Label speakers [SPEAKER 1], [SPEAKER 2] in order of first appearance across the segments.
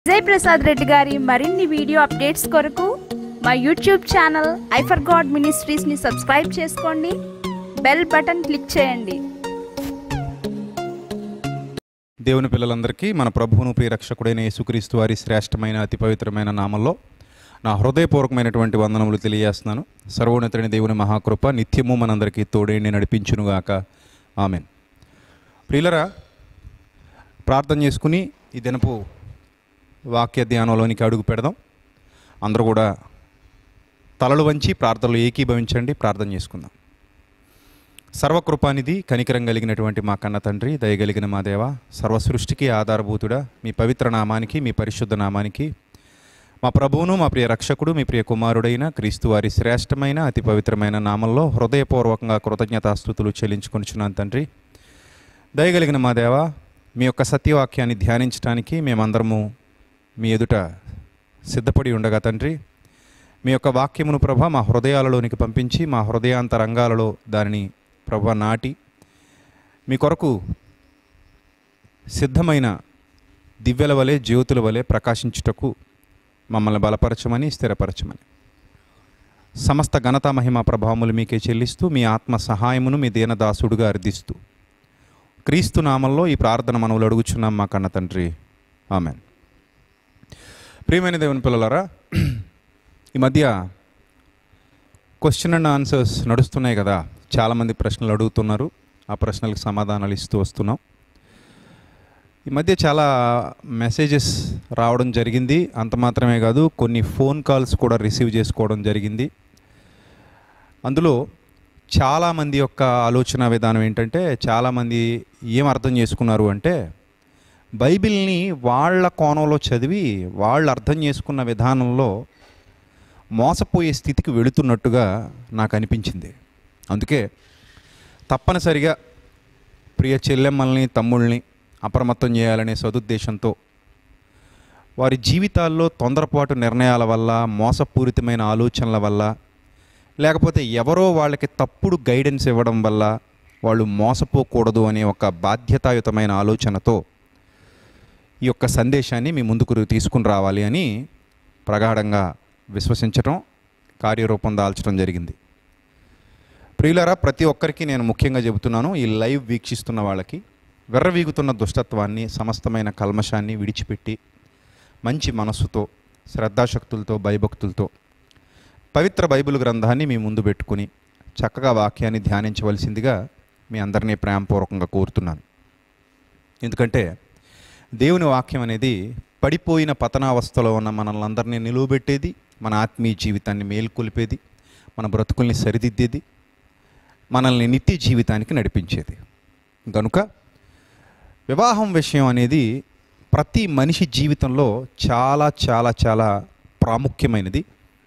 [SPEAKER 1] విజయ్ ప్రసాద్ రెడ్డి గారి మరిన్ని video updates కొరకు మా యూట్యూబ్ ఛానల్ ఐఫర్ గాడ్ మినిస్ట్రీస్ని సబ్స్క్రైబ్ చేసుకోండి బెల్ బటన్ క్లిక్ చేయండి
[SPEAKER 2] దేవుని పిల్లలందరికీ మన ప్రభువును ప్రియరక్షకుడైన యేసుక్రీస్తు వారి శ్రేష్టమైన అతి పవిత్రమైన నామంలో నా హృదయపూర్వకమైనటువంటి వందనములు తెలియజేస్తున్నాను సర్వోన్నతుని దేవుని మహాకృప నిత్యము మనందరికీ తోడేండి నడిపించునుగాక ఆమెన్ ప్రియులరా ప్రార్థన చేసుకుని ఈ దినపు వాక్య ధ్యానంలోనికి అడుగు పెడదాం అందరూ కూడా తలలు వంచి ప్రార్థనలు ఏకీభవించండి ప్రార్థన చేసుకుందాం సర్వకృపానిధి కనికరం కలిగినటువంటి మా కన్న తండ్రి దయగలిగిన మా దేవ సర్వ సృష్టికి ఆధారభూతుడా మీ పవిత్ర నామానికి మీ పరిశుద్ధ నామానికి మా ప్రభువును మా ప్రియ రక్షకుడు మీ ప్రియ కుమారుడైన క్రీస్తు వారి శ్రేష్టమైన అతి పవిత్రమైన నామంలో హృదయపూర్వకంగా కృతజ్ఞతాస్థుతులు చెల్లించుకొనిచున్నాను తండ్రి దయగలిగిన మా దేవ మీ యొక్క సత్యవాక్యాన్ని ధ్యానించడానికి మేమందరము మీ ఎదుట సిద్ధపడి ఉండగా తండ్రి మీ యొక్క వాక్యమును ప్రభ మా హృదయాలలోనికి పంపించి మా హృదయాంతరంగాలలో దానిని ప్రభ నాటి మీ కొరకు సిద్ధమైన దివ్యల వలె జ్యోతుల వలె ప్రకాశించుటకు మమ్మల్ని బలపరచమని స్థిరపరచమని సమస్త ఘనత మహిమ ప్రభావములు మీకే చెల్లిస్తూ మీ ఆత్మ సహాయమును మీ దీనదాసుడుగా అర్థిస్తూ క్రీస్తు నామంలో ఈ ప్రార్థన మనవులు అడుగుచున్నాం మా కన్న తండ్రి ఆమెన్ ప్రియమైన దేవుని పిల్లలారా ఈ మధ్య క్వశ్చన్ అండ్ ఆన్సర్స్ నడుస్తున్నాయి కదా చాలామంది ప్రశ్నలు అడుగుతున్నారు ఆ ప్రశ్నలకు సమాధానాలు ఇస్తూ వస్తున్నాం ఈ మధ్య చాలా మెసేజెస్ రావడం జరిగింది అంత మాత్రమే కాదు కొన్ని ఫోన్ కాల్స్ కూడా రిసీవ్ చేసుకోవడం జరిగింది అందులో చాలామంది యొక్క ఆలోచన విధానం ఏంటంటే చాలామంది ఏం అర్థం చేసుకున్నారు అంటే బైబిల్ని వాళ్ళ కోణంలో చదివి వాళ్ళు అర్థం చేసుకున్న విధానంలో మోసపోయే స్థితికి వెళుతున్నట్టుగా నాకు అనిపించింది అందుకే తప్పనిసరిగా ప్రియ చెల్లెమ్మల్ని తమ్ముళ్ళని అప్రమత్తం చేయాలనే సదుద్దేశంతో వారి జీవితాల్లో తొందరపాటు నిర్ణయాల వల్ల మోసపూరితమైన ఆలోచనల వల్ల లేకపోతే ఎవరో వాళ్ళకి తప్పుడు గైడెన్స్ ఇవ్వడం వల్ల వాళ్ళు మోసపోకూడదు అనే ఒక బాధ్యతాయుతమైన ఆలోచనతో ఈ యొక్క సందేశాన్ని మీ ముందుకు తీసుకుని రావాలి అని ప్రగాఢంగా విశ్వసించటం కార్యరూపం దాల్చడం జరిగింది ప్రియులరా ప్రతి ఒక్కరికి నేను ముఖ్యంగా చెబుతున్నాను ఈ లైవ్ వీక్షిస్తున్న వాళ్ళకి వెర్రవీగుతున్న దుష్టత్వాన్ని సమస్తమైన కల్మషాన్ని విడిచిపెట్టి మంచి మనస్సుతో శ్రద్ధాశక్తులతో భయభక్తులతో పవిత్ర బైబిల్ గ్రంథాన్ని మీ ముందు పెట్టుకుని చక్కగా వాక్యాన్ని ధ్యానించవలసిందిగా మీ అందరినీ ప్రేమపూర్వకంగా కోరుతున్నాను ఎందుకంటే దేవుని వాక్యం అనేది పడిపోయిన పతనావస్థలో ఉన్న మనల్ని అందరినీ నిలువబెట్టేది మన ఆత్మీయ జీవితాన్ని మేల్కొల్పేది మన బ్రతుకుల్ని సరిదిద్దేది మనల్ని నిత్య జీవితానికి నడిపించేది కనుక వివాహం విషయం అనేది ప్రతి మనిషి జీవితంలో చాలా చాలా చాలా ప్రాముఖ్యమైనది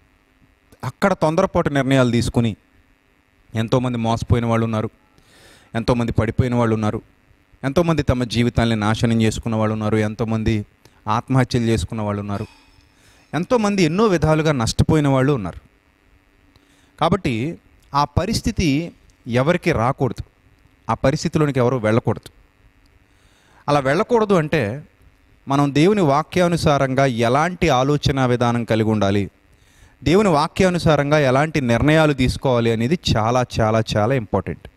[SPEAKER 2] అక్కడ తొందరపాటు నిర్ణయాలు తీసుకుని ఎంతోమంది మోసపోయిన వాళ్ళు ఉన్నారు ఎంతోమంది పడిపోయిన వాళ్ళు ఉన్నారు ఎంతోమంది తమ జీవితాన్ని నాశనం చేసుకున్న వాళ్ళు ఉన్నారు ఎంతోమంది ఆత్మహత్యలు చేసుకున్న వాళ్ళు ఉన్నారు ఎంతోమంది ఎన్నో విధాలుగా నష్టపోయిన వాళ్ళు ఉన్నారు కాబట్టి ఆ పరిస్థితి ఎవరికి రాకూడదు ఆ పరిస్థితిలోనికి ఎవరు వెళ్ళకూడదు అలా వెళ్ళకూడదు అంటే మనం దేవుని వాక్యానుసారంగా ఎలాంటి ఆలోచన విధానం కలిగి ఉండాలి దేవుని వాక్యానుసారంగా ఎలాంటి నిర్ణయాలు తీసుకోవాలి అనేది చాలా చాలా చాలా ఇంపార్టెంట్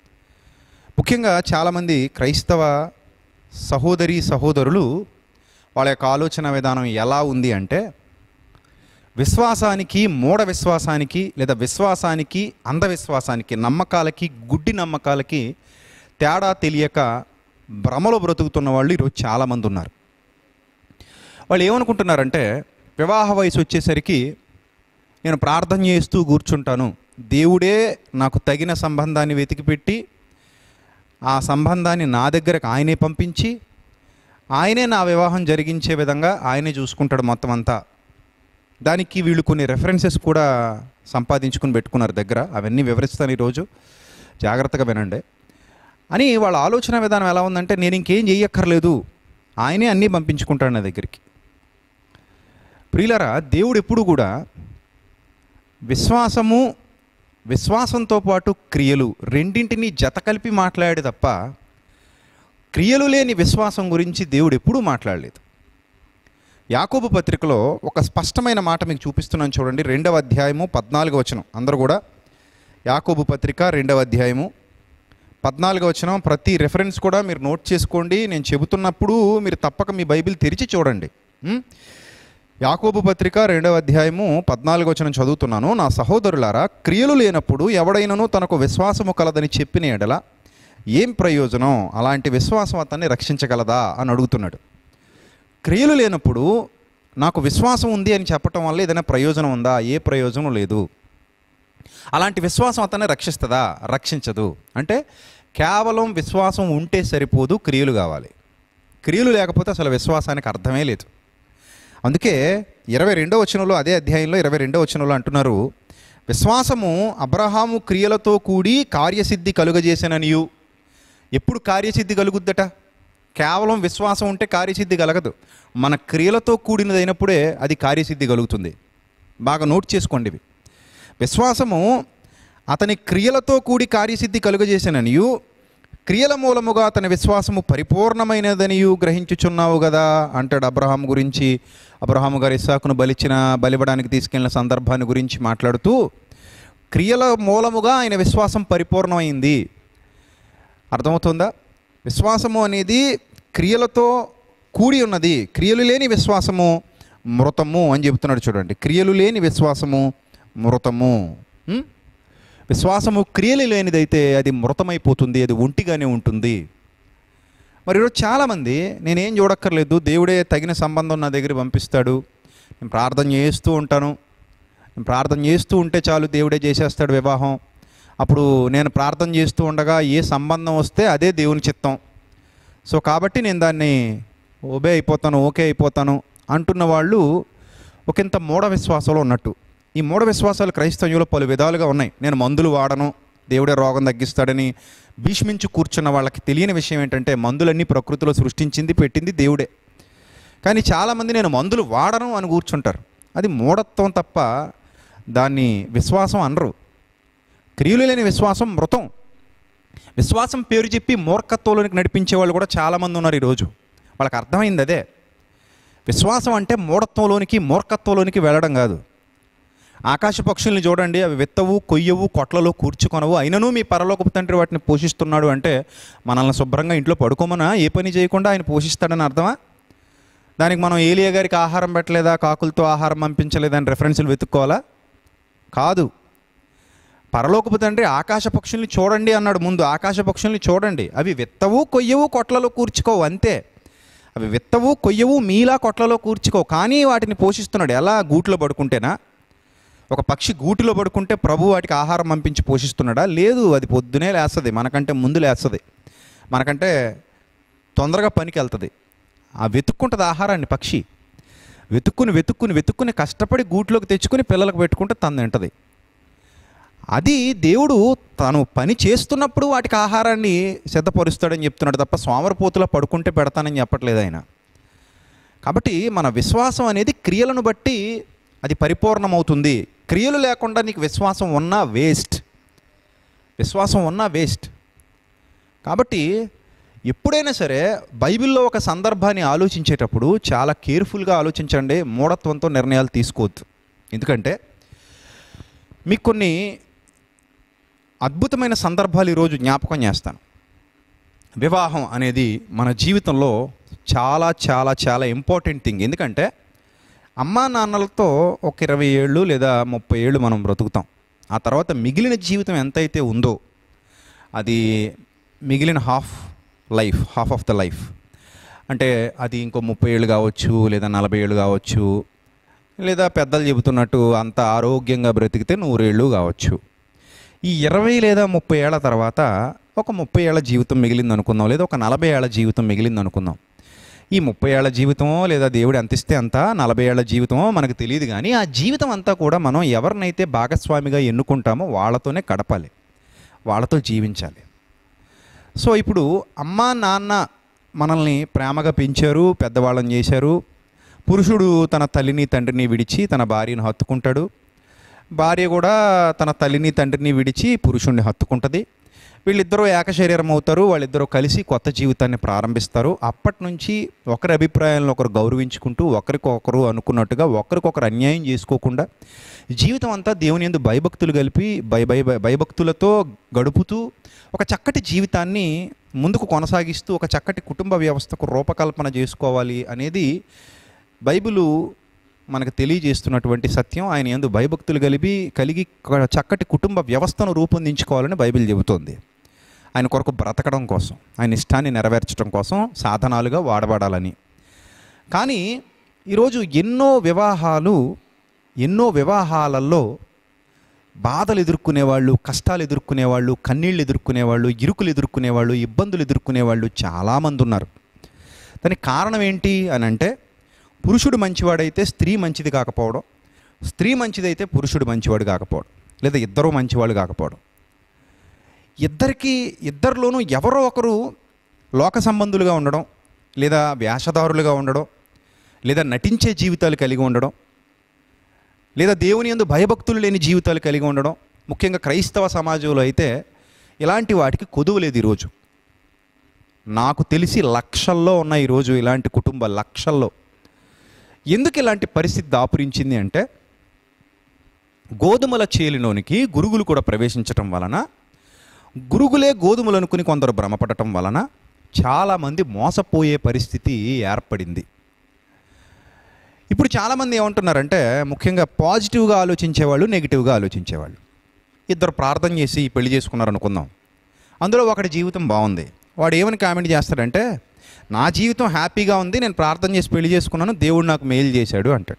[SPEAKER 2] ముఖ్యంగా చాలామంది క్రైస్తవ సహోదరి సహోదరులు వాళ్ళ యొక్క ఆలోచన విధానం ఎలా ఉంది అంటే విశ్వాసానికి మూఢ విశ్వాసానికి లేదా విశ్వాసానికి అంధవిశ్వాసానికి నమ్మకాలకి గుడ్డి నమ్మకాలకి తేడా తెలియక భ్రమలో బ్రతుకుతున్న వాళ్ళు ఈరోజు చాలామంది ఉన్నారు వాళ్ళు ఏమనుకుంటున్నారంటే వివాహ వయసు వచ్చేసరికి నేను ప్రార్థన చేస్తూ కూర్చుంటాను దేవుడే నాకు తగిన సంబంధాన్ని వెతికిపెట్టి ఆ సంబంధాన్ని నా దగ్గరకు ఆయనే పంపించి ఆయనే నా వివాహం జరిగించే విధంగా ఆయనే చూసుకుంటాడు మొత్తం అంతా దానికి వీళ్ళు కొన్ని రెఫరెన్సెస్ కూడా సంపాదించుకుని పెట్టుకున్నారు దగ్గర అవన్నీ వివరిస్తాను ఈరోజు జాగ్రత్తగా వినండి అని వాళ్ళ ఆలోచన విధానం ఎలా ఉందంటే నేను ఇంకేం చెయ్యక్కర్లేదు ఆయనే అన్నీ పంపించుకుంటాడు నా దగ్గరికి ప్రియులరా దేవుడు ఎప్పుడు కూడా విశ్వాసము విశ్వాసంతో పాటు క్రియలు రెండింటినీ జత కలిపి మాట్లాడే తప్ప క్రియలు లేని విశ్వాసం గురించి దేవుడు ఎప్పుడూ మాట్లాడలేదు యాకోబు పత్రికలో ఒక స్పష్టమైన మాట మీకు చూపిస్తున్నాను చూడండి రెండవ అధ్యాయము పద్నాలుగు వచనం అందరూ కూడా యాకోబు పత్రిక రెండవ అధ్యాయము పద్నాలుగు వచనం ప్రతి రెఫరెన్స్ కూడా మీరు నోట్ చేసుకోండి నేను చెబుతున్నప్పుడు మీరు తప్పక మీ బైబిల్ తెరిచి చూడండి ఉం? యాకోబు పత్రిక రెండవ అధ్యాయము పద్నాలుగు వచనం చదువుతున్నాను నా సహోదరులారా క్రియలు లేనప్పుడు ఎవడైనను తనకు విశ్వాసము కలదని చెప్పిన ఎడల ఏం ప్రయోజనం అలాంటి విశ్వాసం అతన్ని రక్షించగలదా అని అడుగుతున్నాడు క్రియలు లేనప్పుడు నాకు విశ్వాసం ఉంది అని చెప్పటం వల్ల ఏదైనా ప్రయోజనం ఉందా ఏ ప్రయోజనం లేదు అలాంటి విశ్వాసం అతన్ని రక్షిస్తుందా రక్షించదు అంటే కేవలం విశ్వాసం ఉంటే సరిపోదు క్రియలు కావాలి క్రియలు లేకపోతే అసలు విశ్వాసానికి అర్థమే లేదు అందుకే ఇరవై రెండో వచనంలో అదే అధ్యాయంలో ఇరవై రెండో వచనంలో అంటున్నారు విశ్వాసము అబ్రహాము క్రియలతో కూడి కార్యసిద్ధి కలుగజేసిననియు ఎప్పుడు కార్యసిద్ధి కలుగుద్దట కేవలం విశ్వాసం ఉంటే కార్యసిద్ధి కలగదు మన క్రియలతో కూడినదైనప్పుడే అది కార్యసిద్ధి కలుగుతుంది బాగా నోట్ చేసుకోండి ఇవి విశ్వాసము అతని క్రియలతో కూడి కార్యసిద్ధి కలుగజేసిననియు క్రియల మూలముగా అతని విశ్వాసము పరిపూర్ణమైనదనియు గ్రహించుచున్నావు కదా అంటాడు అబ్రహాం గురించి అబ్రహాము గారు ఇస్సాకును బలిచ్చిన బలివ్వడానికి తీసుకెళ్లిన సందర్భాన్ని గురించి మాట్లాడుతూ క్రియల మూలముగా ఆయన విశ్వాసం పరిపూర్ణమైంది అర్థమవుతుందా విశ్వాసము అనేది క్రియలతో కూడి ఉన్నది క్రియలు లేని విశ్వాసము మృతము అని చెబుతున్నాడు చూడండి క్రియలు లేని విశ్వాసము మృతము ఉం? విశ్వాసము క్రియలు లేనిదైతే అది మృతమైపోతుంది అది ఒంటిగానే ఉంటుంది మరి ఈరోజు చాలామంది నేనేం చూడక్కర్లేదు దేవుడే తగిన సంబంధం నా దగ్గర పంపిస్తాడు నేను ప్రార్థన చేస్తూ ఉంటాను నేను ప్రార్థన చేస్తూ ఉంటే చాలు దేవుడే చేసేస్తాడు వివాహం అప్పుడు నేను ప్రార్థన చేస్తూ ఉండగా ఏ సంబంధం వస్తే అదే దేవుని చిత్తం సో కాబట్టి నేను దాన్ని ఓబే అయిపోతాను ఓకే అయిపోతాను అంటున్న వాళ్ళు ఒకంత మూఢ విశ్వాసంలో ఉన్నట్టు ఈ మూఢ విశ్వాసాలు క్రైస్తవ్యంలో పలు విధాలుగా ఉన్నాయి నేను మందులు వాడను దేవుడే రోగం తగ్గిస్తాడని భీష్మించి కూర్చున్న వాళ్ళకి తెలియని విషయం ఏంటంటే మందులన్నీ ప్రకృతిలో సృష్టించింది పెట్టింది దేవుడే కానీ చాలామంది నేను మందులు వాడను అని కూర్చుంటారు అది మూఢత్వం తప్ప దాన్ని విశ్వాసం అనరు క్రియలు లేని విశ్వాసం మృతం విశ్వాసం పేరు చెప్పి మూర్ఖత్వంలోనికి నడిపించే వాళ్ళు కూడా చాలామంది ఉన్నారు ఈరోజు వాళ్ళకి అర్థమైంది అదే విశ్వాసం అంటే మూఢత్వంలోనికి మూర్ఖత్వంలోనికి వెళ్ళడం కాదు ఆకాశ పక్షుల్ని చూడండి అవి విత్తవు కొయ్యవు కొట్లలో కూర్చుకొనవు అయినను మీ పరలోకపు తండ్రి వాటిని పోషిస్తున్నాడు అంటే మనల్ని శుభ్రంగా ఇంట్లో పడుకోమనా ఏ పని చేయకుండా ఆయన పోషిస్తాడని అర్థమా దానికి మనం ఏలియా గారికి ఆహారం పెట్టలేదా కాకులతో ఆహారం పంపించలేదా అని రెఫరెన్సులు వెతుక్కోవాలా కాదు పరలోకపు తండ్రి ఆకాశ పక్షుల్ని చూడండి అన్నాడు ముందు ఆకాశ పక్షుల్ని చూడండి అవి విత్తవు కొయ్యవు కొట్లలో కూర్చుకోవు అంతే అవి విత్తవు కొయ్యవు మీలా కొట్లలో కూర్చుకోవు కానీ వాటిని పోషిస్తున్నాడు ఎలా గూట్లో పడుకుంటేనా ఒక పక్షి గూటిలో పడుకుంటే ప్రభు వాటికి ఆహారం పంపించి పోషిస్తున్నాడా లేదు అది పొద్దునే లేస్తుంది మనకంటే ముందు లేస్తుంది మనకంటే తొందరగా పనికి వెళ్తుంది ఆ వెతుక్కుంటుంది ఆహారాన్ని పక్షి వెతుక్కుని వెతుక్కుని వెతుక్కుని కష్టపడి గూట్లోకి తెచ్చుకుని పిల్లలకు పెట్టుకుంటే తను తింటది అది దేవుడు తను పని చేస్తున్నప్పుడు వాటికి ఆహారాన్ని సిద్ధపరుస్తాడని చెప్తున్నాడు తప్ప సోమరపోతులో పడుకుంటే పెడతానని చెప్పట్లేదు ఆయన కాబట్టి మన విశ్వాసం అనేది క్రియలను బట్టి అది పరిపూర్ణమవుతుంది క్రియలు లేకుండా నీకు విశ్వాసం ఉన్నా వేస్ట్ విశ్వాసం ఉన్నా వేస్ట్ కాబట్టి ఎప్పుడైనా సరే బైబిల్లో ఒక సందర్భాన్ని ఆలోచించేటప్పుడు చాలా కేర్ఫుల్గా ఆలోచించండి మూఢత్వంతో నిర్ణయాలు తీసుకోవద్దు ఎందుకంటే మీకు కొన్ని అద్భుతమైన సందర్భాలు ఈరోజు జ్ఞాపకం చేస్తాను వివాహం అనేది మన జీవితంలో చాలా చాలా చాలా ఇంపార్టెంట్ థింగ్ ఎందుకంటే అమ్మా నాన్నలతో ఒక ఇరవై ఏళ్ళు లేదా ముప్పై ఏళ్ళు మనం బ్రతుకుతాం ఆ తర్వాత మిగిలిన జీవితం ఎంతైతే ఉందో అది మిగిలిన half life half of the life అంటే అది ఇంకో ముప్పై ఏళ్ళు కావచ్చు లేదా నలభై ఏళ్ళు కావచ్చు లేదా పెద్దలు చెబుతున్నట్టు అంత ఆరోగ్యంగా బ్రతికితే నూరేళ్ళు కావచ్చు ఈ ఇరవై లేదా ముప్పై ఏళ్ళ తర్వాత ఒక ముప్పై ఏళ్ళ జీవితం మిగిలింది అనుకుందాం లేదా ఒక నలభై ఏళ్ళ జీవితం మిగిలింది అనుకుందాం ఈ ముప్పై ఏళ్ళ జీవితమో లేదా దేవుడు ఎంత ఇస్తే అంత నలభై ఏళ్ళ జీవితమో మనకు తెలియదు కానీ ఆ జీవితం అంతా కూడా మనం ఎవరినైతే భాగస్వామిగా ఎన్నుకుంటామో వాళ్ళతోనే గడపాలి వాళ్ళతో జీవించాలి సో ఇప్పుడు అమ్మ నాన్న మనల్ని ప్రేమగా పెంచారు పెద్దవాళ్ళని చేశారు పురుషుడు తన తల్లిని తండ్రిని విడిచి తన భార్యను హత్తుకుంటాడు భార్య కూడా తన తల్లిని తండ్రిని విడిచి పురుషుణ్ణి హత్తుకుంటుంది వీళ్ళిద్దరూ ఏకశరీరం అవుతారు వాళ్ళిద్దరూ కలిసి కొత్త జీవితాన్ని ప్రారంభిస్తారు అప్పటి నుంచి ఒకరి అభిప్రాయాలను ఒకరు గౌరవించుకుంటూ ఒకరికొకరు అనుకున్నట్టుగా ఒకరికొకరు అన్యాయం చేసుకోకుండా జీవితం అంతా దేవుని ఎందు భయభక్తులు కలిపి భయ భయ భయ- భయభక్తులతో గడుపుతూ ఒక చక్కటి జీవితాన్ని ముందుకు కొనసాగిస్తూ ఒక చక్కటి కుటుంబ వ్యవస్థకు రూపకల్పన చేసుకోవాలి అనేది బైబిలు మనకు తెలియజేస్తున్నటువంటి సత్యం ఆయన ఎందు భయభక్తులు కలిపి కలిగి ఒక చక్కటి కుటుంబ వ్యవస్థను రూపొందించుకోవాలని బైబిల్ చెబుతోంది ఆయన కొరకు బ్రతకడం కోసం ఆయన ఇష్టాన్ని నెరవేర్చడం కోసం సాధనాలుగా వాడబడాలని కానీ ఈరోజు ఎన్నో వివాహాలు ఎన్నో వివాహాలలో బాధలు ఎదుర్కొనేవాళ్ళు కష్టాలు ఎదుర్కొనేవాళ్ళు కన్నీళ్ళు ఎదుర్కొనేవాళ్ళు ఇరుకులు ఎదుర్కొనేవాళ్ళు ఇబ్బందులు ఎదుర్కొనేవాళ్ళు చాలామంది ఉన్నారు దానికి కారణం ఏంటి అని అంటే పురుషుడు మంచివాడైతే స్త్రీ మంచిది కాకపోవడం స్త్రీ మంచిదైతే పురుషుడు మంచివాడు కాకపోవడం లేదా ఇద్దరూ మంచివాళ్ళు కాకపోవడం ఇద్దరికి ఇద్దరిలోనూ ఎవరో ఒకరు లోక సంబంధులుగా ఉండడం లేదా వేషధారులుగా ఉండడం లేదా నటించే జీవితాలు కలిగి ఉండడం లేదా దేవుని యందు భయభక్తులు లేని జీవితాలు కలిగి ఉండడం ముఖ్యంగా క్రైస్తవ సమాజంలో అయితే ఇలాంటి వాటికి కొదువు లేదు ఈరోజు నాకు తెలిసి లక్షల్లో ఉన్న ఈరోజు ఇలాంటి కుటుంబ లక్షల్లో ఎందుకు ఇలాంటి పరిస్థితి దాపురించింది అంటే గోధుమల చేలిలోనికి గురుగులు కూడా ప్రవేశించటం వలన గురుగులే గోధుమలు అనుకుని కొందరు భ్రమపడటం వలన చాలామంది మోసపోయే పరిస్థితి ఏర్పడింది ఇప్పుడు చాలామంది ఏమంటున్నారంటే ముఖ్యంగా పాజిటివ్గా ఆలోచించేవాళ్ళు నెగిటివ్గా ఆలోచించేవాళ్ళు ఇద్దరు ప్రార్థన చేసి పెళ్లి చేసుకున్నారు అనుకుందాం అందులో ఒకటి జీవితం బాగుంది వాడు ఏమని కామెంట్ చేస్తాడంటే నా జీవితం హ్యాపీగా ఉంది నేను ప్రార్థన చేసి పెళ్లి చేసుకున్నాను దేవుడు నాకు మేలు చేశాడు అంటాడు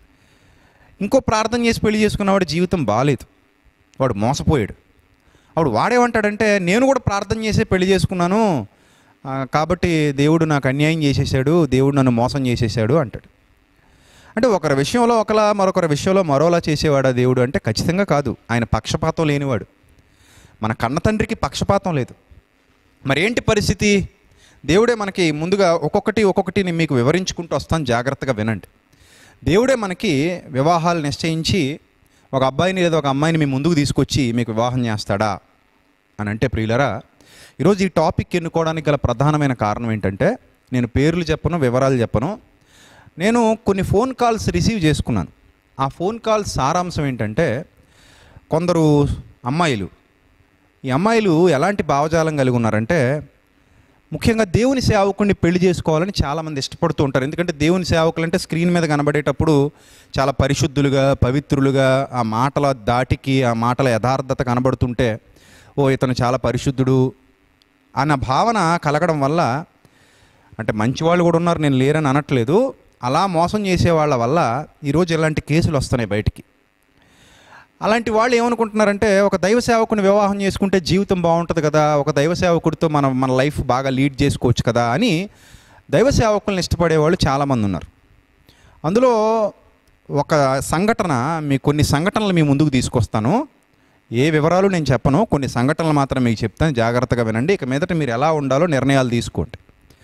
[SPEAKER 2] ఇంకో ప్రార్థన చేసి పెళ్లి చేసుకున్నవాడు జీవితం బాగాలేదు వాడు మోసపోయాడు వాడు వాడేమంటాడంటే నేను కూడా ప్రార్థన చేసే పెళ్లి చేసుకున్నాను ఆ, కాబట్టి దేవుడు నాకు అన్యాయం చేసేసాడు దేవుడు నన్ను మోసం చేసేసాడు అంటాడు అంటే ఒకరి విషయంలో ఒకలా మరొకరి విషయంలో మరోలా చేసేవాడా దేవుడు అంటే ఖచ్చితంగా కాదు ఆయన పక్షపాతం లేనివాడు మన కన్న తండ్రికి పక్షపాతం లేదు మరి ఏంటి పరిస్థితి దేవుడే మనకి ముందుగా ఒక్కొక్కటి ఒక్కొక్కటి నేను మీకు వివరించుకుంటూ వస్తాను జాగ్రత్తగా వినండి దేవుడే మనకి వివాహాలు నిశ్చయించి ఒక అబ్బాయిని లేదా ఒక అమ్మాయిని మీ ముందుకు తీసుకొచ్చి మీకు వివాహం చేస్తాడా అని అంటే ప్రియులరా ఈరోజు ఈ టాపిక్ ఎన్నుకోవడానికి గల ప్రధానమైన కారణం ఏంటంటే నేను పేర్లు చెప్పను వివరాలు చెప్పను నేను కొన్ని ఫోన్ కాల్స్ రిసీవ్ చేసుకున్నాను ఆ ఫోన్ కాల్ సారాంశం ఏంటంటే కొందరు అమ్మాయిలు ఈ అమ్మాయిలు ఎలాంటి భావజాలం కలిగి ఉన్నారంటే ముఖ్యంగా దేవుని సేవకుడిని పెళ్లి చేసుకోవాలని చాలామంది ఇష్టపడుతూ ఉంటారు ఎందుకంటే దేవుని సేవకులు అంటే స్క్రీన్ మీద కనబడేటప్పుడు చాలా పరిశుద్ధులుగా పవిత్రులుగా ఆ మాటల దాటికి ఆ మాటల యథార్థత కనబడుతుంటే ఓ ఇతను చాలా పరిశుద్ధుడు అన్న భావన కలగడం వల్ల అంటే మంచివాళ్ళు కూడా ఉన్నారు నేను లేరని అనట్లేదు అలా మోసం చేసే వాళ్ళ వల్ల ఈరోజు ఇలాంటి కేసులు వస్తున్నాయి బయటికి అలాంటి వాళ్ళు ఏమనుకుంటున్నారంటే ఒక దైవ సేవకుని వివాహం చేసుకుంటే జీవితం బాగుంటుంది కదా ఒక దైవ సేవకుడితో మనం మన లైఫ్ బాగా లీడ్ చేసుకోవచ్చు కదా అని దైవ సేవకులను ఇష్టపడే వాళ్ళు చాలామంది ఉన్నారు అందులో ఒక సంఘటన మీ కొన్ని సంఘటనలు మీ ముందుకు తీసుకొస్తాను ఏ వివరాలు నేను చెప్పను కొన్ని సంఘటనలు మాత్రం మీకు చెప్తాను జాగ్రత్తగా వినండి ఇక మీదట మీరు ఎలా ఉండాలో నిర్ణయాలు తీసుకోండి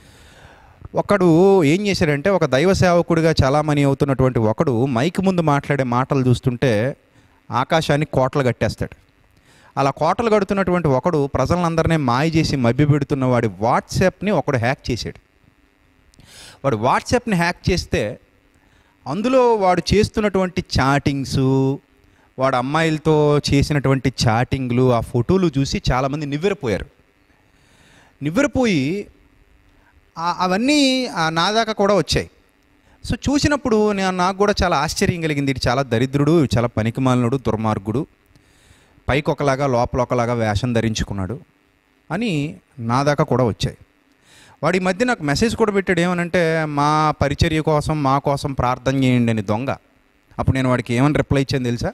[SPEAKER 2] ఒకడు ఏం చేశాడంటే ఒక దైవ సేవకుడిగా చాలామణి అవుతున్నటువంటి ఒకడు మైక్ ముందు మాట్లాడే మాటలు చూస్తుంటే ఆకాశాన్ని కోటలు కట్టేస్తాడు అలా కోటలు కడుతున్నటువంటి ఒకడు ప్రజలందరినీ మాయ చేసి మభ్యపెడుతున్న వాడి వాట్సాప్ని ఒకడు హ్యాక్ చేశాడు వాడు వాట్సాప్ని హ్యాక్ చేస్తే అందులో వాడు చేస్తున్నటువంటి చాటింగ్స్ వాడు అమ్మాయిలతో చేసినటువంటి చాటింగ్లు ఆ ఫోటోలు చూసి చాలామంది నివ్వెరపోయారు నివ్వెరపోయి ఆ- అవన్నీ ఆ నా దాకా కూడా వచ్చాయి సో చూసినప్పుడు నేను నాకు కూడా చాలా ఆశ్చర్యం కలిగింది ఇటు చాలా దరిద్రుడు చాలా పనికిమాలినుడు దుర్మార్గుడు పైకి ఒకలాగా లోపల ఒకలాగా వేషం ధరించుకున్నాడు అని నా దాకా కూడా వచ్చాయి వాడి ఈ మధ్య నాకు మెసేజ్ కూడా పెట్టాడు ఏమనంటే మా పరిచర్య కోసం మా కోసం ప్రార్థన చేయండి అని దొంగ అప్పుడు నేను వాడికి ఏమని రిప్లై ఇచ్చాను తెలుసా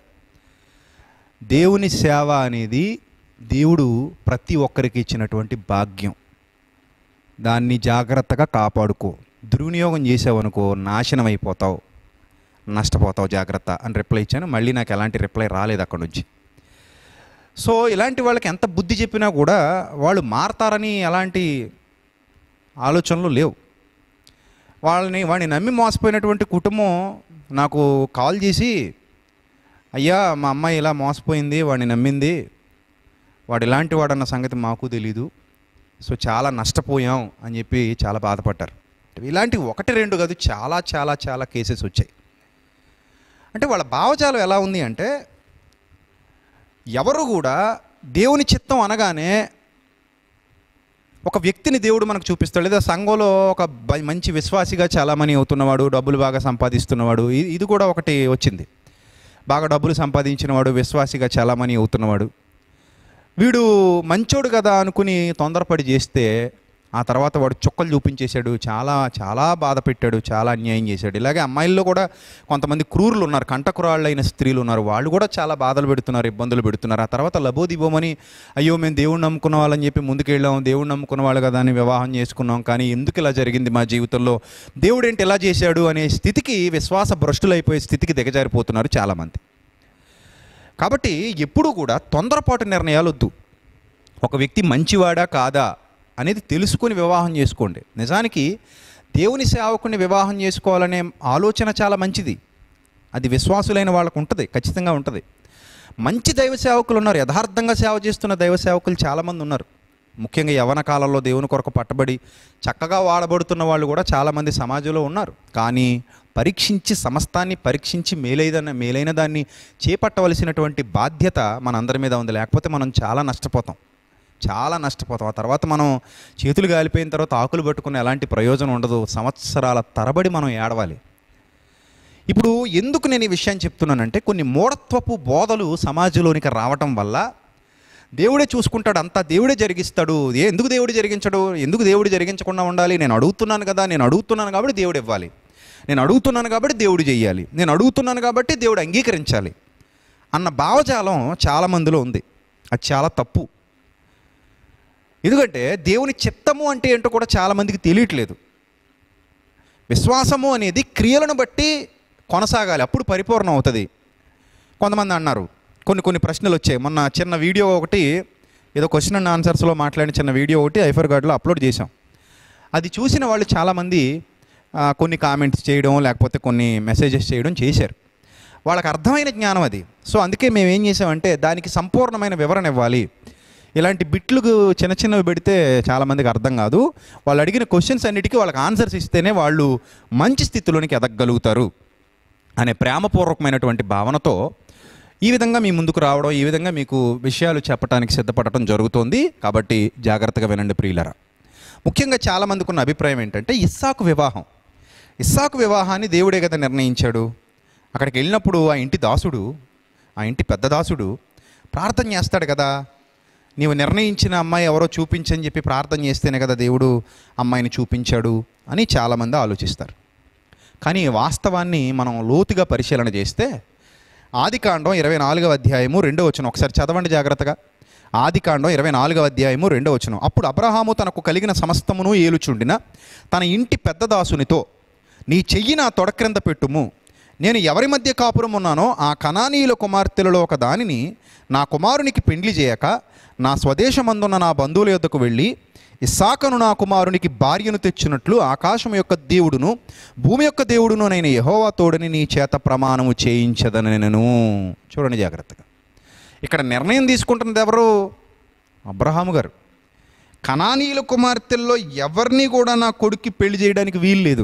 [SPEAKER 2] దేవుని సేవ అనేది దేవుడు ప్రతి ఒక్కరికి ఇచ్చినటువంటి భాగ్యం దాన్ని జాగ్రత్తగా కాపాడుకో దుర్వినియోగం చేసావనుకో నాశనం అయిపోతావు నష్టపోతావు జాగ్రత్త అని రిప్లై ఇచ్చాను మళ్ళీ నాకు ఎలాంటి రిప్లై రాలేదు అక్కడ నుంచి సో ఇలాంటి వాళ్ళకి ఎంత బుద్ధి చెప్పినా కూడా వాళ్ళు మారతారని ఎలాంటి ఆలోచనలు లేవు వాళ్ళని వాడిని నమ్మి మోసపోయినటువంటి కుటుంబం నాకు కాల్ చేసి అయ్యా మా అమ్మాయి ఇలా మోసపోయింది వాడిని నమ్మింది వాడు ఇలాంటి వాడన్న సంగతి మాకు తెలీదు సో చాలా నష్టపోయాం అని చెప్పి చాలా బాధపడ్డారు ఇలాంటి ఒకటి రెండు కాదు చాలా చాలా చాలా కేసెస్ వచ్చాయి అంటే వాళ్ళ భావజాలం ఎలా ఉంది అంటే ఎవరు కూడా దేవుని చిత్తం అనగానే ఒక వ్యక్తిని దేవుడు మనకు చూపిస్తాడు లేదా సంఘంలో ఒక బ- మంచి విశ్వాసిగా చాలామని అవుతున్నవాడు డబ్బులు బాగా సంపాదిస్తున్నవాడు ఇ- ఇది కూడా ఒకటి వచ్చింది బాగా డబ్బులు సంపాదించినవాడు విశ్వాసిగా చాలామని అవుతున్నవాడు వీడు మంచోడు కదా అనుకుని తొందరపడి చేస్తే ఆ తర్వాత వాడు చుక్కలు చూపించేశాడు చాలా చాలా బాధ పెట్టాడు చాలా అన్యాయం చేశాడు ఇలాగే అమ్మాయిల్లో కూడా కొంతమంది క్రూరులు ఉన్నారు కంటకురాళ్ళైన స్త్రీలు ఉన్నారు వాళ్ళు కూడా చాలా బాధలు పెడుతున్నారు ఇబ్బందులు పెడుతున్నారు ఆ తర్వాత లబోదిబోమని అయ్యో మేము దేవుణ్ణి నమ్ముకున్న వాళ్ళని చెప్పి ముందుకెళ్ళాం దేవుణ్ణి నమ్ముకున్న వాళ్ళు కదా అని వివాహం చేసుకున్నాం కానీ ఎందుకు ఇలా జరిగింది మా జీవితంలో దేవుడు ఏంటి ఎలా చేశాడు అనే స్థితికి విశ్వాస భ్రష్టులైపోయే స్థితికి దిగజారిపోతున్నారు చాలామంది కాబట్టి ఎప్పుడూ కూడా తొందరపాటు నిర్ణయాలు వద్దు ఒక వ్యక్తి మంచివాడా కాదా అనేది తెలుసుకుని వివాహం చేసుకోండి నిజానికి దేవుని సేవకుని వివాహం చేసుకోవాలనే ఆలోచన చాలా మంచిది అది విశ్వాసులైన వాళ్ళకు ఉంటుంది ఖచ్చితంగా ఉంటుంది మంచి దైవ సేవకులు ఉన్నారు యథార్థంగా సేవ చేస్తున్న దైవ సేవకులు చాలామంది ఉన్నారు ముఖ్యంగా యవన కాలంలో దేవుని కొరకు పట్టబడి చక్కగా వాడబడుతున్న వాళ్ళు కూడా చాలామంది సమాజంలో ఉన్నారు కానీ పరీక్షించి సమస్తాన్ని పరీక్షించి మేలైన మేలైన దాన్ని చేపట్టవలసినటువంటి బాధ్యత మనందరి మీద ఉంది లేకపోతే మనం చాలా నష్టపోతాం చాలా నష్టపోతాం ఆ తర్వాత మనం చేతులు గాలిపోయిన తర్వాత ఆకులు పట్టుకుని ఎలాంటి ప్రయోజనం ఉండదు సంవత్సరాల తరబడి మనం ఏడవాలి ఇప్పుడు ఎందుకు నేను ఈ విషయాన్ని చెప్తున్నానంటే కొన్ని మూఢత్వపు బోధలు సమాజంలోనికి రావటం వల్ల దేవుడే చూసుకుంటాడు అంతా దేవుడే జరిగిస్తాడు ఏ ఎందుకు దేవుడు జరిగించడు ఎందుకు దేవుడు జరిగించకుండా ఉండాలి నేను అడుగుతున్నాను కదా నేను అడుగుతున్నాను కాబట్టి దేవుడు ఇవ్వాలి నేను అడుగుతున్నాను కాబట్టి దేవుడు చెయ్యాలి నేను అడుగుతున్నాను కాబట్టి దేవుడు అంగీకరించాలి అన్న భావజాలం చాలామందిలో ఉంది అది చాలా తప్పు ఎందుకంటే దేవుని చిత్తము అంటే ఏంటో కూడా చాలామందికి తెలియట్లేదు విశ్వాసము అనేది క్రియలను బట్టి కొనసాగాలి అప్పుడు పరిపూర్ణం అవుతుంది కొంతమంది అన్నారు కొన్ని కొన్ని ప్రశ్నలు వచ్చాయి మొన్న చిన్న వీడియో ఒకటి ఏదో క్వశ్చన్ అండ్ ఆన్సర్స్లో మాట్లాడిన చిన్న వీడియో ఒకటి ఐఫర్ గార్డ్లో అప్లోడ్ చేశాం అది చూసిన వాళ్ళు చాలామంది ఆ, కొన్ని కామెంట్స్ చేయడం లేకపోతే కొన్ని మెసేజెస్ చేయడం చేశారు వాళ్ళకి అర్థమైన జ్ఞానం అది సో అందుకే మేము ఏం చేసామంటే దానికి సంపూర్ణమైన వివరణ ఇవ్వాలి ఇలాంటి బిట్లు చిన్న చిన్నవి పెడితే చాలామందికి అర్థం కాదు వాళ్ళు అడిగిన క్వశ్చన్స్ అన్నిటికీ వాళ్ళకి ఆన్సర్స్ ఇస్తేనే వాళ్ళు మంచి స్థితిలోనికి ఎదగలుగుతారు అనే ప్రేమపూర్వకమైనటువంటి భావనతో ఈ విధంగా మీ ముందుకు రావడం ఈ విధంగా మీకు విషయాలు చెప్పడానికి సిద్ధపడటం జరుగుతోంది కాబట్టి జాగ్రత్తగా వినండి ప్రియులరా ముఖ్యంగా చాలామందికి ఉన్న అభిప్రాయం ఏంటంటే ఇస్సాకు వివాహం ఇస్సాకు వివాహాన్ని దేవుడే కదా నిర్ణయించాడు అక్కడికి వెళ్ళినప్పుడు ఆ ఇంటి దాసుడు ఆ ఇంటి పెద్ద దాసుడు ప్రార్థన చేస్తాడు కదా నీవు నిర్ణయించిన అమ్మాయి ఎవరో చూపించని చెప్పి ప్రార్థన చేస్తేనే కదా దేవుడు అమ్మాయిని చూపించాడు అని చాలామంది ఆలోచిస్తారు కానీ ఈ వాస్తవాన్ని మనం లోతుగా పరిశీలన చేస్తే ఆదికాండం ఇరవై నాలుగవ అధ్యాయము రెండో వచనం ఒకసారి చదవండి జాగ్రత్తగా ఆదికాండం ఇరవై నాలుగవ అధ్యాయము రెండో వచనం అప్పుడు అబ్రహాము తనకు కలిగిన సమస్తమును ఏలుచుండిన తన ఇంటి పెద్ద దాసునితో నీ చెయ్యి నా తొడ క్రింద పెట్టుము నేను ఎవరి మధ్య కాపురం ఉన్నానో ఆ కనానీయుల కుమార్తెలలో ఒక దానిని నా కుమారునికి పెండ్లి చేయక నా స్వదేశమందున్న నా బంధువుల యొద్దకు వెళ్ళి ఇస్సాకను నా కుమారునికి భార్యను తెచ్చినట్లు ఆకాశం యొక్క దేవుడును భూమి యొక్క దేవుడును నేను యహోవా తోడని నీ చేత ప్రమాణము చేయించదని నేను చూడండి జాగ్రత్తగా ఇక్కడ నిర్ణయం తీసుకుంటున్నది ఎవరు అబ్రహాము గారు కనానీయుల కుమార్తెల్లో ఎవరిని కూడా నా కొడుక్కి పెళ్లి చేయడానికి వీలు లేదు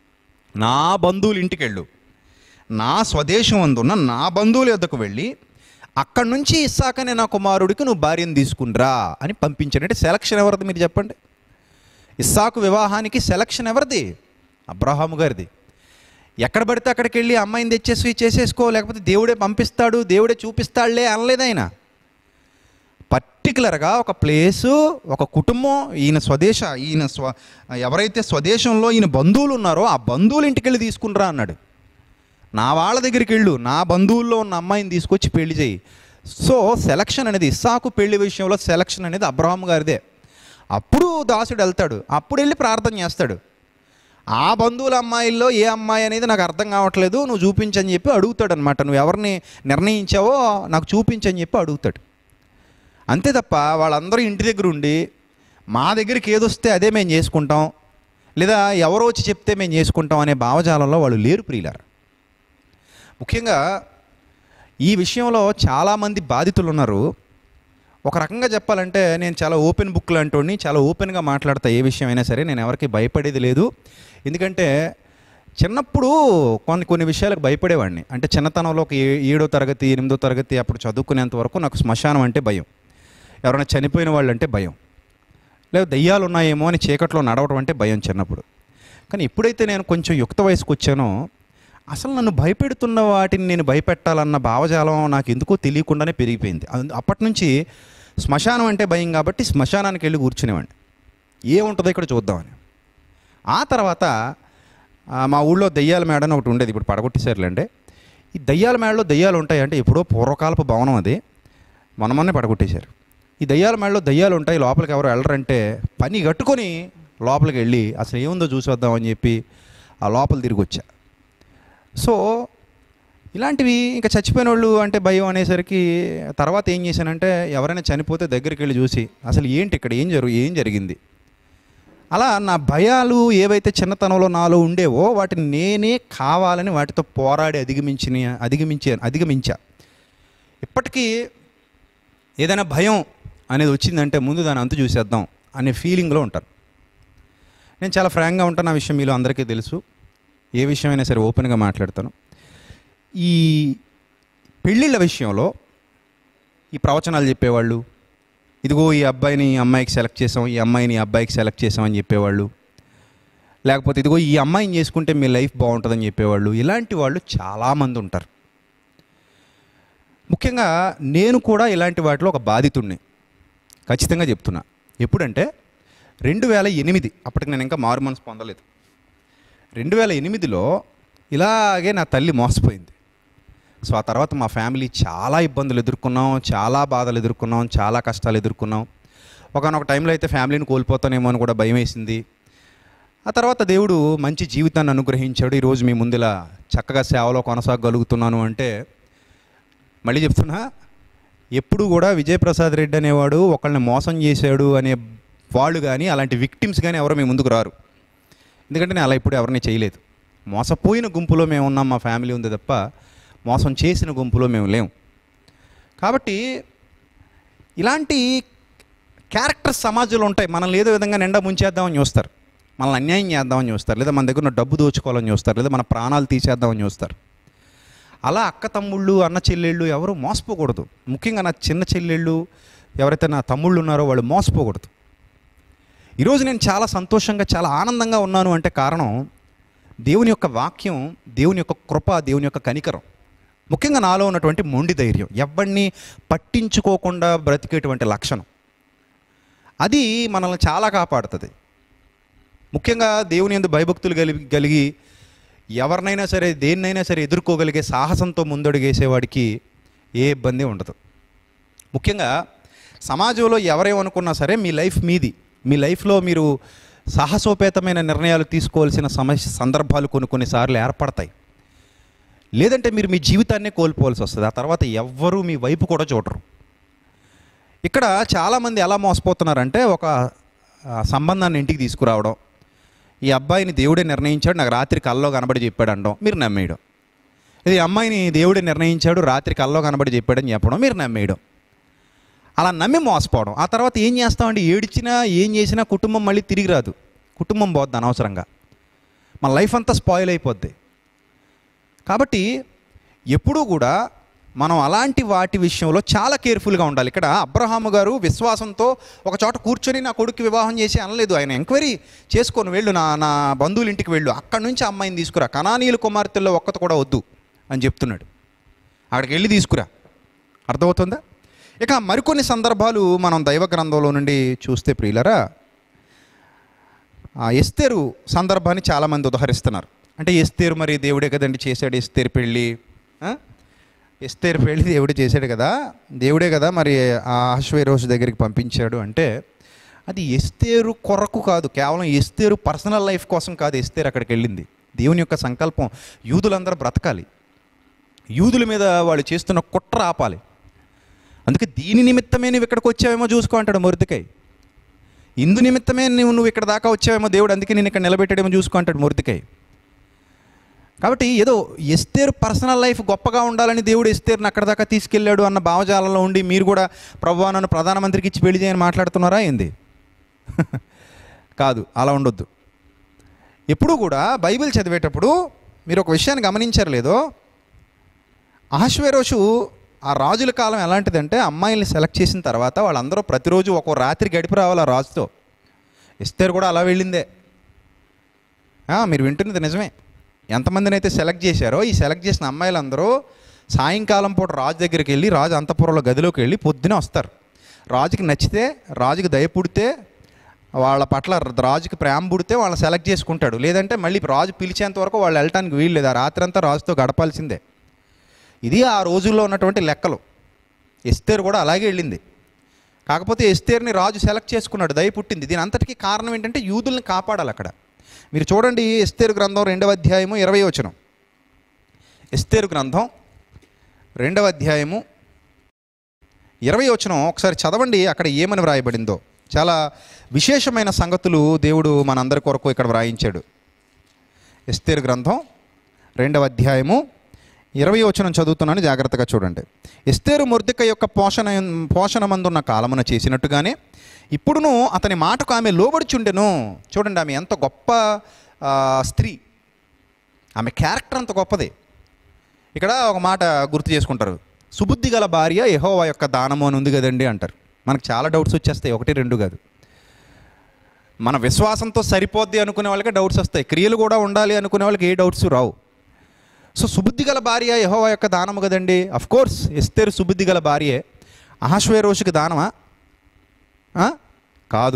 [SPEAKER 2] నా బంధువుల ఇంటికి వెళ్ళు నా స్వదేశం అందున్న నా బంధువుల యొద్దకు వెళ్ళి అక్కడి నుంచి ఇస్సాకనే నా కుమారుడికి నువ్వు భార్యను తీసుకునిరా అని పంపించాడు అంటే సెలక్షన్ ఎవరిది మీరు చెప్పండి ఇస్సాకు వివాహానికి సెలక్షన్ ఎవరిది అబ్రహాము గారిది ఎక్కడ పడితే అక్కడికి వెళ్ళి అమ్మాయిని తెచ్చేసి చేసేసుకో లేకపోతే దేవుడే పంపిస్తాడు దేవుడే చూపిస్తాడులే అనలేదు ఆయన పర్టికులర్గా ఒక ప్లేసు ఒక కుటుంబం ఈయన స్వదేశ ఈయన స్వ ఎవరైతే స్వదేశంలో ఈయన బంధువులు ఉన్నారో ఆ బంధువుల ఇంటికి వెళ్ళి తీసుకునిరా అన్నాడు నా వాళ్ళ దగ్గరికి వెళ్ళు నా బంధువుల్లో ఉన్న అమ్మాయిని తీసుకొచ్చి పెళ్లి చేయి సో సెలక్షన్ అనేది ఇస్సాకు పెళ్లి విషయంలో సెలక్షన్ అనేది అబ్రహాం గారిదే అప్పుడు దాసుడు వెళ్తాడు అప్పుడు వెళ్ళి ప్రార్థన చేస్తాడు ఆ బంధువుల అమ్మాయిల్లో ఏ అమ్మాయి అనేది నాకు అర్థం కావట్లేదు నువ్వు చూపించని చెప్పి అడుగుతాడు అనమాట నువ్వు ఎవరిని నిర్ణయించావో నాకు చూపించని చెప్పి అడుగుతాడు అంతే తప్ప వాళ్ళందరూ ఇంటి దగ్గర ఉండి మా దగ్గరికి ఏదొస్తే అదే మేము చేసుకుంటాం లేదా ఎవరో వచ్చి చెప్తే మేము చేసుకుంటాం అనే భావజాలంలో వాళ్ళు లేరు ప్రియులారు ముఖ్యంగా ఈ విషయంలో చాలామంది బాధితులు ఉన్నారు ఒక రకంగా చెప్పాలంటే నేను చాలా ఓపెన్ బుక్ లాంటి చాలా ఓపెన్గా మాట్లాడతా ఏ విషయం అయినా సరే నేను ఎవరికి భయపడేది లేదు ఎందుకంటే చిన్నప్పుడు కొన్ని కొన్ని విషయాలకు భయపడేవాడిని అంటే చిన్నతనంలో ఒక ఏ- ఏడో తరగతి ఎనిమిదో తరగతి అప్పుడు చదువుకునేంత వరకు నాకు శ్మశానం అంటే భయం ఎవరైనా చనిపోయిన వాళ్ళు అంటే భయం లేదా దయ్యాలు ఉన్నాయేమో అని చీకట్లో నడవడం అంటే భయం చిన్నప్పుడు కానీ ఎప్పుడైతే నేను కొంచెం యుక్త వయసుకు వచ్చానో అసలు నన్ను భయపెడుతున్న వాటిని నేను భయపెట్టాలన్న భావజాలం నాకు ఎందుకో తెలియకుండానే పెరిగిపోయింది అందు- అప్పటి నుంచి శ్మశానం అంటే భయం కాబట్టి శ్మశానానికి వెళ్ళి కూర్చునేవాడిని ఏముంటుందో ఇక్కడ చూద్దామని ఆ తర్వాత ఆ, మా ఊళ్ళో దయ్యాల మేడ అని ఒకటి ఉండేది ఇప్పుడు పడగొట్టేశారులేండి ఈ దయ్యాల మేడలో దయ్యాలు ఉంటాయి అంటే ఎప్పుడో పూర్వకాలపు భవనం అది మనమన్నే పడగొట్టేశారు ఈ దయ్యాల మేడలో దయ్యాలు ఉంటాయి లోపలికి ఎవరు వెళ్ళరంటే పని కట్టుకొని లోపలికి వెళ్ళి అసలు ఏముందో చూసి వద్దామని చెప్పి ఆ లోపల తిరిగి వచ్చా సో ఇలాంటివి ఇంకా చచ్చిపోయిన వాళ్ళు అంటే భయం అనేసరికి తర్వాత ఏం చేశానంటే ఎవరైనా చనిపోతే దగ్గరికి వెళ్ళి చూసి అసలు ఏంటి ఇక్కడ ఏం జరుగు ఏం జరిగింది అలా నా భయాలు ఏవైతే చిన్నతనంలో నాలో ఉండేవో వాటిని నేనే కావాలని వాటితో పోరాడి అధిగమించిన అధిగమించే అధిగమించా ఇప్పటికీ ఏదైనా భయం అనేది వచ్చిందంటే ముందు దాన్ని అంతు చూసేద్దాం అనే ఫీలింగ్లో ఉంటాను నేను చాలా ఫ్రాంక్గా ఉంటాను ఆ విషయం మీలో అందరికీ తెలుసు ఏ విషయమైనా సరే ఓపెన్గా మాట్లాడతాను ఈ పెళ్ళిళ్ళ విషయంలో ఈ ప్రవచనాలు చెప్పేవాళ్ళు ఇదిగో ఈ అబ్బాయిని ఈ అమ్మాయికి సెలెక్ట్ చేసాం ఈ అమ్మాయిని ఈ అబ్బాయికి సెలెక్ట్ చేసాం అని చెప్పేవాళ్ళు లేకపోతే ఇదిగో ఈ అమ్మాయిని చేసుకుంటే మీ లైఫ్ బాగుంటుందని చెప్పేవాళ్ళు ఇలాంటి వాళ్ళు చాలామంది ఉంటారు ముఖ్యంగా నేను కూడా ఇలాంటి వాటిలో ఒక బాధితుడిని ఖచ్చితంగా చెప్తున్నా ఎప్పుడంటే రెండు వేల ఎనిమిది అప్పటికి నేను ఇంకా మారు మనసు పొందలేదు రెండు వేల ఎనిమిదిలో ఇలాగే నా తల్లి మోసపోయింది సో ఆ తర్వాత మా ఫ్యామిలీ చాలా ఇబ్బందులు ఎదుర్కొన్నాం చాలా బాధలు ఎదుర్కొన్నాం చాలా కష్టాలు ఎదుర్కొన్నాం ఒకనొక టైంలో అయితే ఫ్యామిలీని కోల్పోతానేమో అని కూడా భయం వేసింది ఆ తర్వాత దేవుడు మంచి జీవితాన్ని అనుగ్రహించాడు ఈరోజు మీ ముందులా చక్కగా సేవలో కొనసాగలుగుతున్నాను అంటే మళ్ళీ చెప్తున్నా ఎప్పుడు కూడా విజయప్రసాద్ రెడ్డి అనేవాడు ఒకళ్ళని మోసం చేశాడు అనే వాళ్ళు కానీ అలాంటి విక్టిమ్స్ కానీ ఎవరు మీ ముందుకు రారు ఎందుకంటే నేను అలా ఇప్పుడు ఎవరిని చేయలేదు మోసపోయిన గుంపులో మేము ఉన్నాం మా ఫ్యామిలీ ఉంది తప్ప మోసం చేసిన గుంపులో మేము లేము కాబట్టి ఇలాంటి క్యారెక్టర్స్ సమాజంలో ఉంటాయి మనల్ని ఏదో విధంగా నిండా ముంచేద్దామని చూస్తారు మనల్ని అన్యాయం చేద్దామని చూస్తారు లేదా మన దగ్గర ఉన్న డబ్బు దోచుకోవాలని చూస్తారు లేదా మన ప్రాణాలు తీసేద్దామని చూస్తారు అలా అక్క తమ్ముళ్ళు అన్న చెల్లెళ్ళు ఎవరు మోసపోకూడదు ముఖ్యంగా నా చిన్న చెల్లెళ్ళు ఎవరైతే నా తమ్ముళ్ళు ఉన్నారో వాళ్ళు మోసపోకూడదు ఈరోజు నేను చాలా సంతోషంగా చాలా ఆనందంగా ఉన్నాను అంటే కారణం దేవుని యొక్క వాక్యం దేవుని యొక్క కృప దేవుని యొక్క కనికరం ముఖ్యంగా నాలో ఉన్నటువంటి మొండి ధైర్యం ఎవరిని పట్టించుకోకుండా బ్రతికేటువంటి లక్షణం అది మనల్ని చాలా కాపాడుతుంది ముఖ్యంగా దేవుని ఎందు భయభక్తులు కలిగి కలిగి ఎవరినైనా సరే దేన్నైనా సరే ఎదుర్కోగలిగే సాహసంతో ముందడుగేసేవాడికి ఏ ఇబ్బంది ఉండదు ముఖ్యంగా సమాజంలో ఎవరేమనుకున్నా సరే మీ లైఫ్ మీది మీ లైఫ్లో మీరు సాహసోపేతమైన నిర్ణయాలు తీసుకోవాల్సిన సమస్య సందర్భాలు కొన్ని కొన్నిసార్లు ఏర్పడతాయి లేదంటే మీరు మీ జీవితాన్నే కోల్పోవాల్సి వస్తుంది ఆ తర్వాత ఎవ్వరూ మీ వైపు కూడా చూడరు ఇక్కడ చాలామంది ఎలా మోసపోతున్నారంటే ఒక ఆ, సంబంధాన్ని ఇంటికి తీసుకురావడం ఈ అబ్బాయిని దేవుడే నిర్ణయించాడు నాకు రాత్రి కల్లో కనబడి చెప్పాడు అనడం మీరు నమ్మేయడం ఇది అమ్మాయిని దేవుడే నిర్ణయించాడు రాత్రి కల్లో కనబడి చెప్పాడని చెప్పడం మీరు నమ్మేయడం అలా నమ్మి మోసపోవడం ఆ తర్వాత ఏం చేస్తామంటే ఏడిచినా ఏం చేసినా కుటుంబం మళ్ళీ తిరిగి రాదు కుటుంబం పోద్ది అనవసరంగా మన లైఫ్ అంతా స్పాయిల్ అయిపోద్ది కాబట్టి ఎప్పుడూ కూడా మనం అలాంటి వాటి విషయంలో చాలా కేర్ఫుల్గా ఉండాలి ఇక్కడ అబ్రహాము గారు విశ్వాసంతో ఒక చోట కూర్చొని నా కొడుకు వివాహం చేసి అనలేదు ఆయన ఎంక్వైరీ చేసుకొని వెళ్ళు నా నా బంధువుల ఇంటికి వెళ్ళు అక్కడి నుంచి అమ్మాయిని తీసుకురా కనానీయుల కుమార్తెల్లో ఒక్కత కూడా వద్దు అని చెప్తున్నాడు అక్కడికి వెళ్ళి తీసుకురా అర్థమవుతుందా ఇక మరికొన్ని సందర్భాలు మనం దైవ గ్రంథంలో నుండి చూస్తే ప్రియులరా ఆ ఎస్తేరు సందర్భాన్ని చాలామంది ఉదహరిస్తున్నారు అంటే ఎస్తేరు మరి దేవుడే కదండి చేశాడు ఎస్తేరు పెళ్ళి ఆ? ఎస్తేరు పెళ్ళి దేవుడే చేశాడు కదా దేవుడే కదా మరి ఆ అశ్వేరోజు దగ్గరికి పంపించాడు అంటే అది ఎస్తేరు కొరకు కాదు కేవలం ఎస్తేరు పర్సనల్ లైఫ్ కోసం కాదు ఎస్తేరు అక్కడికి వెళ్ళింది దేవుని యొక్క సంకల్పం యూదులందరూ బ్రతకాలి యూదుల మీద వాళ్ళు చేస్తున్న కుట్ర ఆపాలి అందుకే దీని నిమిత్తమే నువ్వు ఇక్కడికి వచ్చావేమో చూసుకో అంటాడు మొరిదికాయ్ ఇందు నిమిత్తమే నువ్వు నువ్వు ఇక్కడ దాకా వచ్చావేమో దేవుడు అందుకే నేను ఇక్కడ నిలబెట్టాడేమో చూసుకో అంటాడు మొరిదికాయ్ కాబట్టి ఏదో ఎస్తేరు పర్సనల్ లైఫ్ గొప్పగా ఉండాలని దేవుడు ఎస్తేరుని అక్కడ దాకా తీసుకెళ్ళాడు అన్న భావజాలంలో ఉండి మీరు కూడా ప్రభు నన్ను ప్రధానమంత్రికి ఇచ్చి పెళ్లి చేయని మాట్లాడుతున్నారా ఏంది కాదు అలా ఉండొద్దు ఎప్పుడు కూడా బైబిల్ చదివేటప్పుడు మీరు ఒక విషయాన్ని గమనించారు లేదో అహశ్వేరోషు ఆ రాజుల కాలం ఎలాంటిదంటే అమ్మాయిల్ని సెలెక్ట్ చేసిన తర్వాత వాళ్ళందరూ ప్రతిరోజు ఒక్కో రాత్రి గడిపి రావాలి ఆ రాజుతో ఎస్తేరు కూడా అలా వెళ్ళిందే ఆ, మీరు వింటున్నది నిజమే ఎంతమందిని అయితే సెలెక్ట్ చేశారో ఈ సెలెక్ట్ చేసిన అమ్మాయిలందరూ సాయంకాలం పూట రాజు దగ్గరికి వెళ్ళి రాజు అంతపురంలో గదిలోకి వెళ్ళి పొద్దునే వస్తారు రాజుకి నచ్చితే రాజుకి దయ పుడితే వాళ్ళ పట్ల రాజుకి ప్రేమ పుడితే వాళ్ళని సెలెక్ట్ చేసుకుంటాడు లేదంటే మళ్ళీ రాజు పిలిచేంత వరకు వాళ్ళు వెళ్ళటానికి వీలు లేదు ఆ రాత్రి అంతా రాజుతో గడపాల్సిందే ఇది ఆ రోజుల్లో ఉన్నటువంటి లెక్కలు ఎస్తేరు కూడా అలాగే వెళ్ళింది కాకపోతే ఎస్తేర్ని రాజు సెలెక్ట్ చేసుకున్నాడు దయ పుట్టింది దీని అంతటికీ కారణం ఏంటంటే యూదుల్ని కాపాడాలి అక్కడ మీరు చూడండి ఎస్తేరు గ్రంథం రెండవ అధ్యాయము ఇరవై వచనం ఎస్తేరు గ్రంథం రెండవ అధ్యాయము ఇరవై వచనం ఒకసారి చదవండి అక్కడ ఏమని వ్రాయబడిందో చాలా విశేషమైన సంగతులు దేవుడు మనందరి కొరకు ఇక్కడ వ్రాయించాడు ఎస్తేరు గ్రంథం రెండవ అధ్యాయము ఇరవై వచనం చదువుతున్నాను జాగ్రత్తగా చూడండి ఎస్తేరు మొర్దిక యొక్క పోషణ పోషణమందున్న కాలమున చేసినట్టుగానే ఇప్పుడును అతని మాటకు ఆమె లోబడుచుండెను చూడండి ఆమె ఎంత గొప్ప ఆ, స్త్రీ ఆమె క్యారెక్టర్ అంత గొప్పది ఇక్కడ ఒక మాట గుర్తు చేసుకుంటారు సుబుద్ధి గల భార్య యెహోవా యొక్క దానము అని ఉంది కదండి అంటారు మనకు చాలా డౌట్స్ వచ్చేస్తాయి ఒకటి రెండు కాదు మన విశ్వాసంతో సరిపోద్ది అనుకునే వాళ్ళకి డౌట్స్ వస్తాయి క్రియలు కూడా ఉండాలి అనుకునే వాళ్ళకి ఏ డౌట్స్ రావు సో సుబుద్ధి గల భార్య యెహోవా యొక్క దానము కదండి అఫ్ కోర్స్ ఎస్తేరు సుబుద్ధి గల భార్యే అహశ్వేరోషుకి దానమా ఆ? కాదు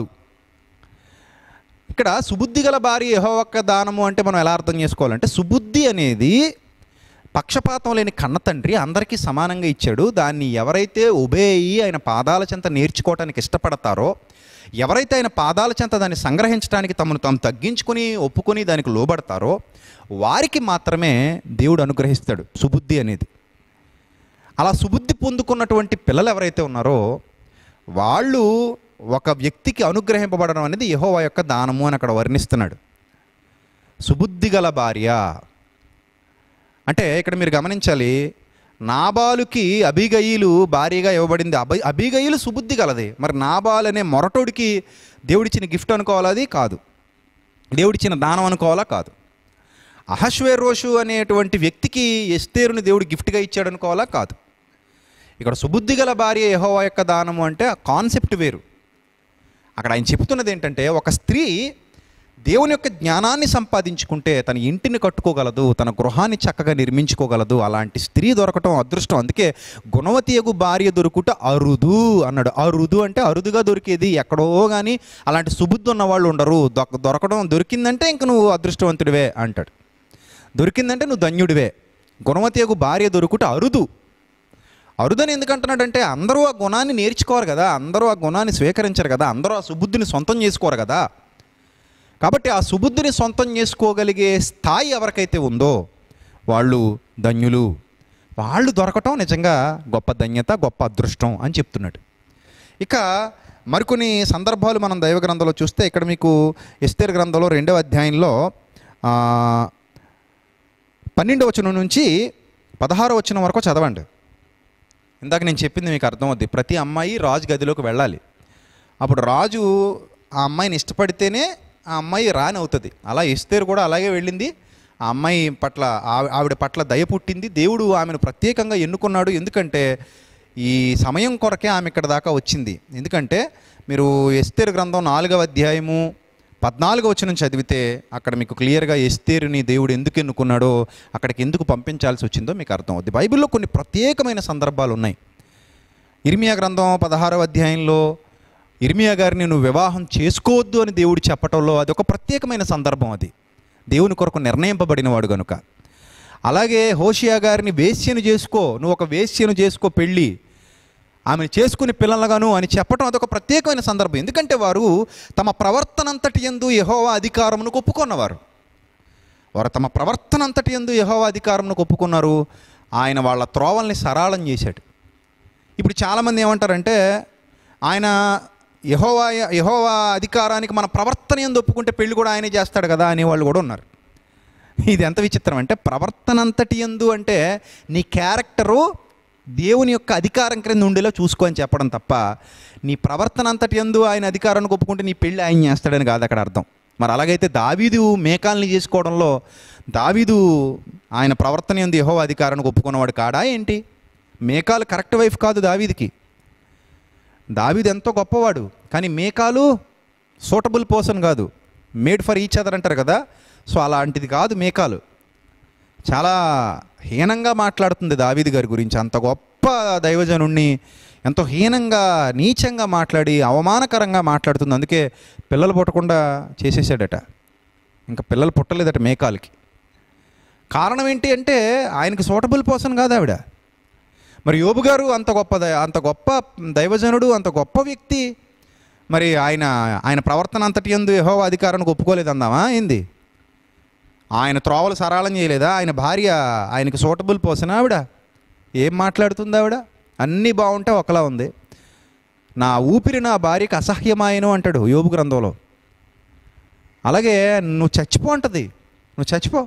[SPEAKER 2] ఇక్కడ సుబుద్ధి గల భార్య యెహోవా యొక్క దానము అంటే మనం ఎలా అర్థం చేసుకోవాలంటే సుబుద్ధి అనేది పక్షపాతం లేని కన్న తండ్రి అందరికీ సమానంగా ఇచ్చాడు దాన్ని ఎవరైతే ఉబేయి ఆయన పాదాల చెంత నేర్చుకోవటానికి ఇష్టపడతారో ఎవరైతే ఆయన పాదాల చెంత దాన్ని సంగ్రహించడానికి తమను తాము తగ్గించుకొని ఒప్పుకొని దానికి లోబడతారో వారికి మాత్రమే దేవుడు అనుగ్రహిస్తాడు సుబుద్ధి అనేది అలా సుబుద్ధి పొందుకున్నటువంటి పిల్లలు ఎవరైతే ఉన్నారో వాళ్ళు ఒక వ్యక్తికి అనుగ్రహింపబడడం అనేది యెహోవా యొక్క దానము అని అక్కడ వర్ణిస్తున్నాడు సుబుద్ధి గల భార్య అంటే ఇక్కడ మీరు గమనించాలి నాబాలుకి అభిగయిలు భార్యగా ఇవ్వబడింది అభి అభిగయిలు సుబుద్ధి గలది మరి నాబాల్ అనే మొరటోడికి దేవుడిచ్చిన గిఫ్ట్ అనుకోవాలా అది కాదు దేవుడిచ్చిన దానం అనుకోవాలా కాదు అహశ్వేరోషు అనేటువంటి వ్యక్తికి ఎస్తేరుని దేవుడు గిఫ్ట్గా ఇచ్చాడు అనుకోవాలా కాదు ఇక్కడ సుబుద్ధి గల భార్య యెహోవా యొక్క దానము అంటే ఆ కాన్సెప్ట్ వేరు అక్కడ ఆయన చెప్తున్నది ఏంటంటే ఒక స్త్రీ దేవుని యొక్క జ్ఞానాన్ని సంపాదించుకుంటే తన ఇంటిని కట్టుకోగలదు తన గృహాన్ని చక్కగా నిర్మించుకోగలదు అలాంటి స్త్రీ దొరకటం అదృష్టం అందుకే గుణవతియగు భార్య దొరుకుట అరుదు అన్నాడు అరుదు అంటే అరుదుగా దొరికేది ఎక్కడో కానీ అలాంటి సుబుద్ధి ఉన్న వాళ్ళు ఉండరు దొక దొరకడం దొరికిందంటే ఇంక నువ్వు అదృష్టవంతుడివే అంటాడు దొరికిందంటే నువ్వు ధన్యుడివే గుణవతియగు భార్య దొరుకుట అరుదు అరుదని ఎందుకంటున్నాడంటే అందరూ ఆ గుణాన్ని నేర్చుకోరు కదా అందరూ ఆ గుణాన్ని స్వీకరించరు కదా అందరూ ఆ సుబుద్ధిని సొంతం చేసుకోరు కదా కాబట్టి ఆ సుబుద్ధిని సొంతం చేసుకోగలిగే స్థాయి ఎవరికైతే ఉందో వాళ్ళు ధన్యులు వాళ్ళు దొరకటం నిజంగా గొప్ప ధన్యత గొప్ప అదృష్టం అని చెప్తున్నాడు ఇక మరికొన్ని సందర్భాలు మనం దైవ గ్రంథంలో చూస్తే ఇక్కడ మీకు ఎస్తేర్ గ్రంథంలో రెండవ అధ్యాయంలో ఆ, పన్నెండవ వచనం నుంచి పదహారో వచనం వరకు చదవండి ఇందాక నేను చెప్పింది మీకు అర్థమవుద్ది ప్రతి అమ్మాయి రాజు గదిలోకి వెళ్ళాలి అప్పుడు రాజు ఆ అమ్మాయిని ఇష్టపడితేనే ఆ అమ్మాయి రాని అవుతుంది అలా ఎస్తేరు కూడా అలాగే వెళ్ళింది ఆ అమ్మాయి పట్ల ఆవి- ఆవిడ పట్ల దయ పుట్టింది దేవుడు ఆమెను ప్రత్యేకంగా ఎన్నుకున్నాడు ఎందుకంటే ఈ సమయం కొరకే ఆమె ఇక్కడ దాకా వచ్చింది ఎందుకంటే మీరు ఎస్తేరు గ్రంథం నాలుగవ అధ్యాయము పద్నాలుగవ వచనం చదివితే అక్కడ మీకు క్లియర్గా ఎస్తేరుని దేవుడు ఎందుకు ఎన్నుకున్నాడో అక్కడికి ఎందుకు పంపించాల్సి వచ్చిందో మీకు అర్థం అవుద్ది బైబిల్లో కొన్ని ప్రత్యేకమైన సందర్భాలు ఉన్నాయి ఇర్మియా గ్రంథం పదహారవ అధ్యాయంలో ఇర్మియా గారిని నువ్వు వివాహం చేసుకోవద్దు అని దేవుడు చెప్పటంలో అది ఒక ప్రత్యేకమైన సందర్భం అది దేవుని కొరకు నిర్ణయింపబడిన వాడు కనుక అలాగే హోషియా గారిని వేశ్యను చేసుకో నువ్వు ఒక వేశ్యను చేసుకో పెళ్ళి ఆమెను చేసుకుని పిల్లలుగాను అని చెప్పడం అదొక ప్రత్యేకమైన సందర్భం ఎందుకంటే వారు తమ ప్రవర్తనంతటి ఎందు యహోవా అధికారమును ఒప్పుకున్నవారు వారు తమ ప్రవర్తన అంతటి ఎందు యహోవా అధికారంను ఒప్పుకున్నారు ఆయన వాళ్ళ త్రోవల్ని సరళం చేశాడు ఇప్పుడు చాలామంది ఏమంటారంటే ఆయన యహోవా యహోవా అధికారానికి మన ప్రవర్తన ఎందు ఒప్పుకుంటే పెళ్లి కూడా ఆయనే చేస్తాడు కదా అనేవాళ్ళు కూడా ఉన్నారు ఇది ఎంత విచిత్రం అంటే ప్రవర్తన అంతటి ఎందు అంటే నీ క్యారెక్టరు దేవుని యొక్క అధికారం క్రింద ఉండేలా చూసుకో అని చెప్పడం తప్ప నీ ప్రవర్తన అంతటి ఎందు ఆయన అధికారాన్ని ఒప్పుకుంటే నీ పెళ్ళి ఆయన చేస్తాడని కాదు అక్కడ అర్థం మరి అలాగైతే దావీదు మేకాల్ని చేసుకోవడంలో దావీదు ఆయన ప్రవర్తన ఎందు యహో అధికారానికి ఒప్పుకున్నవాడు కాడా ఏంటి మేకాలు కరెక్ట్ వైఫ్ కాదు దావీదికి దావీదు ఎంతో గొప్పవాడు కానీ మేకాలు సూటబుల్ పర్సన్ కాదు మేడ్ ఫర్ ఈచ్ అదర్ అంటారు కదా సో అలాంటిది కాదు మేకాలు చాలా హీనంగా మాట్లాడుతుంది దావీదు గారి గురించి అంత గొప్ప దైవజనుణ్ణి ఎంతో హీనంగా నీచంగా మాట్లాడి అవమానకరంగా మాట్లాడుతుంది అందుకే పిల్లలు పుట్టకుండా చేసేసాడట ఇంకా పిల్లలు పుట్టలేదట మేకాలకి కారణం ఏంటి అంటే ఆయనకి సూటబుల్ పర్సన్ కాదు ఆవిడ మరి యోబు గారు అంత గొప్ప దై- అంత గొప్ప దైవజనుడు అంత గొప్ప వ్యక్తి మరి ఆయన ఆయన ప్రవర్తన అంతటి ఎందు యహో అధికారానికి ఒప్పుకోలేదు అందామా ఏంది ఆయన త్రోవలు సరళం చేయలేదా ఆయన భార్య ఆయనకి సూటబుల్ పర్సన్ ఆవిడ ఏం మాట్లాడుతుంది ఆవిడ అన్నీ బాగుంటే ఒకలా ఉంది నా ఊపిరి నా భార్యకి అసహ్యమాయను అంటాడు యోబు గ్రంథంలో అలాగే నువ్వు చచ్చిపో అంటది నువ్వు చచ్చిపో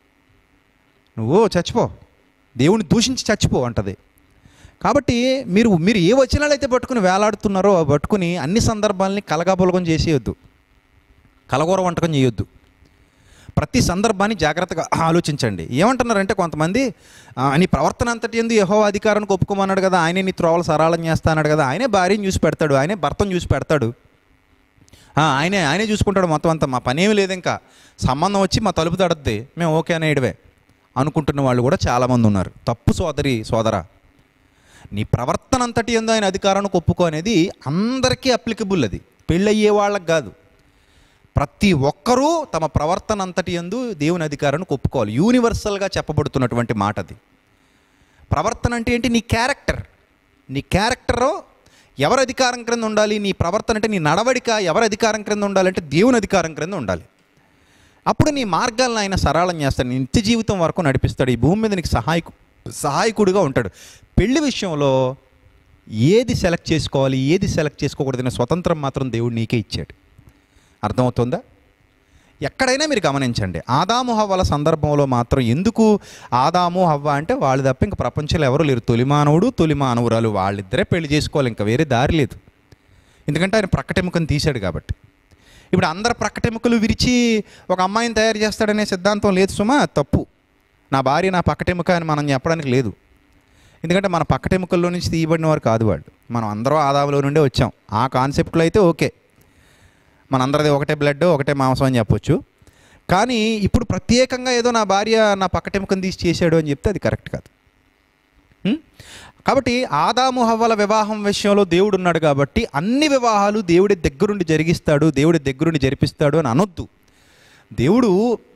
[SPEAKER 2] నువ్వు చచ్చిపో దేవుని దూషించి చచ్చిపో అంటది కాబట్టి మీరు మీరు ఏ వచనాలు అయితే పట్టుకుని వేలాడుతున్నారో అవి పట్టుకుని అన్ని సందర్భాలని కలగాపులగం చేసేయొద్దు కలగూర వంటకం చేయొద్దు ప్రతి సందర్భాన్ని జాగ్రత్తగా ఆలోచించండి ఏమంటున్నారంటే కొంతమంది "ఆ, నీ ప్రవర్తన అంతటి ఎందు యహో అధికారానికి ఒప్పుకోమన్నాడు కదా ఆయనే నీ త్రోవలు సరళం చేస్తాన్నాడు కదా ఆయనే భార్యను చూసి పెడతాడు ఆయనే భర్తను చూసి పెడతాడు "ఆ, ఆయనే ఆయనే చూసుకుంటాడు మొత్తం అంతా మా పనేమి లేదు ఇంకా సంబంధం వచ్చి మా తలుపు తడద్ది మేము ఓకే అనేయడమే అనుకుంటున్న వాళ్ళు కూడా చాలామంది ఉన్నారు తప్పు సోదరి సోదరా నీ ప్రవర్తన అంతటి ఎందు ఆయన అధికారానికి ఒప్పుకో అనేది అందరికీ అప్లికబుల్ అది పెళ్ళయ్యే వాళ్ళకి కాదు ప్రతి ఒక్కరూ తమ ప్రవర్తన అంతటి ఎందు దేవుని అధికారానికి ఒప్పుకోవాలి యూనివర్సల్గా చెప్పబడుతున్నటువంటి మాట అది ప్రవర్తన అంటే ఏంటి నీ క్యారెక్టర్ నీ క్యారెక్టర్ ఎవరి అధికారం క్రింద ఉండాలి నీ ప్రవర్తన అంటే నీ నడవడిక ఎవరి అధికారం క్రింద ఉండాలంటే దేవుని అధికారం క్రింద ఉండాలి అప్పుడు నీ మార్గాలను ఆయన సరళం చేస్తాడు నీ నిత్య జీవితం వరకు నడిపిస్తాడు ఈ భూమి మీద నీకు సహాయకు సహాయకుడిగా ఉంటాడు పెళ్లి విషయంలో ఏది సెలెక్ట్ చేసుకోవాలి ఏది సెలెక్ట్ చేసుకోకూడదనే స్వతంత్రం మాత్రం దేవుడు నీకే ఇచ్చాడు అర్థమవుతుందా ఎక్కడైనా మీరు గమనించండి ఆదాము హవ్వల సందర్భంలో మాత్రం ఎందుకు ఆదాము హవ్వ అంటే వాళ్ళు తప్ప ఇంక ప్రపంచంలో ఎవరు లేరు తొలి మానవుడు తొలి మానవురాలు వాళ్ళిద్దరే పెళ్లి చేసుకోవాలి ఇంకా వేరే దారి లేదు ఎందుకంటే ఆయన ప్రక్కటెముకను తీశాడు కాబట్టి ఇప్పుడు అందరు ప్రక్కటెముకలు విరిచి ఒక అమ్మాయిని తయారు చేస్తాడనే సిద్ధాంతం లేదు సుమా అది తప్పు నా భార్య నా పక్కటెముక అని మనం చెప్పడానికి లేదు ఎందుకంటే మన పక్కటెముకల్లో నుంచి తీయబడిన వారు కాదు వాళ్ళు మనం అందరం ఆదాములో నుండే వచ్చాం ఆ కాన్సెప్ట్లో అయితే ఓకే మనందరిది ఒకటే బ్లడ్ ఒకటే మాంసం అని చెప్పొచ్చు కానీ ఇప్పుడు ప్రత్యేకంగా ఏదో నా భార్య నా పక్కటెముకను తీసి చేశాడు అని చెప్తే అది కరెక్ట్ కాదు ఉం? కాబట్టి ఆదాము హవ్వల వివాహం విషయంలో దేవుడు ఉన్నాడు కాబట్టి అన్ని వివాహాలు దేవుడి దగ్గరుండి జరిగిస్తాడు దేవుడి దగ్గరుండి జరిపిస్తాడు అని అనొద్దు దేవుడు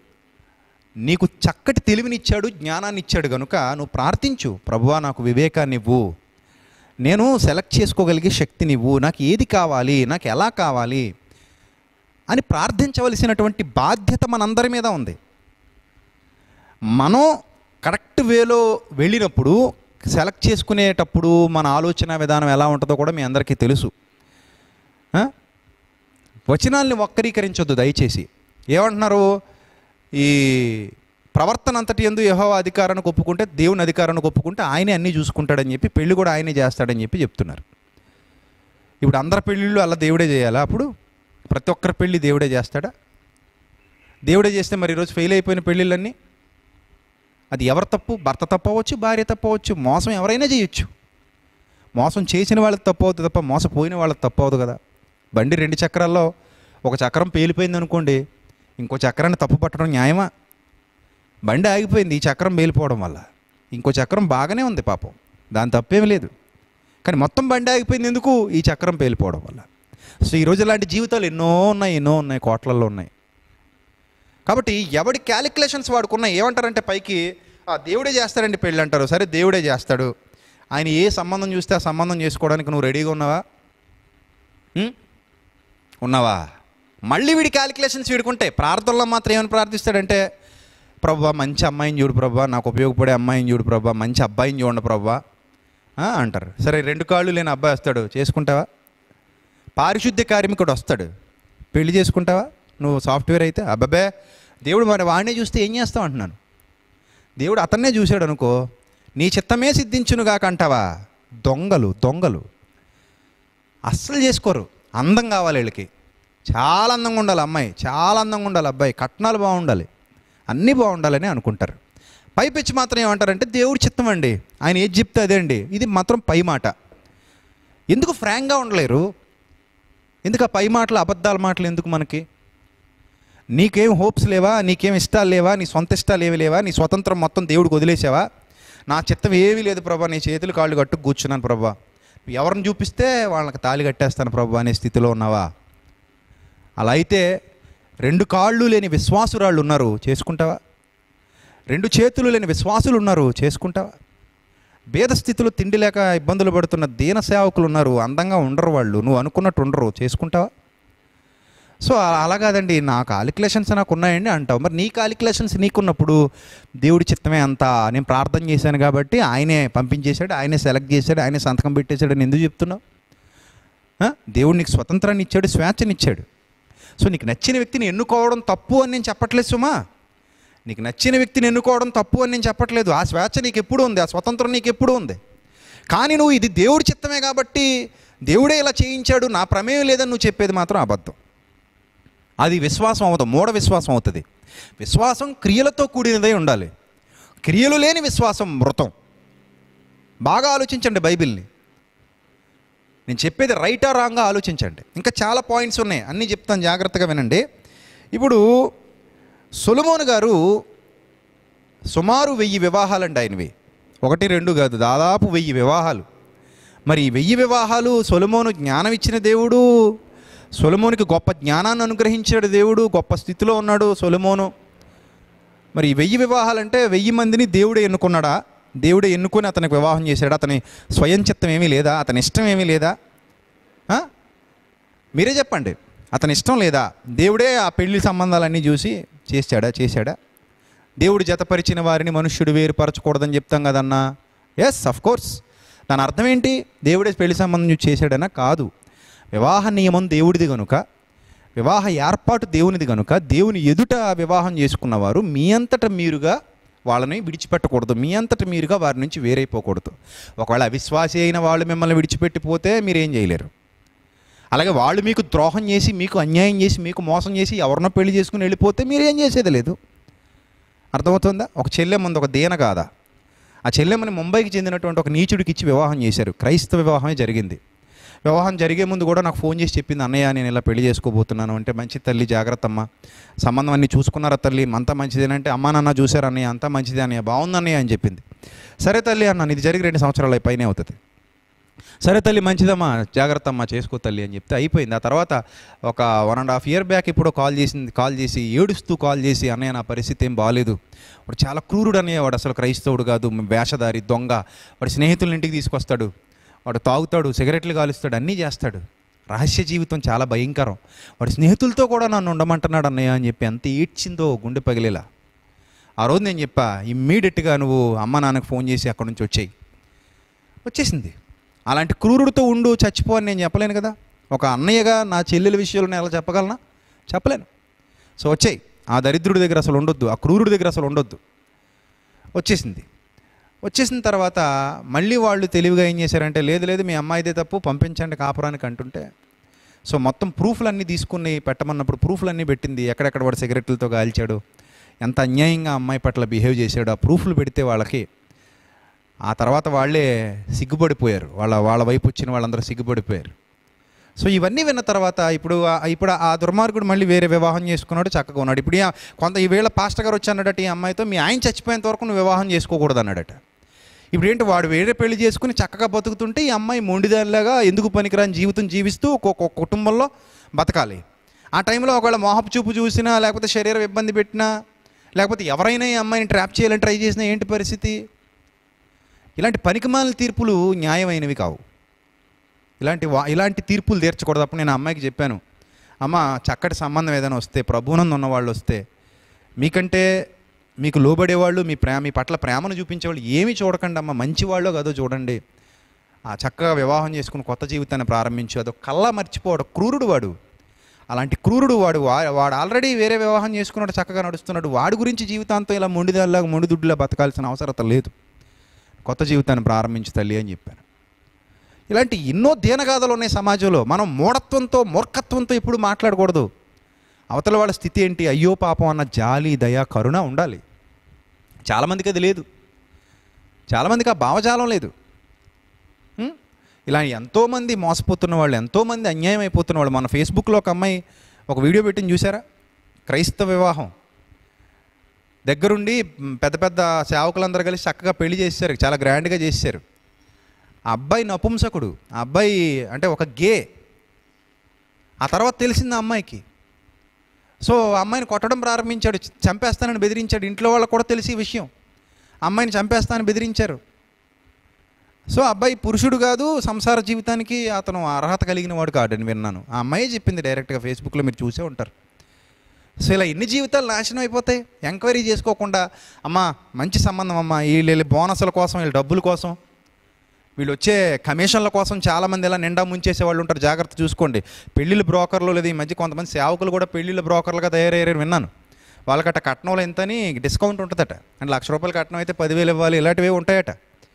[SPEAKER 2] నీకు చక్కటి తెలివినిచ్చాడు జ్ఞానాన్ని ఇచ్చాడు కనుక నువ్వు ప్రార్థించు ప్రభువా నాకు వివేకాన్ని ఇవ్వు నేను సెలెక్ట్ చేసుకోగలిగే శక్తినివ్వు నాకు ఏది కావాలి నాకు ఎలా కావాలి అని ప్రార్థించవలసినటువంటి బాధ్యత మనందరి మీద ఉంది మనం కరెక్ట్ వేలో వెళ్ళినప్పుడు సెలెక్ట్ చేసుకునేటప్పుడు మన ఆలోచన విధానం ఎలా ఉంటుందో కూడా మీ అందరికీ తెలుసు ఆ? వచనాల్ని వక్రీకరించొద్దు దయచేసి ఏమంటున్నారు ఈ ప్రవర్తన అంతటి ఎందు యహో అధికారానికి ఒప్పుకుంటే దేవుని అధికారానికి ఒప్పుకుంటే ఆయనే అన్నీ చూసుకుంటాడని చెప్పి పెళ్లి కూడా ఆయనే చేస్తాడని చెప్పి చెప్తున్నారు ఇప్పుడు అందరి పెళ్ళిళ్ళు అలా దేవుడే చేయాలా అప్పుడు ప్రతి ఒక్కరి పెళ్ళి దేవుడే చేస్తాడా దేవుడే చేస్తే మరి ఈరోజు ఫెయిల్ అయిపోయిన పెళ్ళిళ్ళన్నీ అది ఎవరి తప్పు భర్త తప్పవచ్చు భార్య తప్పవచ్చు మోసం ఎవరైనా చేయొచ్చు మోసం చేసిన వాళ్ళకి తప్పు అవుతుంది తప్ప మోసపోయిన వాళ్ళకి తప్పు అవుతుంది కదా బండి రెండు చక్రాల్లో ఒక చక్రం పేలిపోయింది అనుకోండి ఇంకో చక్రాన్ని తప్పు పట్టడం న్యాయమా బండి ఆగిపోయింది ఈ చక్రం పేలిపోవడం వల్ల ఇంకో చక్రం బాగానే ఉంది పాపం దాని తప్పేమీ లేదు కానీ మొత్తం బండి ఆగిపోయింది ఎందుకు ఈ చక్రం పేలిపోవడం వల్ల సో ఈరోజు ఇలాంటి జీవితాలు ఎన్నో ఉన్నాయి ఎన్నో ఉన్నాయి కోట్లల్లో ఉన్నాయి కాబట్టి ఎవడి క్యాలిక్యులేషన్స్ వాడుకున్నా ఏమంటారంటే పైకి ఆ దేవుడే చేస్తాడండి పెళ్ళి అంటారు సరే దేవుడే చేస్తాడు ఆయన ఏ సంబంధం చూస్తే ఆ సంబంధం చేసుకోవడానికి నువ్వు రెడీగా ఉన్నావా ఉం? ఉన్నావా మళ్ళీ వీడి క్యాలిక్యులేషన్స్ వీడుకుంటే ప్రార్థనలో మాత్రం ఏమని ప్రార్థిస్తాడంటే ప్రభా మంచి అమ్మాయిని చూడు ప్రభా నాకు ఉపయోగపడే అమ్మాయిని చూడు ప్రభా మంచి అబ్బాయిని చూడండి ప్రభా ఆ, అంటారు సరే రెండు కాళ్ళు లేని అబ్బాయి వస్తాడు చేసుకుంటావా పారిశుద్ధ్య కార్మికుడు వస్తాడు పెళ్లి చేసుకుంటావా నువ్వు సాఫ్ట్వేర్ అయితే అబ్బాబే దేవుడు మరి వాడినే చూస్తే ఏం చేస్తావు అంటున్నాను దేవుడు అతన్నే చూశాడు అనుకో నీ చిత్తమే సిద్ధించునుగాక అంటావా దొంగలు దొంగలు అస్సలు చేసుకోరు అందం కావాలి వీళ్ళకి చాలా అందంగా ఉండాలి అమ్మాయి చాలా అందంగా ఉండాలి అబ్బాయి కట్నాలు బాగుండాలి అన్నీ బాగుండాలని అనుకుంటారు పైపెచ్చి మాత్రం ఏమంటారంటే దేవుడు చిత్తం అండి ఆయన ఏది చెప్తే అదే అండి ఇది మాత్రం పై మాట ఎందుకు ఫ్రాంక్గా ఉండలేరు ఎందుకు ఆ పై మాటలు అబద్ధాల మాటలు ఎందుకు మనకి నీకేం హోప్స్ లేవా నీకేం ఇష్టాలు లేవా నీ సొంత ఇష్టాలు ఏమి లేవా నీ స్వతంత్రం మొత్తం దేవుడికి వదిలేసావా నా చిత్తం ఏమీ లేదు ప్రభా నీ చేతులు కాళ్ళు కట్టు కూర్చున్నాను ప్రభా ఎవరిని చూపిస్తే వాళ్ళకి తాళి కట్టేస్తాను ప్రభా అనే స్థితిలో ఉన్నావా అలా అయితే రెండు కాళ్ళు లేని విశ్వాసురాళ్ళు ఉన్నారు చేసుకుంటావా రెండు చేతులు లేని విశ్వాసులు ఉన్నారు చేసుకుంటావా భేద స్థితిలో తిండి లేక ఇబ్బందులు పడుతున్న దీన సేవకులు ఉన్నారు అందంగా ఉండరు వాళ్ళు నువ్వు అనుకున్నట్టు ఉండరు చేసుకుంటావా సో అ- అలా కాదండి నా కాలిక్యులేషన్స్ నాకు ఉన్నాయండి అంటావు మరి నీ కాలిక్యులేషన్స్ నీకున్నప్పుడు దేవుడి చిత్తమే అంతా నేను ప్రార్థన చేశాను కాబట్టి ఆయనే పంపించేశాడు ఆయనే సెలెక్ట్ చేశాడు ఆయనే సంతకం పెట్టేశాడు అని ఎందుకు చెప్తున్నావు ఆ? దేవుడు నీకు స్వతంత్రాన్ని ఇచ్చాడు స్వేచ్ఛనిచ్చాడు సో నీకు నచ్చిన వ్యక్తిని ఎన్నుకోవడం తప్పు అని నేను చెప్పట్లేదు సుమా నీకు నచ్చిన వ్యక్తిని ఎన్నుకోవడం తప్పు అని నేను చెప్పట్లేదు ఆ స్వేచ్ఛ నీకు ఎప్పుడు ఉంది ఆ స్వతంత్రం నీకు ఎప్పుడు ఉంది కానీ నువ్వు ఇది దేవుడి చిత్తమే కాబట్టి దేవుడే ఇలా చేయించాడు నా ప్రమేయం లేదని నువ్వు చెప్పేది మాత్రం అబద్ధం అది విశ్వాసం అవుతుంది మూఢ విశ్వాసం అవుతుంది విశ్వాసం క్రియలతో కూడినదై ఉండాలి క్రియలు లేని విశ్వాసం మృతం బాగా ఆలోచించండి బైబిల్ని నేను చెప్పేది రైటా రాంగా ఆలోచించండి ఇంకా చాలా పాయింట్స్ ఉన్నాయి అన్నీ చెప్తాను జాగ్రత్తగా వినండి ఇప్పుడు సొలమోన్ గారు సుమారు వెయ్యి వివాహాలండి ఆయనవి ఒకటి రెండు కాదు దాదాపు వెయ్యి వివాహాలు మరి ఈ వెయ్యి వివాహాలు సొలమోను జ్ఞానం ఇచ్చిన దేవుడు సొలమోనికి గొప్ప జ్ఞానాన్ని అనుగ్రహించాడు దేవుడు గొప్ప స్థితిలో ఉన్నాడు సొలమోను మరి ఈ వెయ్యి వివాహాలంటే వెయ్యి మందిని దేవుడే ఎన్నుకున్నాడా దేవుడే ఎన్నుకొని అతనికి వివాహం చేశాడు అతని స్వయం చిత్తం ఏమీ లేదా అతని ఇష్టం ఏమీ లేదా ఆ? మీరే చెప్పండి అతని ఇష్టం లేదా దేవుడే ఆ పెళ్లి సంబంధాలన్నీ చూసి చేశాడా చేశాడా దేవుడు జతపరిచిన వారిని మనుష్యుడు వేరుపరచకూడదని చెప్తాం కదన్నా ఎస్ అఫ్ కోర్స్ దాని అర్థం ఏంటి దేవుడే పెళ్లి సంబంధం చూసి చేశాడనా కాదు వివాహ నియమం దేవుడిది కనుక వివాహ ఏర్పాటు దేవునిది కనుక దేవుని ఎదుట వివాహం చేసుకున్నవారు మీ అంతట మీరుగా వాళ్ళని విడిచిపెట్టకూడదు మీ అంతట మీరుగా వారి నుంచి వేరైపోకూడదు ఒకవేళ అవిశ్వాసి అయిన వాళ్ళు మిమ్మల్ని విడిచిపెట్టిపోతే మీరేం చేయలేరు అలాగే వాళ్ళు మీకు ద్రోహం చేసి మీకు అన్యాయం చేసి మీకు మోసం చేసి ఎవరినో పెళ్లి చేసుకుని వెళ్ళిపోతే మీరేం చేసేది లేదు అర్థమవుతుందా ఒక చెల్లెమ్మ ఉంది ఒక దీన కాదా ఆ చెల్లెమ్మని ముంబైకి చెందినటువంటి ఒక నీచుడికి ఇచ్చి వివాహం చేశారు క్రైస్తవ వివాహమే జరిగింది వివాహం జరిగే ముందు కూడా నాకు ఫోన్ చేసి చెప్పింది అన్నయ్య నేను ఇలా పెళ్లి చేసుకోబోతున్నాను అంటే మంచి తల్లి జాగ్రత్త అమ్మ సంబంధం అన్ని చూసుకున్నారా తల్లి అంతా మంచిదేనంటే అమ్మా నాన్న చూసారు అన్నయ్య అంతా మంచిదే అన్నయ్య బాగుంది అన్నయ్య అని చెప్పింది సరే తల్లి అన్నాను ఇది జరిగి రెండు సంవత్సరాల పైనే అవుతుంది సరే తల్లి మంచిదమ్మా జాగ్రత్త అమ్మా చేసుకో తల్లి అని చెప్తే అయిపోయింది ఆ తర్వాత ఒక one and half year back ఇప్పుడు కాల్ చేసింది కాల్ చేసి ఏడుస్తూ కాల్ చేసి అన్నయ్య నా పరిస్థితి ఏం బాగాలేదు వాడు చాలా క్రూరుడు అన్నయ్య వాడు అసలు క్రైస్తవుడు కాదు వేషధారి దొంగ వాడి స్నేహితుల ఇంటికి తీసుకొస్తాడు వాడు తాగుతాడు సిగరెట్లు కాలుస్తాడు అన్నీ చేస్తాడు రహస్య జీవితం చాలా భయంకరం వాడి స్నేహితులతో కూడా నన్ను ఉండమంటున్నాడు అన్నయ్య అని చెప్పి ఎంత ఏడ్చిందో గుండె పగిలేలా ఆ రోజు నేను చెప్పా ఇమ్మీడియట్గా నువ్వు అమ్మ నాన్నకు ఫోన్ చేసి అక్కడి నుంచి వచ్చేయి వచ్చేసింది అలాంటి క్రూరుడితో ఉండు చచ్చిపో అని నేను చెప్పలేను కదా ఒక అన్నయ్యగా నా చెల్లెల విషయంలో నేను ఎలా చెప్పగలనా చెప్పలేను సో వచ్చాయి ఆ దరిద్రుడి దగ్గర అసలు ఉండొద్దు ఆ క్రూరుడి దగ్గర అసలు ఉండొద్దు వచ్చేసింది వచ్చేసిన తర్వాత మళ్ళీ వాళ్ళు తెలివిగా ఏం చేశారంటే లేదు లేదు మీ అమ్మాయిదే తప్పు పంపించండి కాపురానికి అంటుంటే సో మొత్తం ప్రూఫ్లన్నీ తీసుకుని పెట్టమన్నప్పుడు ప్రూఫ్లన్నీ పెట్టింది ఎక్కడెక్కడ వాడు సిగరెట్లతో కాల్చాడు ఎంత అన్యాయంగా అమ్మాయి పట్ల బిహేవ్ చేశాడు ఆ ప్రూఫ్లు పెడితే వాళ్ళకి ఆ తర్వాత వాళ్ళే సిగ్గుపడిపోయారు వాళ్ళ వాళ్ళ వైపు వచ్చిన వాళ్ళందరూ సిగ్గుపడిపోయారు సో ఇవన్నీ విన్న తర్వాత ఇప్పుడు ఆ- ఇప్పుడు ఆ దుర్మార్గుడు మళ్ళీ వేరే వివాహం చేసుకున్నాడు చక్కగా ఉన్నాడు ఇప్పుడు ఈ- కొంత ఈవేళ పాస్టర్ గారు వచ్చి అన్నాడట ఈ అమ్మాయితో మీ ఆయన చచ్చిపోయేంత వరకు నువ్వు వివాహం చేసుకోకూడదు అన్నాడట ఇప్పుడు ఏంటి వాడు వేరే పెళ్లి చేసుకుని చక్కగా బతుకుతుంటే ఈ అమ్మాయి మొండిదానిలాగా ఎందుకు పనికిరాని జీవితం జీవిస్తూ ఒక్కొక్క కుటుంబంలో బతకాలి ఆ టైంలో ఒకవేళ మోహపు చూపు చూసినా లేకపోతే శరీరం ఇబ్బంది పెట్టినా లేకపోతే ఎవరైనా ఈ అమ్మాయిని ట్రాప్ చేయాలని ట్రై చేసినా ఏంటి పరిస్థితి ఇలాంటి పనికిమాలిన తీర్పులు న్యాయమైనవి కావు ఇలాంటి వా ఇలాంటి తీర్పులు తీర్చకూడదు అప్పుడు నేను ఆ అమ్మాయికి చెప్పాను అమ్మ చక్కటి సంబంధం ఏదైనా వస్తే ప్రభునందు ఉన్నవాళ్ళు వస్తే మీకంటే మీకు లోబడేవాళ్ళు మీ ప్రేమ మీ పట్ల ప్రేమను చూపించేవాళ్ళు ఏమీ చూడకండి అమ్మ మంచి వాళ్ళో కాదో చూడండి ఆ చక్కగా వివాహం చేసుకుని కొత్త జీవితాన్ని ప్రారంభించు అదొక కళ్ళ మర్చిపోవడం క్రూరుడు వాడు అలాంటి క్రూరుడు వాడు వా- వాడు ఆల్రెడీ వేరే వివాహం చేసుకున్నాడు చక్కగా నడుస్తున్నాడు వాడి గురించి జీవితాంతం ఇలా మొండిదాల్లాగా మొండిదుడ్డులా బతకాల్సిన అవసరత లేదు కొత్త జీవితాన్ని ప్రారంభించి తల్లి అని చెప్పాను ఇలాంటి ఎన్నో దీనగాథలు ఉన్నాయి సమాజంలో మనం మూఢత్వంతో మూర్ఖత్వంతో ఎప్పుడు మాట్లాడకూడదు అవతల వాళ్ళ స్థితి ఏంటి అయ్యో పాపం అన్న జాలి దయ కరుణ ఉండాలి చాలామందికి అది లేదు చాలామందికి ఆ భావజాలం లేదు ఉం? ఇలా ఎంతోమంది మోసపోతున్న వాళ్ళు ఎంతోమంది అన్యాయం అయిపోతున్న వాళ్ళు మన ఫేస్బుక్లో ఒక అమ్మాయి ఒక వీడియో పెట్టింది చూసారా క్రైస్తవ వివాహం దగ్గరుండి మ్, పెద్ద పెద్ద సేవకులందరూ కలిసి చక్కగా పెళ్లి చేశారు చాలా గ్రాండ్గా చేశారు ఆ అబ్బాయి నపుంసకుడు ఆ అబ్బాయి అంటే ఒక గే ఆ తర్వాత తెలిసింది ఆ అమ్మాయికి సో ఆ అమ్మాయిని కొట్టడం ప్రారంభించాడు చ- చంపేస్తానని బెదిరించాడు ఇంట్లో వాళ్ళకు కూడా తెలిసి ఈ విషయం ఆ అమ్మాయిని చంపేస్తానని బెదిరించారు సో ఆ అబ్బాయి పురుషుడు కాదు సంసార జీవితానికి అతను అర్హత కలిగిన వాడు కాడని విన్నాను ఆ అమ్మాయి చెప్పింది డైరెక్ట్గా ఫేస్బుక్లో మీరు చూసే ఉంటారు సో ఇలా ఎన్ని జీవితాలు నాశనం అయిపోతాయి ఎంక్వైరీ చేసుకోకుండా అమ్మా మంచి సంబంధం అమ్మా వీళ్ళు వీళ్ళ బోనసుల కోసం వీళ్ళ డబ్బుల కోసం వీళ్ళు వచ్చే కమిషన్ల కోసం చాలామంది ఇలా నిండా ముంచేసే వాళ్ళు ఉంటారు జాగ్రత్త చూసుకోండి పెళ్ళిళ్ళ బ్రోకర్లు లేదా ఈ మధ్య కొంతమంది సేవకులు కూడా పెళ్ళిళ్ళ బ్రోకర్లుగా తయారయ్యారని విన్నాను వాళ్ళకట కట్నంలో ఎంతని డిస్కౌంట్ ఉంటుందట అంటే లక్ష రూపాయలు కట్నం అయితే పదివేలు ఇవ్వాలి ఇలాంటివి ఉంటాయట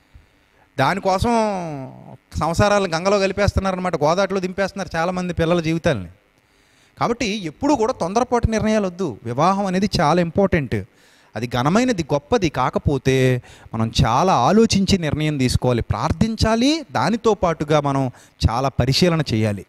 [SPEAKER 2] దానికోసం సంసారాలు గంగలో కలిపేస్తున్నారనమాట గోదాట్లో దింపేస్తున్నారు చాలామంది పిల్లల జీవితాలని కాబట్టి ఎప్పుడు కూడా తొందరపాటు నిర్ణయాలు వద్దు వివాహం అనేది చాలా ఇంపార్టెంట్ అది ఘనమైనది గొప్పది కాకపోతే మనం చాలా ఆలోచించి నిర్ణయం తీసుకోవాలి ప్రార్థించాలి దానితో పాటుగా మనం చాలా పరిశీలన చేయాలి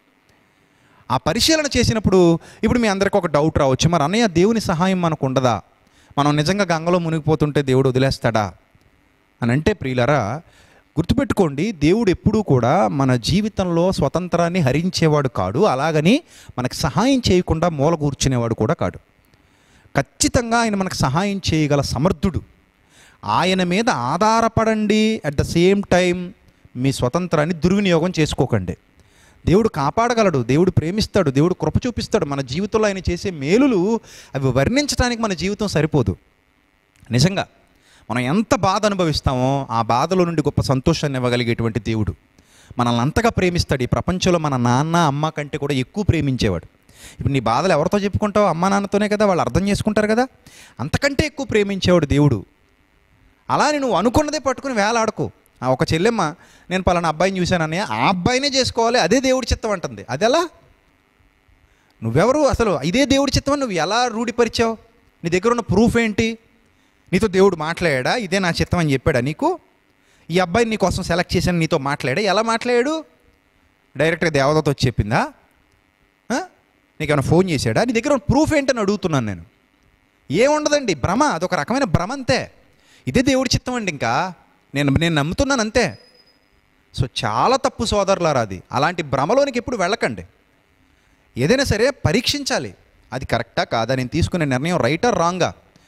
[SPEAKER 2] ఆ పరిశీలన చేసినప్పుడు ఇప్పుడు మీ అందరికీ ఒక డౌట్ రావచ్చు మరి అన్నయ్య దేవుని సహాయం మనకు ఉండదా మనం నిజంగా గంగలో మునిగిపోతుంటే దేవుడు వదిలేస్తాడా అని అంటే ప్రియులరా గుర్తుపెట్టుకోండి దేవుడు ఎప్పుడూ కూడా మన జీవితంలో స్వతంత్రాన్ని హరించేవాడు కాడు అలాగని మనకు సహాయం చేయకుండా మూల కూర్చునేవాడు కూడా కాడు ఖచ్చితంగా ఆయన మనకు సహాయం చేయగల సమర్థుడు ఆయన మీద ఆధారపడండి అట్ ద సేమ్ టైం మీ స్వతంత్రాన్ని దుర్వినియోగం చేసుకోకండి దేవుడు కాపాడగలడు దేవుడు ప్రేమిస్తాడు దేవుడు కృప చూపిస్తాడు మన జీవితంలో ఆయన చేసే మేలులు అవి వర్ణించడానికి మన జీవితం సరిపోదు నిజంగా మనం ఎంత బాధ అనుభవిస్తామో ఆ బాధలో నుండి గొప్ప సంతోషాన్ని ఇవ్వగలిగేటువంటి దేవుడు మనల్ని అంతగా ప్రేమిస్తాడు ఈ ప్రపంచంలో మన నాన్న అమ్మ కంటే కూడా ఎక్కువ ప్రేమించేవాడు ఇప్పుడు నీ బాధలు ఎవరితో చెప్పుకుంటావు అమ్మ నాన్నతోనే కదా వాళ్ళు అర్థం చేసుకుంటారు కదా అంతకంటే ఎక్కువ ప్రేమించేవాడు దేవుడు అలా నువ్వు అనుకున్నదే పట్టుకుని వేలాడుకో ఆ ఒక చెల్లెమ్మ నేను పలానా అబ్బాయిని చూశానన్నయ్య ఆ అబ్బాయినే చేసుకోవాలి అదే దేవుడి చిత్తం అంటుంది అది ఎలా నువ్వెవరు అసలు ఇదే దేవుడి చిత్తం అని నువ్వు ఎలా రూఢిపరిచావు నీ దగ్గర ఉన్న ప్రూఫ్ ఏంటి నీతో దేవుడు మాట్లాడా ఇదే నా చిత్తం అని చెప్పాడా నీకు ఈ అబ్బాయిని నీ కోసం సెలెక్ట్ చేశాను నీతో మాట్లాడా ఎలా మాట్లాడాడు డైరెక్ట్గా దేవదతో వచ్చి చెప్పిందా ఆ? నీకేమైనా ఫోన్ చేశాడా నీ దగ్గర ఉన్న ప్రూఫ్ ఏంటని అడుగుతున్నాను నేను ఏముండదండి భ్రమ అదొక రకమైన భ్రమ అంతే ఇదే దేవుడి చిత్తం అండి ఇంకా నేను నేను నమ్ముతున్నాను అంతే సో చాలా తప్పు సోదరులారా అది అలాంటి భ్రమలోనికి ఎప్పుడు వెళ్ళకండి ఏదైనా సరే పరీక్షించాలి అది కరెక్టా కాదా నేను తీసుకునే నిర్ణయం రైటా రాంగా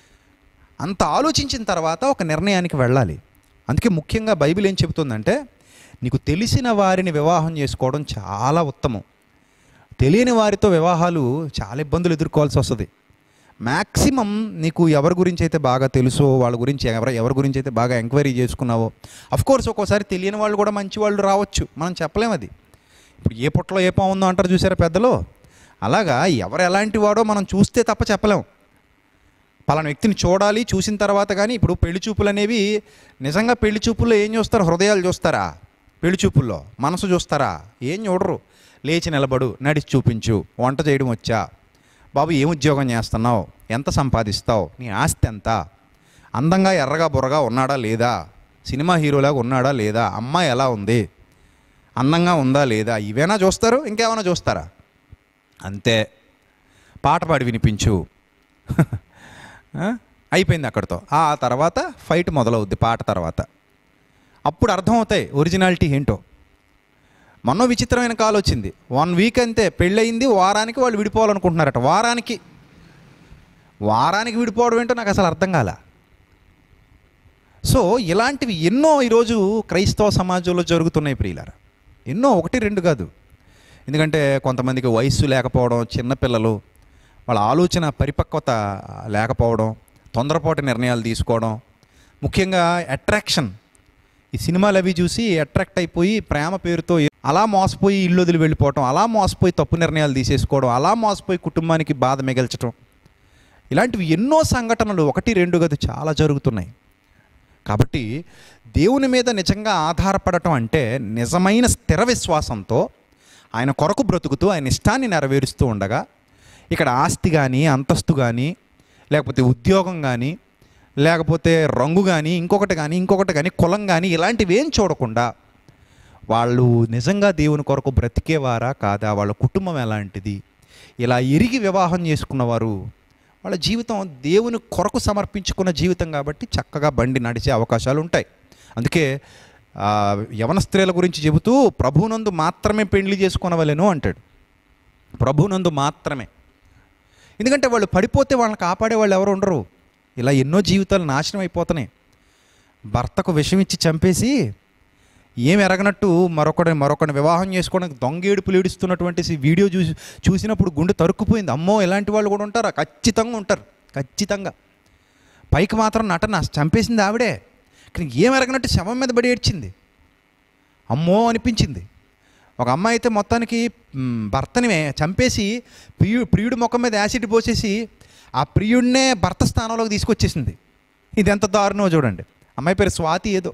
[SPEAKER 2] అంత ఆలోచించిన తర్వాత ఒక నిర్ణయానికి వెళ్ళాలి అందుకే ముఖ్యంగా బైబిల్ ఏం చెబుతుందంటే నీకు తెలిసిన వారిని వివాహం చేసుకోవడం చాలా ఉత్తమం తెలియని వారితో వివాహాలు చాలా ఇబ్బందులు ఎదుర్కోవాల్సి వస్తుంది మ్యాక్సిమం నీకు ఎవరి గురించి అయితే బాగా తెలుసో వాళ్ళ గురించి ఎవరు ఎవరి గురించి అయితే బాగా ఎంక్వైరీ చేసుకున్నావో కోర్స్ ఒక్కోసారి తెలియని వాళ్ళు కూడా మంచి వాళ్ళు రావచ్చు మనం చెప్పలేం అది ఇప్పుడు ఏ పుట్టలో ఏ పాము ఉందో అంటారు చూసారా పెద్దలు అలాగా ఎవరు ఎలాంటి వాడో మనం చూస్తే తప్ప చెప్పలేం పలానా వ్యక్తిని చూడాలి చూసిన తర్వాత కానీ ఇప్పుడు పెళ్లి చూపులు అనేవి నిజంగా పెళ్లి చూపుల్లో ఏం చూస్తారు హృదయాలు చూస్తారా పెళ్లి చూపుల్లో మనసు చూస్తారా ఏం చూడరు లేచి నిలబడు నడిచి చూపించు వంట చేయడం వచ్చా బాబు ఏం ఉద్యోగం చేస్తున్నావు ఎంత సంపాదిస్తావు నీ ఆస్తి ఎంత అందంగా ఎర్రగా బుర్రగా ఉన్నాడా లేదా సినిమా హీరోలాగా ఉన్నాడా లేదా అమ్మాయి ఎలా ఉంది అందంగా ఉందా లేదా ఇవేనా చూస్తారు ఇంకేమైనా చూస్తారా అంతే పాట పాడి వినిపించు ఆ? అయిపోయింది అక్కడితో ఆ తర్వాత ఫైట్ మొదలవుద్ది పాట తర్వాత అప్పుడు అర్థమవుతాయి ఒరిజినాలిటీ ఏంటో మొన్న విచిత్రమైన కాల్ వచ్చింది వన్ వీక్ అంతే పెళ్ళయింది వారానికి వాళ్ళు విడిపోవాలనుకుంటున్నారట వారానికి వారానికి విడిపోవడం ఏంటో నాకు అసలు అర్థం కాల సో ఇలాంటివి ఎన్నో ఈరోజు క్రైస్తవ సమాజంలో జరుగుతున్నాయి ప్రియులారా ఎన్నో ఒకటి రెండు కాదు ఎందుకంటే కొంతమందికి వయస్సు లేకపోవడం చిన్నపిల్లలు వాళ్ళ ఆలోచన పరిపక్వత లేకపోవడం తొందరపాటు నిర్ణయాలు తీసుకోవడం ముఖ్యంగా అట్రాక్షన్ ఈ సినిమాలు అవి చూసి అట్రాక్ట్ అయిపోయి ప్రేమ పేరుతో అలా మోసపోయి ఇల్లు వదిలి వెళ్ళిపోవటం అలా మోసపోయి తప్పు నిర్ణయాలు తీసేసుకోవడం అలా మోసపోయి కుటుంబానికి బాధ మిగల్చడం ఇలాంటివి ఎన్నో సంఘటనలు ఒకటి రెండు గది చాలా జరుగుతున్నాయి కాబట్టి దేవుని మీద నిజంగా ఆధారపడటం అంటే నిజమైన స్థిర విశ్వాసంతో ఆయన కొరకు బ్రతుకుతూ ఆయన ఇష్టాన్ని నెరవేరుస్తూ ఉండగా ఇక్కడ ఆస్తి కానీ అంతస్తు కానీ లేకపోతే ఉద్యోగం కానీ లేకపోతే రంగు కానీ ఇంకొకటి కానీ ఇంకొకటి కానీ కులం కానీ ఇలాంటివి ఏం చూడకుండా వాళ్ళు నిజంగా దేవుని కొరకు బ్రతికేవారా కాదా వాళ్ళ కుటుంబం ఎలాంటిది ఇలా ఎరిగి వివాహం చేసుకున్నవారు వాళ్ళ జీవితం దేవుని కొరకు సమర్పించుకున్న జీవితం కాబట్టి చక్కగా బండి నడిచే అవకాశాలు ఉంటాయి అందుకే ఆ, యవన స్త్రీల గురించి చెబుతూ ప్రభునందు మాత్రమే పెళ్లి చేసుకునవలెను అంటాడు ప్రభునందు మాత్రమే ఎందుకంటే వాళ్ళు పడిపోతే వాళ్ళని కాపాడే వాళ్ళు ఎవరు ఉండరు ఇలా ఎన్నో జీవితాలు నాశనం అయిపోతున్నాయి భర్తకు విషం ఇచ్చి చంపేసి ఏం ఎరగనట్టు మరొకటి మరొకటి వివాహం చేసుకోవడానికి దొంగేడుపులు ఏడుస్తున్నటువంటి సి- వీడియో చూసి చూసినప్పుడు గుండె తరుక్కుపోయింది అమ్మో ఇలాంటి వాళ్ళు కూడా ఉంటారా ఖచ్చితంగా ఉంటారు ఖచ్చితంగా పైకి మాత్రం నటన చంపేసింది ఆవిడే కానీ ఏం ఎరగనట్టు శవం మీద పడి ఏడ్చింది అమ్మో అనిపించింది ఒక అమ్మాయి అయితే మొత్తానికి మ్, భర్తని చంపేసి ప్రియు ప్రియుడి ముఖం మీద యాసిడ్ పోసేసి ఆ ప్రియుడినే భర్త స్థానంలోకి తీసుకొచ్చేసింది ఇది ఎంత దారుణమో చూడండి అమ్మాయి పేరు స్వాతి ఏదో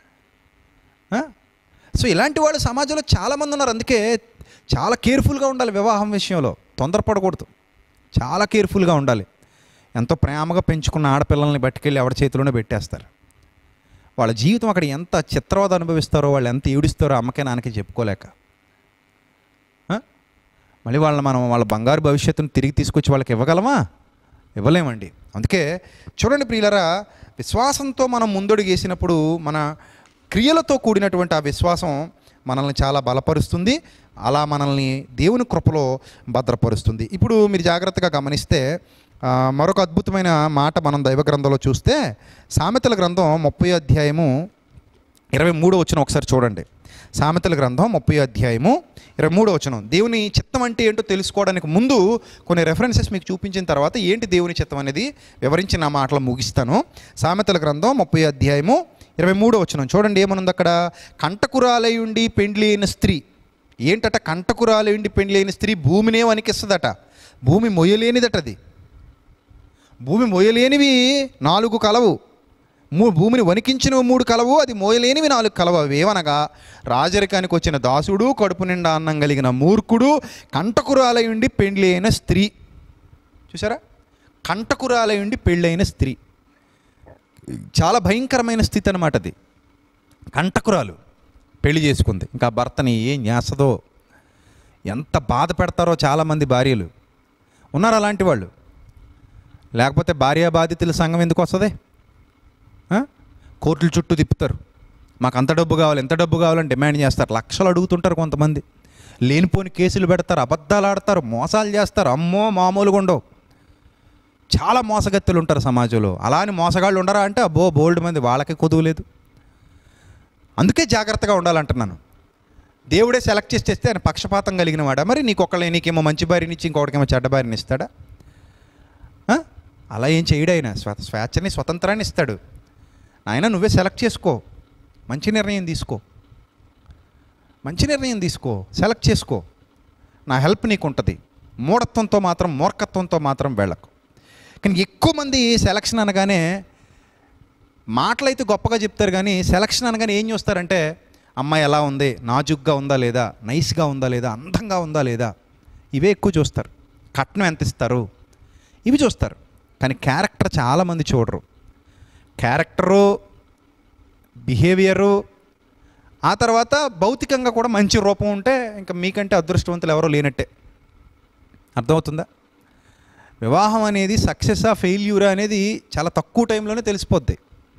[SPEAKER 2] ఆ? సో ఇలాంటి వాళ్ళు సమాజంలో చాలామంది ఉన్నారు అందుకే చాలా కేర్ఫుల్గా ఉండాలి వివాహం విషయంలో తొందరపడకూడదు చాలా కేర్ఫుల్గా ఉండాలి ఎంతో ప్రేమగా పెంచుకున్న ఆడపిల్లల్ని పట్టుకెళ్ళి ఎవరి చేతిలోనే పెట్టేస్తారు వాళ్ళ జీవితం అక్కడ ఎంత చిత్రవద అనుభవిస్తారో వాళ్ళు ఎంత ఏడుస్తారో అమ్మకే నాన్నకి చెప్పుకోలేక ఆ? మళ్ళీ వాళ్ళని మనం వాళ్ళ బంగారు భవిష్యత్తును తిరిగి తీసుకొచ్చి వాళ్ళకి ఇవ్వగలమా ఇవ్వలేమండి అందుకే చూడండి ప్రియులరా విశ్వాసంతో మనం ముందడుగేసినప్పుడు మన క్రియలతో కూడినటువంటి ఆ విశ్వాసం మనల్ని చాలా బలపరుస్తుంది అలా మనల్ని దేవుని కృపలో భద్రపరుస్తుంది ఇప్పుడు మీరు జాగ్రత్తగా గమనిస్తే ఆ, మరొక అద్భుతమైన మాట మనం దైవ గ్రంథంలో చూస్తే సామెతల గ్రంథం ముప్పై అధ్యాయము ఇరవై మూడో వచ్చిన ఒకసారి చూడండి సామెతల గ్రంథం ముప్పై అధ్యాయము ఇరవై మూడో వచనం దేవుని చిత్తం అంటే ఏంటో తెలుసుకోవడానికి ముందు కొన్ని రెఫరెన్సెస్ మీకు చూపించిన తర్వాత ఏంటి దేవుని చిత్తం అనేది వివరించి నా మాటలు ముగిస్తాను సామెతల గ్రంథం ముప్పై అధ్యాయము ఇరవై మూడో వచనం చూడండి ఏమనుంది అక్కడ కంటకురాలై ఉండి పెండ్లి అయిన స్త్రీ ఏంటట కంటకురాలై ఉండి పెండ్లి అయిన స్త్రీ భూమినే వణికిస్తుందట భూమి మొయ్యలేనిదట అది భూమి మోయలేనివి నాలుగు కలవు మూ భూమిని వణికించిన మూడు కలవు అది మోయలేనివి నాలుగు కలవు అవి ఏమనగా రాజరికానికి వచ్చిన దాసుడు కడుపు నిండా అన్నం కలిగిన మూర్ఖుడు కంటకురాలయుండి పెండ్లి అయిన స్త్రీ చూసారా కంటకురాలయుండి పెళ్ళైన స్త్రీ చాలా భయంకరమైన స్థితి అనమాట అది కంటకురాలు పెళ్లి చేసుకుంది ఇంకా భర్తని ఏం చేస్తుందో ఎంత బాధ పెడతారో చాలామంది భార్యలు ఉన్నారు అలాంటి వాళ్ళు లేకపోతే భార్య బాధితుల సంఘం ఎందుకు వస్తుంది ఆ? కోర్టుల చుట్టూ తిప్పుతారు మాకు అంత డబ్బు కావాలి ఎంత డబ్బు కావాలని డిమాండ్ చేస్తారు లక్షలు అడుగుతుంటారు కొంతమంది లేనిపోని కేసులు పెడతారు అబద్ధాలు ఆడతారు మోసాలు చేస్తారు అమ్మో మామూలుగా ఉండవు చాలా మోసగత్తెలు ఉంటారు సమాజంలో అలా అని మోసగాళ్ళు ఉండరా అంటే అబ్బో బోల్డ్ మంది వాళ్ళకి కొదువులేదు అందుకే జాగ్రత్తగా ఉండాలంటున్నాను దేవుడే సెలెక్ట్ చేసి తెస్తే ఆయన పక్షపాతం కలిగిన వాడా మరి నీకు ఒకళ్ళ నీకేమో మంచి భార్యని ఇచ్చి ఇంకొకటికేమో చెడ్డ భార్యని ఇస్తాడా ఆ? అలా ఏం చేయడు ఆయన స్వ స్వేచ్ఛని స్వతంత్రాన్ని ఇస్తాడు ఆయన నువ్వే సెలెక్ట్ చేసుకో మంచి నిర్ణయం తీసుకో మంచి నిర్ణయం తీసుకో సెలెక్ట్ చేసుకో నా హెల్ప్ నీకు ఉంటుంది మూఢత్వంతో మాత్రం మూర్ఖత్వంతో మాత్రం వెళ్ళకు కానీ ఎక్కువ మంది సెలక్షన్ అనగానే మాటలైతే గొప్పగా చెప్తారు కానీ సెలక్షన్ అనగానే ఏం చూస్తారంటే అమ్మాయి ఎలా ఉంది నాజుగ్గా ఉందా లేదా నైస్గా ఉందా లేదా అందంగా ఉందా లేదా ఇవే ఎక్కువ చూస్తారు కట్నం ఎంత ఇస్తారు ఇవి చూస్తారు కానీ క్యారెక్టర్ చాలామంది చూడరు క్యారెక్టరు బిహేవియరు ఆ తర్వాత భౌతికంగా కూడా మంచి రూపం ఉంటే ఇంకా మీకంటే అదృష్టవంతులు ఎవరో లేనట్టే అర్థమవుతుందా వివాహం అనేది సక్సెసా ఫెయిల్యూరా అనేది చాలా తక్కువ టైంలోనే తెలిసిపోద్ది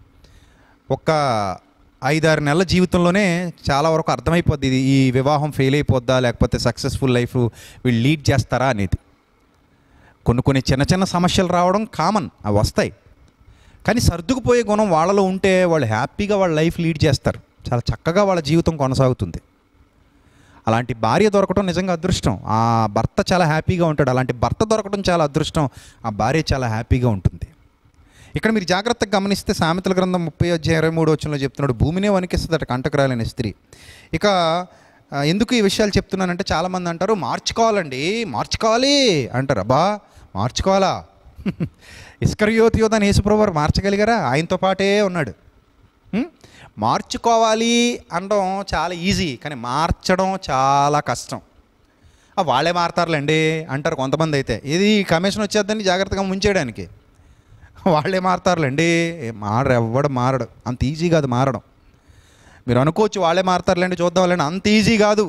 [SPEAKER 2] ఒక ఐదారు నెలల జీవితంలోనే చాలా వరకు అర్థమైపోద్ది ఇది ఈ వివాహం ఫెయిల్ అయిపోద్దా లేకపోతే సక్సెస్ఫుల్ లైఫ్ వీళ్ళు లీడ్ చేస్తారా అనేది కొన్ని కొన్ని చిన్న చిన్న సమస్యలు రావడం కామన్ అవి వస్తాయి కానీ సర్దుకుపోయే గుణం వాళ్ళలో ఉంటే వాళ్ళు హ్యాపీగా వాళ్ళ లైఫ్ లీడ్ చేస్తారు చాలా చక్కగా వాళ్ళ జీవితం కొనసాగుతుంది అలాంటి భార్య దొరకడం నిజంగా అదృష్టం ఆ భర్త చాలా హ్యాపీగా ఉంటాడు అలాంటి భర్త దొరకడం చాలా అదృష్టం ఆ భార్య చాలా హ్యాపీగా ఉంటుంది ఇక్కడ మీరు జాగ్రత్తగా గమనిస్తే సామెతల గ్రంథం ముప్పై అధ్యాయం ఇరవై మూడు వచ్చంలో చెప్తున్నాడు భూమినే వణికిస్తుందట కంటకురాలైన స్త్రీ ఇక ఆ, ఎందుకు ఈ విషయాలు చెప్తున్నానంటే చాలామంది అంటారు మార్చుకోవాలండి మార్చుకోవాలి అంటారు అబ్బా మార్చుకోవాలా ఇస్కరియోత్ యోధాన్ని యేసుప్రభు మార్చగలిగారా ఆయనతో పాటే ఉన్నాడు ఉం? మార్చుకోవాలి అనడం చాలా ఈజీ కానీ మార్చడం చాలా కష్టం ఆ, వాళ్ళే మారతారులేండి అంటారు కొంతమంది అయితే ఇది కమిషన్ వచ్చేద్దని జాగ్రత్తగా ముంచేయడానికి వాళ్ళే మారతారులేండి ఏ మారడు ఎవ్వడు మారడు అంత ఈజీ కాదు మారడం మీరు అనుకోవచ్చు వాళ్ళే మారతారులేండి చూద్దాంలేండి అంత ఈజీ కాదు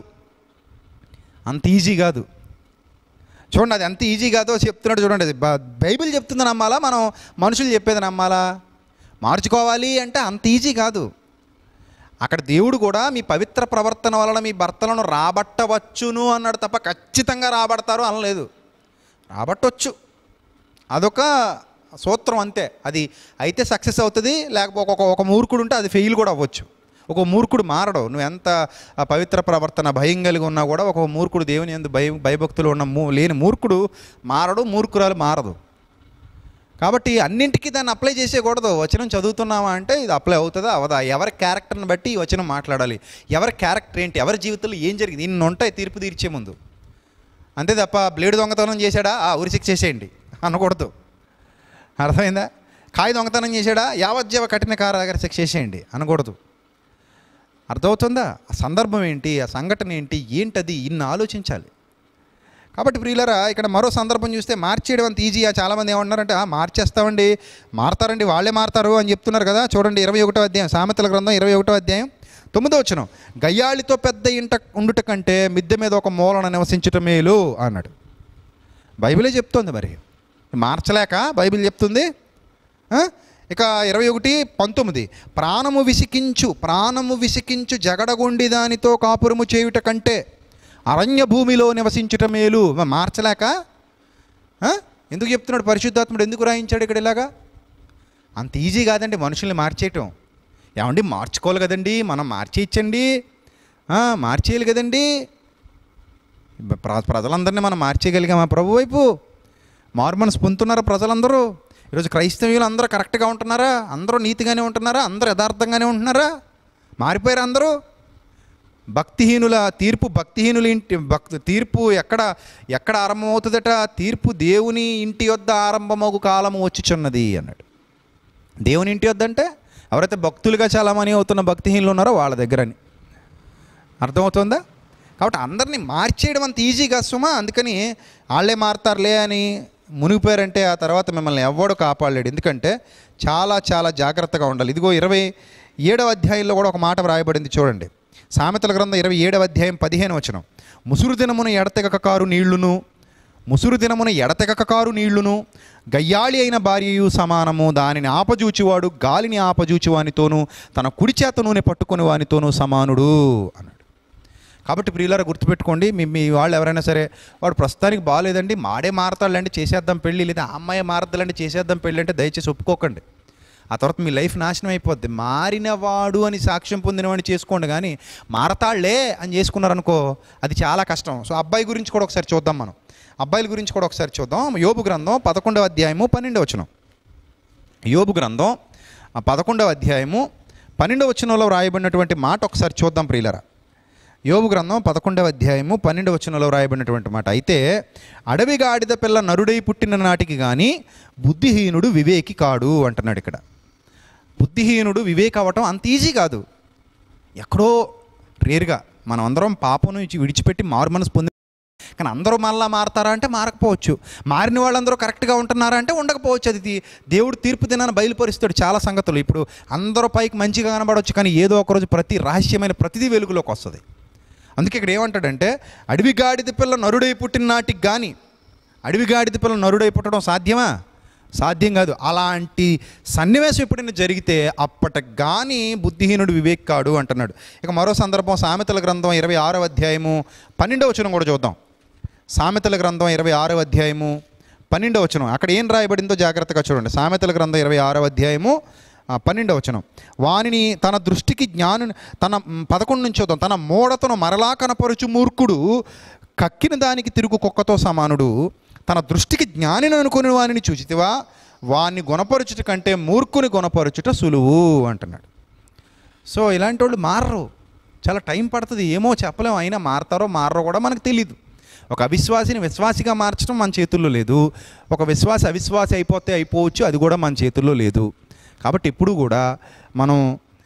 [SPEAKER 2] అంత ఈజీ కాదు చూడండి అది ఎంత ఈజీ కాదో చెప్తున్నాడు చూడండి అది బ- బైబిల్ చెప్తుంది నమ్మాలా మనం మనుషులు చెప్పేది నమ్మాలా మార్చుకోవాలి అంటే అంత ఈజీ కాదు అక్కడ దేవుడు కూడా మీ పవిత్ర ప్రవర్తన వలన మీ భర్తలను రాబట్టవచ్చును అన్నాడు తప్ప ఖచ్చితంగా రాబడతారు అనలేదు రాబట్టవచ్చు అదొక సూత్రం అంతే అది అయితే సక్సెస్ అవుతుంది లేకపోతే ఒక ఒక మూర్ఖుడు ఉంటే అది ఫెయిల్ కూడా అవ్వచ్చు ఒక మూర్ఖుడు మారడు నువ్వు ఎంత ఆ పవిత్ర ప్రవర్తన భయం కలిగి ఉన్నా కూడా ఒక మూర్ఖుడు దేవుని ఎందు భయం భయభక్తులు ఉన్న మూ లేని మూర్ఖుడు మారడు మూర్ఖురాలు మారదు కాబట్టి అన్నింటికీ దాన్ని అప్లై చేసేయకూడదు వచనం చదువుతున్నావా అంటే ఇది అప్లై అవుతుందా అవదా ఎవరి క్యారెక్టర్ని బట్టి ఈ వచనం మాట్లాడాలి ఎవరి క్యారెక్టర్ ఏంటి ఎవరి జీవితంలో ఏం జరిగింది ఇన్ని ఉంటాయి తీర్పు తీర్చే ముందు అంతే తప్ప బ్లేడ్ దొంగతనం చేశాడా ఆ ఉరిశిక్ష చేసేయండి అనకూడదు అర్థమైందా కాయ దొంగతనం చేశాడా యావజ్జీవ కఠిన కారాగార శిక్ష చేసేయండి అనకూడదు అర్థమవుతుందా ఆ సందర్భం ఏంటి ఆ సంఘటన ఏంటి ఏంటది ఇన్ని ఆలోచించాలి కాబట్టి ప్రియులరా ఇక్కడ మరో సందర్భం చూస్తే మార్చేయడం అంత ఈజీగా చాలామంది ఏమంటున్నారంటే "ఆ, మార్చేస్తామండి మారతారండి వాళ్ళే మారతారు అని చెప్తున్నారు కదా చూడండి ఇరవై ఒకటో అధ్యాయం సామెతల గ్రంథం ఇరవై ఒకటో అధ్యాయం తొమ్మిదో వచ్చిన గయ్యాళితో పెద్ద ఇంట ఉండుట కంటే మిద్దె మీద ఒక మూలన నివసించటం మేలు అన్నాడు బైబిలే చెప్తోంది మరి మార్చలేక బైబిల్ చెప్తుంది ఆ? ఇక ఇరవై ఒకటి పంతొమ్మిది ప్రాణము విసికించు ప్రాణము విసికించు జగడగొండి దానితో కాపురము చేయుట కంటే అరణ్య భూమిలో నివసించుట మేలు మ- మార్చలేక ఆ? ఎందుకు చెప్తున్నాడు పరిశుద్ధాత్ముడు ఎందుకు రాయించాడు ఇక్కడ ఇలాగా అంత ఈజీ కాదండి మనుషుల్ని మార్చేయటం ఏమండి మార్చుకోవాలి కదండి మనం మార్చేయచ్చండి ఆ, మార్చేయాలి కదండి ప్ర ప్రజలందరినీ మనం మార్చేయగలిగామా ప్రభు వైపు మారు మనసు పొందుతున్నారా ప్రజలందరూ ఈరోజు క్రైస్తవులు అందరూ కరెక్ట్గా ఉంటున్నారా అందరూ నీతిగానే ఉంటున్నారా అందరూ యథార్థంగానే ఉంటున్నారా మారిపోయారు అందరూ భక్తిహీనుల తీర్పు భక్తిహీనుల ఇంటి భక్తి తీర్పు ఎక్కడ ఎక్కడ ఆరంభమవుతుందట తీర్పు దేవుని ఇంటి యొద్ద ఆరంభమగు కాలము వచ్చుచున్నది అన్నాడు దేవుని ఇంటి వద్ద అంటే ఎవరైతే భక్తులుగా చాలామంది అవుతున్న భక్తిహీనులు ఉన్నారో వాళ్ళ దగ్గరని అర్థమవుతుందా కాబట్టి అందరినీ మార్చేయడం అంత ఈజీగా సుమా అందుకని వాళ్ళే మారతారులే అని మునిగిపోయారంటే ఆ తర్వాత మిమ్మల్ని ఎవ్వడు కాపాడలేడు ఎందుకంటే చాలా చాలా జాగ్రత్తగా ఉండాలి ఇదిగో ఇరవై ఏడవ అధ్యాయంలో కూడా ఒక మాట వ్రాయబడింది చూడండి సామెతల గ్రంథం ఇరవై ఏడవ అధ్యాయం పదిహేను వచనం ముసురు దినమున ఎడతెగక కారు నీళ్లును ముసురు దినమున ఎడతెగక కారు నీళ్లును గయ్యాళి అయిన భార్యయు సమానము దానిని ఆపజూచువాడు గాలిని ఆపజూచువానితోనూ తన కుడి చేత నూనె పట్టుకొని వానితోనూ సమానుడు అన్నాడు కాబట్టి ప్రియులారా గుర్తుపెట్టుకోండి మీ మీ వాళ్ళు ఎవరైనా సరే వాడు ప్రస్తుతానికి బాగాలేదండి మాడే మారతాడులండి చేసేద్దాం పెళ్ళి లేదా ఆ అమ్మాయి మారతాడండి చేసేద్దాం పెళ్ళి అంటే దయచేసి ఒప్పుకోకండి ఆ తర్వాత మీ లైఫ్ నాశనం అయిపోద్ది మారినవాడు అని సాక్ష్యం పొందినవాడిని చేసుకోండి కానీ మారతాళ్లే అని చేసుకున్నారనుకో అది చాలా కష్టం సో అబ్బాయి గురించి కూడా ఒకసారి చూద్దాం మనం అబ్బాయిల గురించి కూడా ఒకసారి చూద్దాం యోబు గ్రంథం పదకొండవ అధ్యాయము పన్నెండవ వచనం యోబు గ్రంథం ఆ పదకొండవ అధ్యాయము పన్నెండవ వచనంలో రాయబడినటువంటి మాట ఒకసారి చూద్దాం ప్రియులరా యోబు గ్రంథం పదకొండవ అధ్యాయము పన్నెండవ వచనంలో రాయబడినటువంటి మాట అయితే అడవి గాడిద పిల్ల నరుడై పుట్టిన నాటికి కానీ బుద్ధిహీనుడు వివేకి కాడు అంటున్నాడు ఇక్కడ బుద్ధిహీనుడు వివేక్ అవ్వటం అంత ఈజీ కాదు ఎక్కడో రేరుగా మనం అందరం పాపం నుంచి విడిచిపెట్టి మారు మనసు పొంది కానీ అందరూ మళ్ళా మారతారా అంటే మారకపోవచ్చు మారిన వాళ్ళందరూ కరెక్ట్గా ఉంటున్నారా అంటే ఉండకపోవచ్చు అది ది- దేవుడు తీర్పు దినాన్ని బయలుపరుస్తాడు చాలా సంగతులు ఇప్పుడు అందరూ పైకి మంచిగా కనబడవచ్చు కానీ ఏదో ఒకరోజు ప్రతి రహస్యమైన ప్రతిదీ వెలుగులోకి వస్తుంది అందుకే ఇక్కడ ఏమంటాడంటే అడవి గాడిద పిల్ల నరుడై పుట్టిన నాటికి కానీ అడవి గాడిద పిల్ల నరుడై పుట్టడం సాధ్యమా సాధ్యం కాదు అలాంటి సన్నివేశం ఎప్పుడైనా జరిగితే అప్పటికి కానీ బుద్ధిహీనుడు వివేక్ కాడు అంటున్నాడు ఇక మరో సందర్భం సామెతల గ్రంథం ఇరవై ఆరవ అధ్యాయము పన్నెండవ వచనం కూడా చూద్దాం సామెతల గ్రంథం ఇరవై ఆరవ అధ్యాయము పన్నెండవ వచనం అక్కడ ఏం రాయబడిందో జాగ్రత్తగా చూడండి సామెతల గ్రంథం ఇరవై ఆరవ అధ్యాయము ఆ, పన్నెండవ వచనం వానిని తన దృష్టికి జ్ఞాను తన మ్, పదకొండు నుంచి చూద్దాం తన మూడతను మరలా కనపరుచు మూర్ఖుడు కక్కిన దానికి తిరుగు కుక్కతో సమానుడు తన దృష్టికి జ్ఞానిని అనుకుని వానిని చూచితివా వాన్ని గుణపరచుట కంటే మూర్ఖుని గుణపరచుట సులువు అంటున్నాడు సో ఇలాంటి వాళ్ళు మారరు చాలా టైం పడుతుంది ఏమో చెప్పలేము అయినా మారతారో మారరో కూడా మనకు తెలియదు ఒక అవిశ్వాసిని విశ్వాసిగా మార్చడం మన చేతుల్లో లేదు ఒక విశ్వాసి అవిశ్వాసి అయిపోతే అయిపోవచ్చు అది కూడా మన చేతుల్లో లేదు కాబట్టి ఎప్పుడు కూడా మనం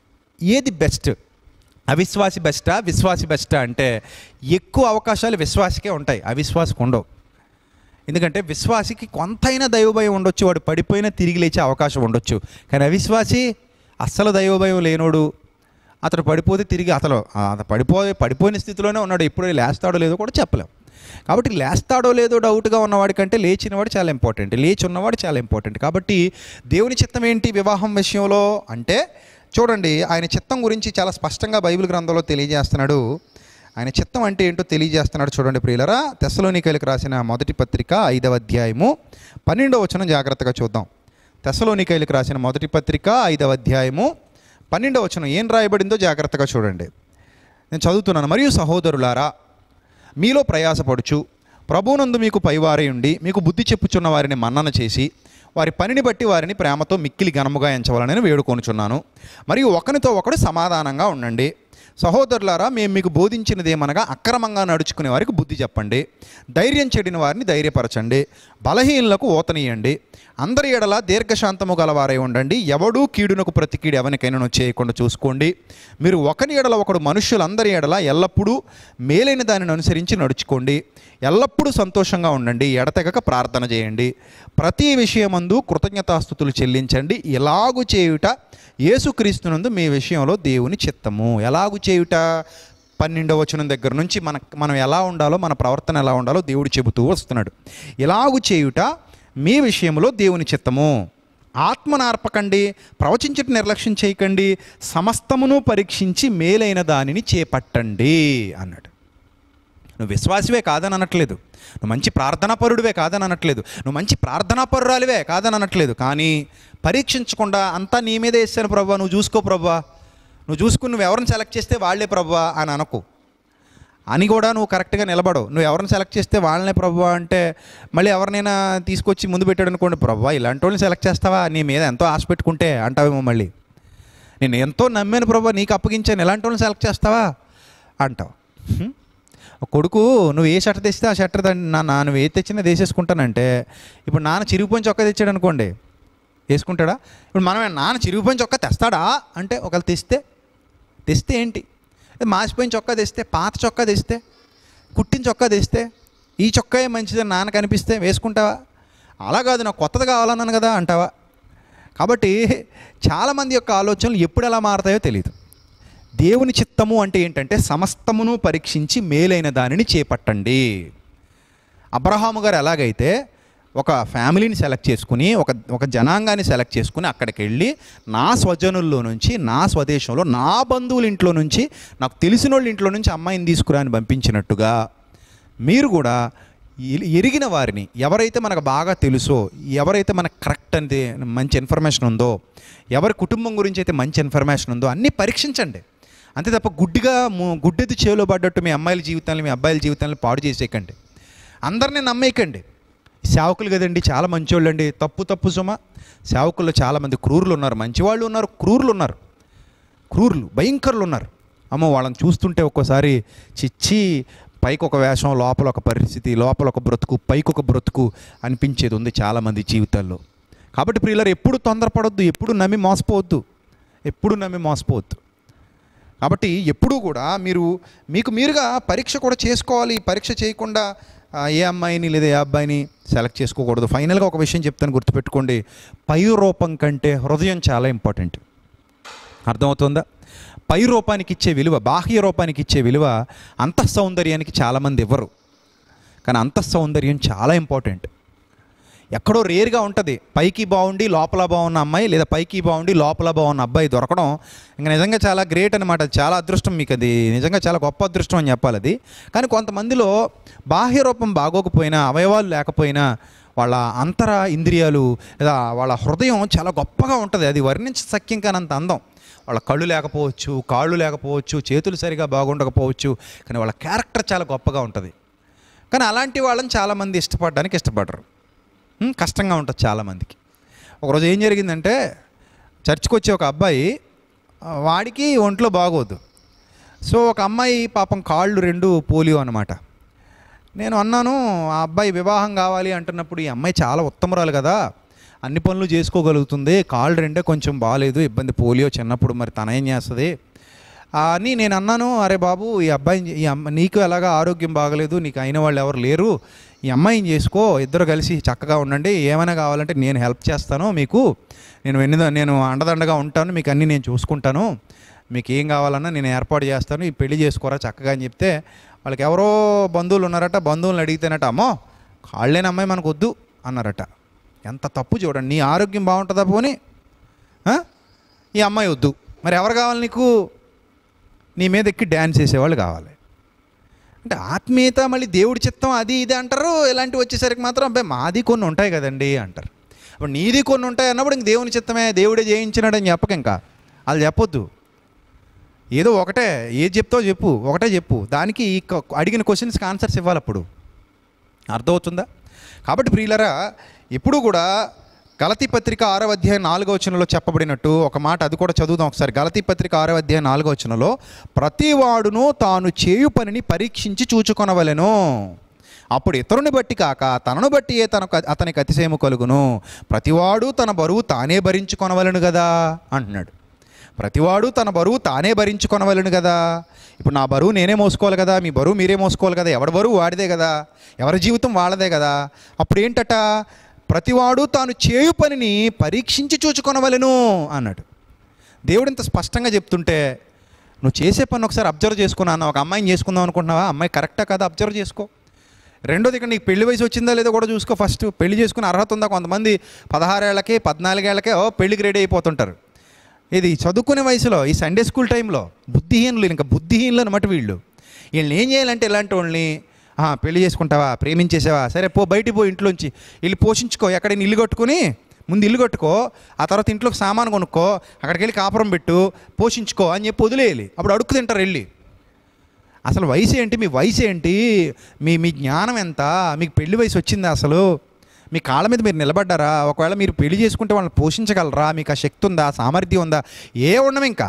[SPEAKER 2] ఏది బెస్ట్ అవిశ్వాసి బెస్టా విశ్వాసి బెస్టా అంటే ఎక్కువ అవకాశాలు విశ్వాసికే ఉంటాయి అవిశ్వాసికి ఉండవు ఎందుకంటే విశ్వాసికి కొంతైనా దైవభయం ఉండొచ్చు వాడు పడిపోయినా తిరిగి లేచే అవకాశం ఉండొచ్చు కానీ అవిశ్వాసి అస్సలు దైవభయం లేనోడు అతడు పడిపోతే తిరిగి అతను ఆ, అతను పడిపోయి పడిపోయిన స్థితిలోనే ఉన్నాడు ఎప్పుడు లేస్తాడో లేదో కూడా చెప్పలేం కాబట్టి లేస్తాడో లేదో డౌట్గా ఉన్నవాడి కంటే లేచినవాడు చాలా ఇంపార్టెంట్ లేచి ఉన్నవాడు చాలా ఇంపార్టెంట్ కాబట్టి దేవుని చిత్తం ఏంటి వివాహం విషయంలో అంటే చూడండి ఆయన చిత్తం గురించి చాలా స్పష్టంగా బైబిల్ గ్రంథంలో తెలియజేస్తున్నాడు ఆయన చిత్తం అంటే ఏంటో తెలియజేస్తున్నాడు చూడండి ప్రియులరా తెస్సలోనికలకు రాసిన మొదటి పత్రిక ఐదవ అధ్యాయము పన్నెండవ వచనం జాగ్రత్తగా చూద్దాం తెస్సలోనికైలకు రాసిన మొదటి పత్రిక ఐదవ అధ్యాయము పన్నెండవ వచనం ఏం రాయబడిందో జాగ్రత్తగా చూడండి నేను చదువుతున్నాను మరియు సహోదరులారా మీలో ప్రయాసపడుచు ప్రభువునందు మీకు పైవారై ఉండి మీకు బుద్ధి చెప్పుచున్న వారిని మన్నన చేసి వారి పనిని బట్టి వారిని ప్రేమతో మిక్కిలి ఘనముగా ఎంచవాలని వేడుకొనుచున్నాను మరియు ఒకరితో ఒకడు సమాధానంగా ఉండండి సహోదరులారా మేము మీకు బోధించినదేమనగా అక్రమంగా నడుచుకునే వారికి బుద్ధి చెప్పండి ధైర్యం చెడిన వారిని ధైర్యపరచండి బలహీనులకు ఓతనీయండి అందరి ఎడల దీర్ఘశాంతము గలవారై ఉండండి ఎవడూ కీడునకు ప్రతి కీడు ఎవరికైనా చేయకుండా చూసుకోండి మీరు ఒకని ఎడల ఒకడు మనుష్యులందరి ఎడల ఎల్లప్పుడూ మేలైన దానిని అనుసరించి నడుచుకోండి ఎల్లప్పుడూ సంతోషంగా ఉండండి ఎడతెగక ప్రార్థన చేయండి ప్రతి విషయమందు కృతజ్ఞతాస్థుతులు చెల్లించండి ఇలాగు చేయుట యేసుక్రీస్తునందు మీ విషయంలో దేవుని చిత్తము ఎలాగు చేయుట పన్నెండవ వచనం దగ్గర నుంచి మన మనం ఎలా ఉండాలో మన ప్రవర్తన ఎలా ఉండాలో దేవుడు చెబుతూ వస్తున్నాడు ఇలాగు చేయుట మీ విషయంలో దేవుని చిత్తము ఆత్మ నార్పకండి ప్రవచించట నిర్లక్ష్యం చేయకండి సమస్తమును పరీక్షించి మేలైన దానిని చేపట్టండి అన్నాడు నువ్వు విశ్వాసివే కాదని అనట్లేదు నువ్వు మంచి ప్రార్థనాపరుడివే కాదని అనట్లేదు నువ్వు మంచి ప్రార్థనాపరురాలివే కాదని అనట్లేదు కానీ పరీక్షించకుండా అంతా నీ మీదే వేసాను ప్రభా నువ్వు చూసుకో ప్రభా నువ్వు చూసుకుని నువ్వు ఎవరిని సెలెక్ట్ చేస్తే వాళ్ళే ప్రభా అని అనకు అని కూడా నువ్వు కరెక్ట్గా నిలబడవు నువ్వు ఎవరిని సెలెక్ట్ చేస్తే వాళ్ళనే ప్రభు అంటే మళ్ళీ ఎవరినైనా తీసుకొచ్చి ముందు పెట్టాడు అనుకోండి ప్రభు ఇలాంటి వాళ్ళని సెలెక్ట్ చేస్తావా నీ మీద ఎంతో ఆశ పెట్టుకుంటే అంటావేమో మళ్ళీ నేను ఎంతో నమ్మాను ప్రభు నీకు అప్పగించాను ఇలాంటి వాళ్ళని సెలెక్ట్ చేస్తావా అంటావు హ్మ్? ఒక కొడుకు నువ్వు ఏ షర్ట్ తెస్తే ఆ షర్ట్ నా నా నువ్వు ఏది తెచ్చినా వేసేసుకుంటానంటే ఇప్పుడు నాన్న చిరిగిపోయిన చొక్కా తెచ్చాడు అనుకోండి వేసుకుంటాడా ఇప్పుడు మనమే నాన్న చిరిగిపోయిన చొక్కా తెస్తాడా అంటే ఒకవేళ తెస్తే తెస్తే ఏంటి మాసిపోయిన చొక్కా తెస్తే పాత చొక్కా తెస్తే కుట్టిన చొక్కా తెస్తే ఈ చొక్కాయే మంచిదని నాన్న కనిపిస్తే వేసుకుంటావా అలా కాదు నాకు కొత్తది కావాలన్నాను కదా అంటావా కాబట్టి చాలామంది యొక్క ఆలోచనలు ఎప్పుడు ఎలా మారతాయో తెలియదు దేవుని చిత్తము అంటే ఏంటంటే సమస్తమును పరీక్షించి మేలైన దానిని చేపట్టండి అబ్రహాము గారు ఎలాగైతే ఒక ఫ్యామిలీని సెలెక్ట్ చేసుకుని ఒక ఒక జనాంగాన్ని సెలెక్ట్ చేసుకుని అక్కడికి వెళ్ళి నా స్వజనుల్లో నుంచి నా స్వదేశంలో నా బంధువుల ఇంట్లో నుంచి నాకు తెలిసిన వాళ్ళ ఇంట్లో నుంచి అమ్మాయిని తీసుకురా అని పంపించినట్టుగా మీరు కూడా ఎ- ఎరిగిన వారిని ఎవరైతే మనకు బాగా తెలుసో ఎవరైతే మనకు కరెక్ట్ అనేది మంచి ఇన్ఫర్మేషన్ ఉందో ఎవరి కుటుంబం గురించి అయితే మంచి ఇన్ఫర్మేషన్ ఉందో అన్నీ పరీక్షించండి అంతే తప్ప గుడ్డిగా ము- గుడ్డెది చేలో పడ్డట్టు మీ అమ్మాయిల జీవితాన్ని మీ అబ్బాయిల జీవితాన్ని పాడు చేసేయకండి అందరినీ నమ్మేయకండి సేవకులు కదండి చాలా మంచివాళ్ళు అండి తప్పు తప్పు సుమ సేవకుల్లో చాలామంది క్రూరులు ఉన్నారు మంచివాళ్ళు ఉన్నారు క్రూరులు ఉన్నారు క్రూరులు భయంకరులు ఉన్నారు అమ్మో వాళ్ళని చూస్తుంటే ఒక్కోసారి చిచ్చి పైకి ఒక వేషం లోపల ఒక పరిస్థితి లోపల ఒక బ్రతుకు పైకి ఒక బ్రతుకు అనిపించేది ఉంది చాలామంది జీవితాల్లో కాబట్టి ప్రియులరు ఎప్పుడు తొందరపడొద్దు ఎప్పుడు నమ్మి మోసపోవద్దు ఎప్పుడు నమ్మి మోసపోవద్దు కాబట్టి ఎప్పుడూ కూడా మీరు మీకు మీరుగా పరీక్ష కూడా చేసుకోవాలి పరీక్ష చేయకుండా ఆ, ఏ అమ్మాయిని లేదా ఏ అబ్బాయిని సెలెక్ట్ చేసుకోకూడదు ఫైనల్గా ఒక విషయం చెప్తాను గుర్తుపెట్టుకోండి పై రూపం కంటే హృదయం చాలా ఇంపార్టెంట్ అర్థమవుతుందా పై రూపానికి ఇచ్చే విలువ బాహ్య రూపానికి ఇచ్చే విలువ అంతః సౌందర్యానికి చాలామంది ఇవ్వరు కానీ అంతః సౌందర్యం చాలా ఇంపార్టెంట్ ఎక్కడో రేర్గా ఉంటుంది పైకి బాగుండి లోపల బాగున్న అమ్మాయి లేదా పైకి బాగుండి లోపల బాగున్న అబ్బాయి దొరకడం ఇంకా నిజంగా చాలా గ్రేట్ అనమాట అది చాలా అదృష్టం మీకు అది నిజంగా చాలా గొప్ప అదృష్టం అని చెప్పాలి అది కానీ కొంతమందిలో బాహ్య రూపం బాగోకపోయినా అవయవాలు లేకపోయినా వాళ్ళ అంతర ఇంద్రియాలు లేదా వాళ్ళ హృదయం చాలా గొప్పగా ఉంటుంది అది వర్ణించసక్యం కానంత అందం వాళ్ళ కళ్ళు లేకపోవచ్చు కాళ్ళు లేకపోవచ్చు చేతులు సరిగా బాగుండకపోవచ్చు కానీ వాళ్ళ క్యారెక్టర్ చాలా గొప్పగా ఉంటుంది కానీ అలాంటి వాళ్ళని చాలామంది ఇష్టపడడానికి ఇష్టపడరు ఉం, కష్టంగా ఉంటుంది చాలామందికి ఒకరోజు ఏం జరిగిందంటే చర్చ్కి వచ్చే ఒక అబ్బాయి ఆ, వాడికి ఒంట్లో బాగోదు సో ఒక అమ్మాయి పాపం కాళ్ళు రెండు పోలియో అనమాట నేను అన్నాను ఆ అబ్బాయి వివాహం కావాలి అంటున్నప్పుడు ఈ అమ్మాయి చాలా ఉత్తమరాలు కదా అన్ని పనులు చేసుకోగలుగుతుంది కాళ్ళు రెండే కొంచెం బాగాలేదు ఇబ్బంది పోలియో చిన్నప్పుడు మరి తన ఏం చేస్తుంది ఆ, అని నేను అన్నాను అరే బాబు ఈ అబ్బాయి ఈ అమ్మ నీకు ఎలాగా ఆరోగ్యం బాగలేదు నీకు అయిన వాళ్ళు ఎవరు లేరు ఈ అమ్మాయిని చేసుకో ఇద్దరు కలిసి చక్కగా ఉండండి ఏమైనా కావాలంటే నేను హెల్ప్ చేస్తాను మీకు నేను వెన్ను నేను అండదండగా ఉంటాను మీకు అన్నీ నేను చూసుకుంటాను మీకు ఏం కావాలన్నా నేను ఏర్పాటు చేస్తాను ఈ పెళ్లి చేసుకోరా చక్కగా అని చెప్తే వాళ్ళకి ఎవరో బంధువులు ఉన్నారట బంధువులను అడిగితేనట అమ్మో కాళ్ళేని అమ్మాయి మనకు వద్దు అన్నారట ఎంత తప్పు చూడండి నీ ఆరోగ్యం బాగుంటుందా పోనీ ఆ? ఈ అమ్మాయి వద్దు మరి ఎవరు కావాలి నీకు నీ మీద ఎక్కి డ్యాన్స్ చేసేవాళ్ళు కావాలి అంటే ఆత్మీయత మళ్ళీ దేవుడి చిత్తం అది ఇది అంటారు ఇలాంటివి వచ్చేసరికి మాత్రం అబ్బాయి మాది కొన్ని ఉంటాయి కదండి అంటారు అప్పుడు నీది కొన్ని ఉంటాయి అన్నప్పుడు ఇంక దేవుని చిత్తమే దేవుడే జయించినాడని చెప్పక ఇంకా వాళ్ళు చెప్పొద్దు ఏదో ఒకటే ఏది చెప్తావు చెప్పు ఒకటే చెప్పు దానికి ఈ క- అడిగిన క్వశ్చన్స్కి ఆన్సర్స్ ఇవ్వాలి అప్పుడు అర్థమవుతుందా కాబట్టి ప్రియులరా ఎప్పుడు కూడా గలతి పత్రిక ఆరో అధ్యాయం నాలుగో వచనంలో చెప్పబడినట్టు ఒక మాట అది కూడా చదువుదాం ఒకసారి గలతి పత్రిక ఆరో అధ్యాయం నాలుగో వచనంలో ప్రతివాడును తాను చేయు పనిని పరీక్షించి చూచుకొనవలెను అప్పుడు ఇతరుని బట్టి కాక తనను బట్టి ఏ తనకు అతనికి అతిశయము కలుగును ప్రతివాడు తన బరువు తానే భరించుకొనవలెను కదా అంటున్నాడు ప్రతివాడు తన బరువు తానే భరించుకొనవలను కదా ఇప్పుడు నా బరువు నేనే మోసుకోవాలి కదా మీ బరువు మీరే మోసుకోవాలి కదా ఎవరి బరువు వాడిదే కదా ఎవరి జీవితం వాళ్ళదే కదా అప్పుడు ఏంటట ప్రతివాడు తాను చేయు పనిని పరీక్షించి చూచుకొనవలెను అన్నాడు దేవుడు ఇంత స్పష్టంగా చెప్తుంటే నువ్వు చేసే పని ఒకసారి అబ్జర్వ్ చేసుకున్నాను ఒక అమ్మాయిని చేసుకుందాం అనుకుంటున్నావా అమ్మాయి కరెక్టా కదా అబ్జర్వ్ చేసుకో రెండోది ఇక్కడ నీకు పెళ్లి వయసు వచ్చిందా లేదో కూడా చూసుకో ఫస్ట్ పెళ్లి చేసుకునే అర్హత ఉందా కొంతమంది పదహారేళ్ళకి పద్నాలుగేళ్ళకే ఓ పెళ్లికి రెడీ అయిపోతుంటారు ఇది చదువుకునే వయసులో ఈ సండే స్కూల్ టైంలో బుద్ధిహీనులు ఇంకా బుద్ధిహీనులు అనమాట వీళ్ళు వీళ్ళని ఏం చేయాలంటే ఇలాంటి వాళ్ళని "ఆ, పెళ్లి చేసుకుంటావా ప్రేమించేసావా సరే పో బయటికి పో ఇంట్లోంచి వెళ్ళి పోషించుకో ఎక్కడైనా ఇల్లు కట్టుకుని ముందు ఇల్లు కట్టుకో ఆ తర్వాత ఇంట్లోకి సామాను కొనుక్కో అక్కడికి వెళ్ళి కాపురం పెట్టు పోషించుకో అని చెప్పి వదిలేయాలి అప్పుడు అడుక్కు తింటారు వెళ్ళి అసలు వయసు ఏంటి మీ వయసు ఏంటి మీ మీ జ్ఞానం ఎంత మీకు పెళ్లి వయసు వచ్చిందా అసలు మీ కాళ్ళ మీద మీరు నిలబడ్డారా ఒకవేళ మీరు పెళ్లి చేసుకుంటే వాళ్ళని పోషించగలరా మీకు ఆ శక్తి ఉందా సామర్థ్యం ఉందా ఏ ఉండవు ఇంకా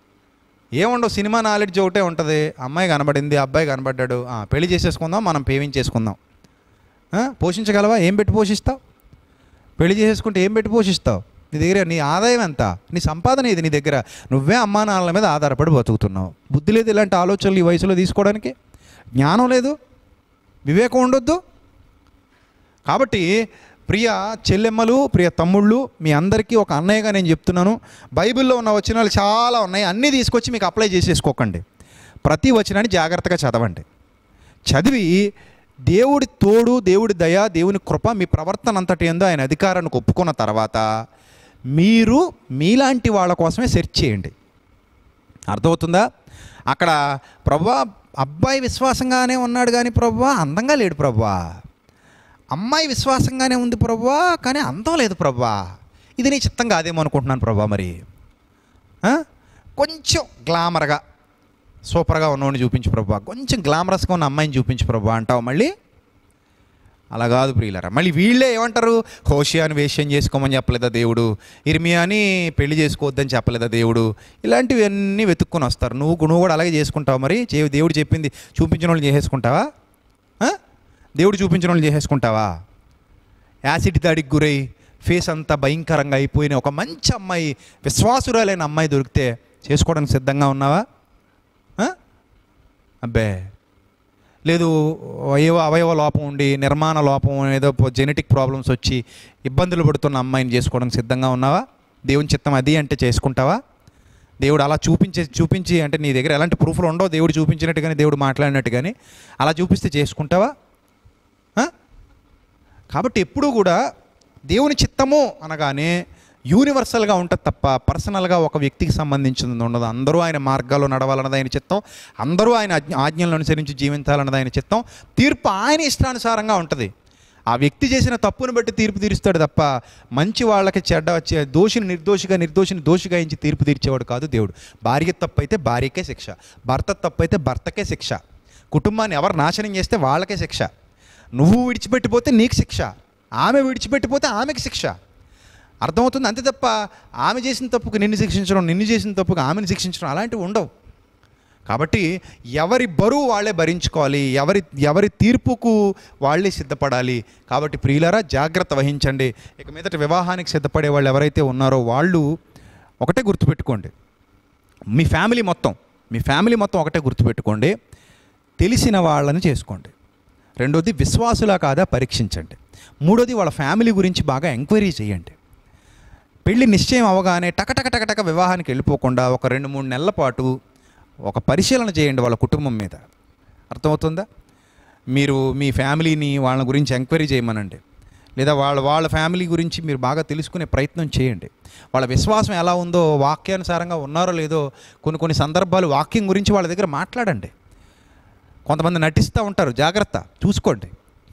[SPEAKER 2] ఏ ఉండవు సినిమా నాలెడ్జ్ ఒకటే ఉంటుంది అమ్మాయి కనబడింది అబ్బాయి కనబడ్డాడు ఆ, పెళ్లి చేసేసుకుందాం మనం పేవించేసుకుందాం ఆ, పోషించగలవా ఏం పెట్టి పోషిస్తావు పెళ్లి చేసేసుకుంటే ఏం పెట్టి పోషిస్తావు నీ దగ్గర నీ ఆదాయం ఎంత నీ సంపాదన ఇది నీ దగ్గర నువ్వే అమ్మా నాన్నల మీద ఆధారపడి బతుకుతున్నావు బుద్ధి లేదు ఇలాంటి ఆలోచనలు ఈ వయసులో తీసుకోవడానికి జ్ఞానం లేదు వివేకం ఉండొద్దు కాబట్టి ప్రియ చెల్లెమ్మలు ప్రియ తమ్ముళ్ళు మీ అందరికీ ఒక అన్నయ్యగా నేను చెప్తున్నాను బైబిల్లో ఉన్న వచనాలు చాలా ఉన్నాయి అన్నీ తీసుకొచ్చి మీకు అప్లై చేసేసుకోకండి ప్రతి వచనాన్ని జాగ్రత్తగా చదవండి చదివి దేవుడి తోడు దేవుడి దయ దేవుని కృప మీ ప్రవర్తన అంతటి ఏందో ఆయన అధికారాన్ని ఒప్పుకున్న తర్వాత మీరు మీలాంటి వాళ్ళ కోసమే సెర్చ్ చేయండి అర్థమవుతుందా అక్కడ ప్రభా అబ్బాయి విశ్వాసంగానే ఉన్నాడు కానీ ప్రభా అందంగా లేడు ప్రభా అమ్మాయి విశ్వాసంగానే ఉంది ప్రభా కానీ అందం లేదు ప్రభా ఇది నీ చిత్తం కాదేమో అనుకుంటున్నాను ప్రభా మరి ఆ? కొంచెం గ్లామర్గా సూపర్గా ఉన్నవాడిని చూపించు ప్రభా కొంచెం గ్లామరస్గా ఉన్న అమ్మాయిని చూపించు ప్రభా అంటావు మళ్ళీ అలా కాదు ప్రియులరా మళ్ళీ వీళ్ళే ఏమంటారు హోషియాని వేష్యం చేసుకోమని చెప్పలేదా దేవుడు ఇర్మియాని పెళ్లి చేసుకోవద్దని చెప్పలేదా దేవుడు ఇలాంటివన్నీ వెతుక్కొని వస్తారు నువ్వు నువ్వు కూడా అలాగే చేసుకుంటావు మరి చే- దేవుడు చెప్పింది చూపించిన వాళ్ళు చేసేసుకుంటావా ఆ? దేవుడు చూపించిన వాళ్ళు చేసేసుకుంటావా యాసిడ్ దాడికి గురై ఫేస్ అంతా భయంకరంగా అయిపోయిన ఒక మంచి అమ్మాయి విశ్వాసురాలైన అమ్మాయి దొరికితే చేసుకోవడానికి సిద్ధంగా ఉన్నావా ఆ? అబ్బే లేదు అవయవ అవయవ లోపం ఉండి నిర్మాణ లోపం ఏదో జెనెటిక్ ప్రాబ్లమ్స్ వచ్చి ఇబ్బందులు పడుతున్న అమ్మాయిని చేసుకోవడానికి సిద్ధంగా ఉన్నావా దేవుని చిత్తం అది అంటే చేసుకుంటావా దేవుడు అలా చూపించే చూపించి అంటే నీ దగ్గర ఎలాంటి ప్రూఫ్లు ఉండవు దేవుడు చూపించినట్టు కానీ దేవుడు మాట్లాడినట్టు కానీ అలా చూపిస్తే చేసుకుంటావా ఆ? కాబట్టి ఎప్పుడూ కూడా దేవుని చిత్తము అనగానే యూనివర్సల్గా ఉంటుంది తప్ప పర్సనల్గా ఒక వ్యక్తికి సంబంధించింది ఉండదు అందరూ ఆయన మార్గాల్లో నడవాలన్నది ఆయన చిత్తం అందరూ ఆయన ఆజ్ఞ- ఆజ్ఞలను అనుసరించి జీవించాలన్నది ఆయన చిత్తం తీర్పు ఆయన ఇష్టానుసారంగా ఉంటుంది ఆ వ్యక్తి చేసిన తప్పును బట్టి తీర్పు తీరుస్తాడు తప్ప మంచి వాళ్ళకి చెడ్డ వచ్చే దోషిని నిర్దోషిగా నిర్దోషిని దోషిగా ఎంచి తీర్పు తీర్చేవాడు కాదు దేవుడు భార్య తప్పు అయితే భార్యకే శిక్ష భర్త తప్పు అయితే భర్తకే శిక్ష కుటుంబాన్ని ఎవరు నాశనం చేస్తే వాళ్ళకే శిక్ష నువ్వు విడిచిపెట్టిపోతే నీకు శిక్ష ఆమె విడిచిపెట్టిపోతే ఆమెకి శిక్ష అర్థమవుతుంది అంతే తప్ప ఆమె చేసిన తప్పుకు నిన్ను శిక్షించడం నిన్ను చేసిన తప్పుకు ఆమెను శిక్షించడం అలాంటివి ఉండవు కాబట్టి ఎవరి బరువు వాళ్ళే భరించుకోవాలి ఎవరి ఎవరి తీర్పుకు వాళ్ళే సిద్ధపడాలి కాబట్టి ప్రియులారా జాగ్రత్త వహించండి ఇక మీదట వివాహానికి సిద్ధపడే వాళ్ళు ఎవరైతే ఉన్నారో వాళ్ళు ఒకటే గుర్తుపెట్టుకోండి మీ ఫ్యామిలీ మొత్తం మీ ఫ్యామిలీ మొత్తం ఒకటే గుర్తుపెట్టుకోండి తెలిసిన వాళ్ళని చేసుకోండి రెండోది విశ్వాసులా కాదా పరీక్షించండి మూడోది వాళ్ళ ఫ్యామిలీ గురించి బాగా ఎంక్వైరీ చేయండి పెళ్లి నిశ్చయం అవగానే టకటక టకటక వివాహానికి వెళ్ళిపోకుండా ఒక రెండు మూడు నెలల పాటు ఒక పరిశీలన చేయండి వాళ్ళ కుటుంబం మీద అర్థమవుతుందా మీరు మీ ఫ్యామిలీని వాళ్ళ గురించి ఎంక్వైరీ చేయమనండి లేదా వాళ్ళ వాళ్ళ ఫ్యామిలీ గురించి మీరు బాగా తెలుసుకునే ప్రయత్నం చేయండి వాళ్ళ విశ్వాసం ఎలా ఉందో వాక్యానుసారంగా ఉన్నారో లేదో కొన్ని కొన్ని సందర్భాలు వాక్యం గురించి వాళ్ళ దగ్గర మాట్లాడండి కొంతమంది నటిస్తూ ఉంటారు జాగ్రత్త చూసుకోండి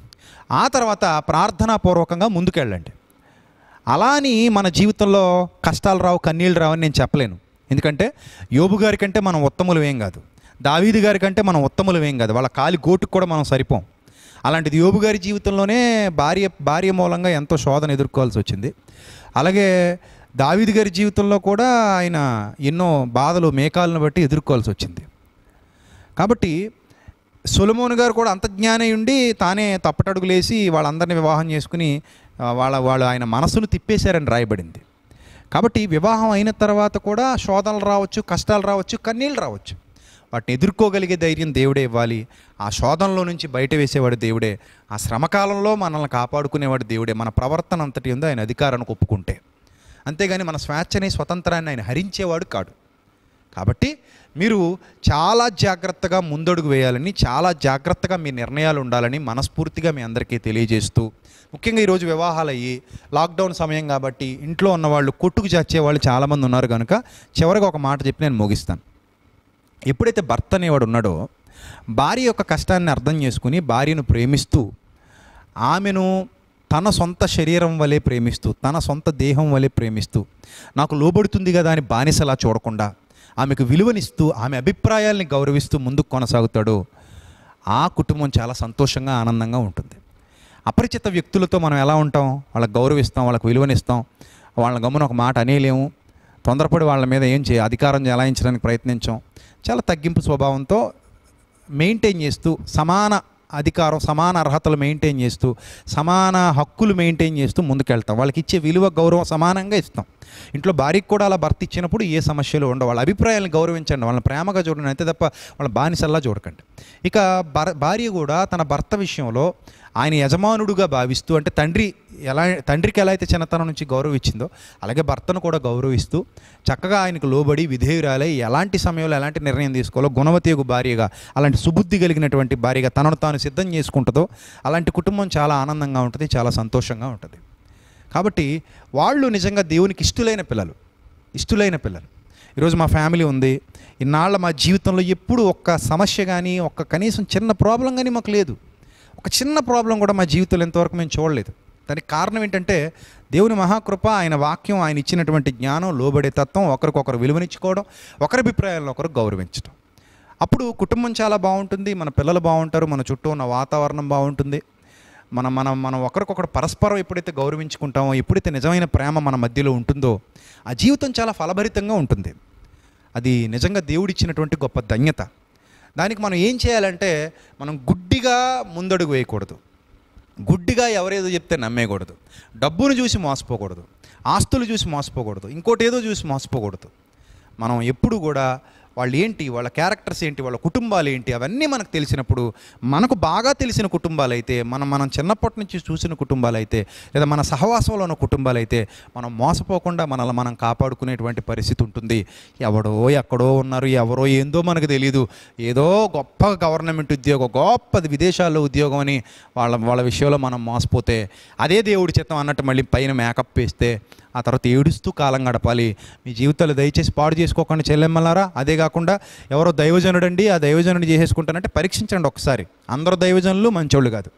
[SPEAKER 2] ఆ తర్వాత ప్రార్థనాపూర్వకంగా ముందుకెళ్ళండి అలా అని మన జీవితంలో కష్టాలు రావు కన్నీళ్ళు రావు అని నేను చెప్పలేను ఎందుకంటే యోబు గారి కంటే మనం ఉత్తములు ఏం కాదు దావీదు గారి కంటే మనం ఉత్తములు ఏం కాదు వాళ్ళ కాలి గోటుకు కూడా మనం సరిపోం అలాంటిది యోబు గారి జీవితంలోనే భార్య భార్య మూలంగా ఎంతో శోధన ఎదుర్కోవాల్సి వచ్చింది అలాగే దావీదు గారి జీవితంలో కూడా ఆయన ఎన్నో బాధలు మేకాలను బట్టి ఎదుర్కోవాల్సి వచ్చింది కాబట్టి సొలమోన్ గారు కూడా అంత జ్ఞాని ఉండి తానే తప్పటడుగులేసి వాళ్ళందరినీ వివాహం చేసుకుని ఆ, వాళ్ళ వాళ్ళు ఆయన మనసును తిప్పేశారని రాయబడింది కాబట్టి వివాహం అయిన తర్వాత కూడా శోధనలు రావచ్చు కష్టాలు రావచ్చు కన్నీళ్ళు రావచ్చు వాటిని ఎదుర్కోగలిగే ధైర్యం దేవుడే ఇవ్వాలి ఆ శోధనలో నుంచి బయట వేసేవాడు దేవుడే ఆ శ్రమకాలంలో మనల్ని కాపాడుకునేవాడు దేవుడే మన ప్రవర్తన అంతటి ఉందో ఆయన అధికారానికి ఒప్పుకుంటే అంతేగాని మన స్వేచ్ఛని స్వతంత్రాన్ని ఆయన హరించేవాడు కాడు కాబట్టి మీరు చాలా జాగ్రత్తగా ముందడుగు వేయాలని చాలా జాగ్రత్తగా మీ నిర్ణయాలు ఉండాలని మనస్ఫూర్తిగా మీ అందరికీ తెలియజేస్తూ ముఖ్యంగా ఈరోజు వివాహాలు అయ్యి లాక్డౌన్ సమయం కాబట్టి ఇంట్లో ఉన్నవాళ్ళు కొట్టుకు చచ్చే వాళ్ళు చాలామంది ఉన్నారు కనుక చివరిగా ఒక మాట చెప్పి నేను ముగిస్తాను ఎప్పుడైతే భర్త అనేవాడు ఉన్నాడో భార్య యొక్క కష్టాన్ని అర్థం చేసుకుని భార్యను ప్రేమిస్తూ ఆమెను తన సొంత శరీరం వలె ప్రేమిస్తూ తన సొంత దేహం వలె ప్రేమిస్తూ నాకు లోబడుతుంది కదా అని బానిసలా చూడకుండా ఆమెకు విలువనిస్తూ ఆమె అభిప్రాయాల్ని గౌరవిస్తూ ముందుకు కొనసాగుతాడు ఆ కుటుంబం చాలా సంతోషంగా ఆనందంగా ఉంటుంది అపరిచిత వ్యక్తులతో మనం ఎలా ఉంటాం వాళ్ళకి గౌరవిస్తాం వాళ్ళకి విలువనిస్తాం వాళ్ళ గమ్మున ఒక మాట అనేయలేము తొందరపడి వాళ్ళ మీద ఏం చేయ అధికారం చెలాయించడానికి ప్రయత్నించాం చాలా తగ్గింపు స్వభావంతో మెయింటైన్ చేస్తూ సమాన అధికారం సమాన అర్హతలు మెయింటైన్ చేస్తూ సమాన హక్కులు మెయింటైన్ చేస్తూ ముందుకెళ్తాం వాళ్ళకి ఇచ్చే విలువ గౌరవం సమానంగా ఇస్తాం ఇంట్లో భార్యకి కూడా అలా భర్త ఇచ్చినప్పుడు ఏ సమస్యలు ఉండవు వాళ్ళ అభిప్రాయాలను గౌరవించండి వాళ్ళని ప్రేమగా చూడండి అంతే తప్ప వాళ్ళ బానిసల్లా చూడకండి ఇక భర్ భార్య కూడా తన భర్త విషయంలో ఆయన యజమానుడుగా భావిస్తూ అంటే తండ్రి ఎలా తండ్రికి ఎలా అయితే చిన్నతనం నుంచి గౌరవం ఇచ్చిందో అలాగే భర్తను కూడా గౌరవిస్తూ చక్కగా ఆయనకు లోబడి విధేయురాలై ఎలాంటి సమయంలో ఎలాంటి నిర్ణయం తీసుకోవాలో గుణవతీయగు భార్యగా అలాంటి సుబుద్ధి కలిగినటువంటి భార్యగా తనను తాను సిద్ధం చేసుకుంటుందో అలాంటి కుటుంబం చాలా ఆనందంగా ఉంటుంది చాలా సంతోషంగా ఉంటుంది కాబట్టి వాళ్ళు నిజంగా దేవునికి ఇష్టలైన పిల్లలు ఇష్టలైన పిల్లలు ఈరోజు మా ఫ్యామిలీ ఉంది ఇన్నాళ్ళ మా జీవితంలో ఎప్పుడు ఒక్క సమస్య కానీ ఒక్క కనీసం చిన్న ప్రాబ్లం కానీ మాకు లేదు ఒక చిన్న ప్రాబ్లం కూడా మా జీవితంలో ఎంతవరకు మేము చూడలేదు దానికి కారణం ఏంటంటే దేవుని మహాకృప ఆయన వాక్యం ఆయన ఇచ్చినటువంటి జ్ఞానం లోబడే తత్వం ఒకరికొకరు విలువనిచ్చుకోవడం ఒకరి అభిప్రాయాలను ఒకరు గౌరవించడం అప్పుడు కుటుంబం చాలా బాగుంటుంది మన పిల్లలు బాగుంటారు మన చుట్టూ ఉన్న వాతావరణం బాగుంటుంది మనం మనం మనం ఒకరికొకరు పరస్పరం ఎప్పుడైతే గౌరవించుకుంటామో ఎప్పుడైతే నిజమైన ప్రేమ మన మధ్యలో ఉంటుందో ఆ జీవితం చాలా ఫలభరితంగా ఉంటుంది అది నిజంగా దేవుడిచ్చినటువంటి గొప్ప ధన్యత దానికి మనం ఏం చేయాలంటే మనం గుడ్డిగా ముందడుగు వేయకూడదు గుడ్డిగా ఎవరేదో చెప్తే నమ్మేయకూడదు డబ్బును చూసి మోసపోకూడదు ఆస్తులు చూసి మోసపోకూడదు ఇంకోటి ఏదో చూసి మోసపోకూడదు మనం ఎప్పుడు కూడా వాళ్ళు ఏంటి వాళ్ళ క్యారెక్టర్స్ ఏంటి వాళ్ళ కుటుంబాలు ఏంటి అవన్నీ మనకు తెలిసినప్పుడు మనకు బాగా తెలిసిన కుటుంబాలు అయితే మనం మనం చిన్నప్పటి నుంచి చూసిన కుటుంబాలు అయితే లేదా మన సహవాసంలో ఉన్న కుటుంబాలు అయితే మనం మోసపోకుండా మనల్ని మనం కాపాడుకునేటువంటి పరిస్థితి ఉంటుంది ఎవడో ఎక్కడో ఉన్నారు ఎవరో ఏందో మనకు తెలియదు ఏదో గొప్ప గవర్నమెంట్ ఉద్యోగం గొప్పది విదేశాల్లో ఉద్యోగం అని వాళ్ళ వాళ్ళ విషయంలో మనం మోసపోతే అదే దేవుడి చిత్తం అన్నట్టు మళ్ళీ పైన మేకప్ వేస్తే ఆ తర్వాత ఏడుస్తూ కాలం గడపాలి మీ జీవితాలు దయచేసి పాడు చేసుకోకుండా చెల్లెమ్మలారా అదే కాకుండా ఎవరో దైవజనుడండి ఆ దైవజనుడు చేసేసుకుంటానంటే పరీక్షించండి ఒకసారి అందరూ దైవజనులు మంచోళ్ళు కాదు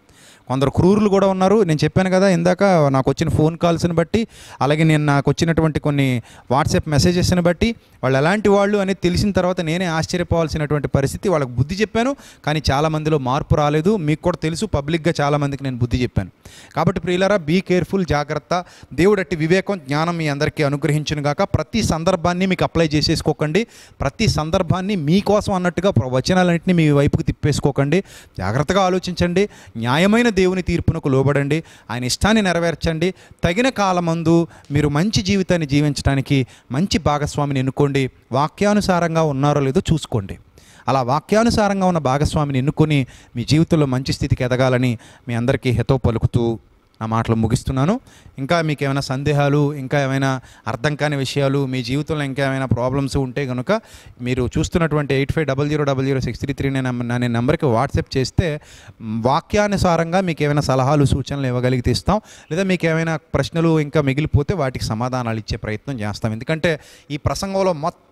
[SPEAKER 2] కొందరు క్రూరులు కూడా ఉన్నారు నేను చెప్పాను కదా ఇందాక నాకు వచ్చిన ఫోన్ కాల్స్ని బట్టి అలాగే నేను నాకు వచ్చినటువంటి కొన్ని వాట్సాప్ మెసేజెస్ని బట్టి వాళ్ళు ఎలాంటి వాళ్ళు అనేది తెలిసిన తర్వాత నేనే ఆశ్చర్యపోవాల్సినటువంటి పరిస్థితి వాళ్ళకి బుద్ధి చెప్పాను కానీ చాలా మందిలో మార్పు రాలేదు మీకు కూడా తెలుసు పబ్లిక్గా చాలా మందికి నేను బుద్ధి చెప్పాను కాబట్టి ప్రియులరా బీ కేర్ఫుల్ జాగ్రత్త దేవుడు అట్టి వివేకం జ్ఞానం మీ అందరికీ అనుగ్రహించును గాక ప్రతి సందర్భాన్ని మీకు అప్లై చేసేసుకోకండి ప్రతి సందర్భాన్ని మీకోసం అన్నట్టుగా ప్ర- వచనాలన్నింటినీ మీ వైపుకి తిప్పేసుకోకండి జాగ్రత్తగా ఆలోచించండి న్యాయమైన దేవుని తీర్పునకు లోబడండి ఆయన ఇష్టాన్ని నెరవేర్చండి తగిన కాలమందు మీరు మంచి జీవితాన్ని జీవించడానికి మంచి భాగస్వామిని ఎన్నుకోండి వాక్యానుసారంగా ఉన్నారో లేదో చూసుకోండి అలా వాక్యానుసారంగా ఉన్న భాగస్వామిని ఎన్నుకొని మీ జీవితంలో మంచి స్థితికి ఎదగాలని మీ అందరికీ హితో పలుకుతూ నా మాటలు ముగిస్తున్నాను ఇంకా మీకు ఏమైనా సందేహాలు ఇంకా ఏమైనా అర్థం కాని విషయాలు మీ జీవితంలో ఇంకా ఏమైనా ప్రాబ్లమ్స్ ఉంటే కనుక మీరు చూస్తున్నటువంటి eight five double zero double zero six three three అనే నెంబర్కి వాట్సాప్ చేస్తే మ్, వాక్యానుసారంగా మీకు ఏమైనా సలహాలు సూచనలు ఇవ్వగలిగితే ఇస్తాం లేదా మీకు ఏమైనా ప్రశ్నలు ఇంకా మిగిలిపోతే వాటికి సమాధానాలు ఇచ్చే ప్రయత్నం చేస్తాం ఎందుకంటే ఈ ప్రసంగంలో మొత్తం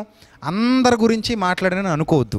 [SPEAKER 2] అందరి గురించి మాట్లాడని అనుకోవద్దు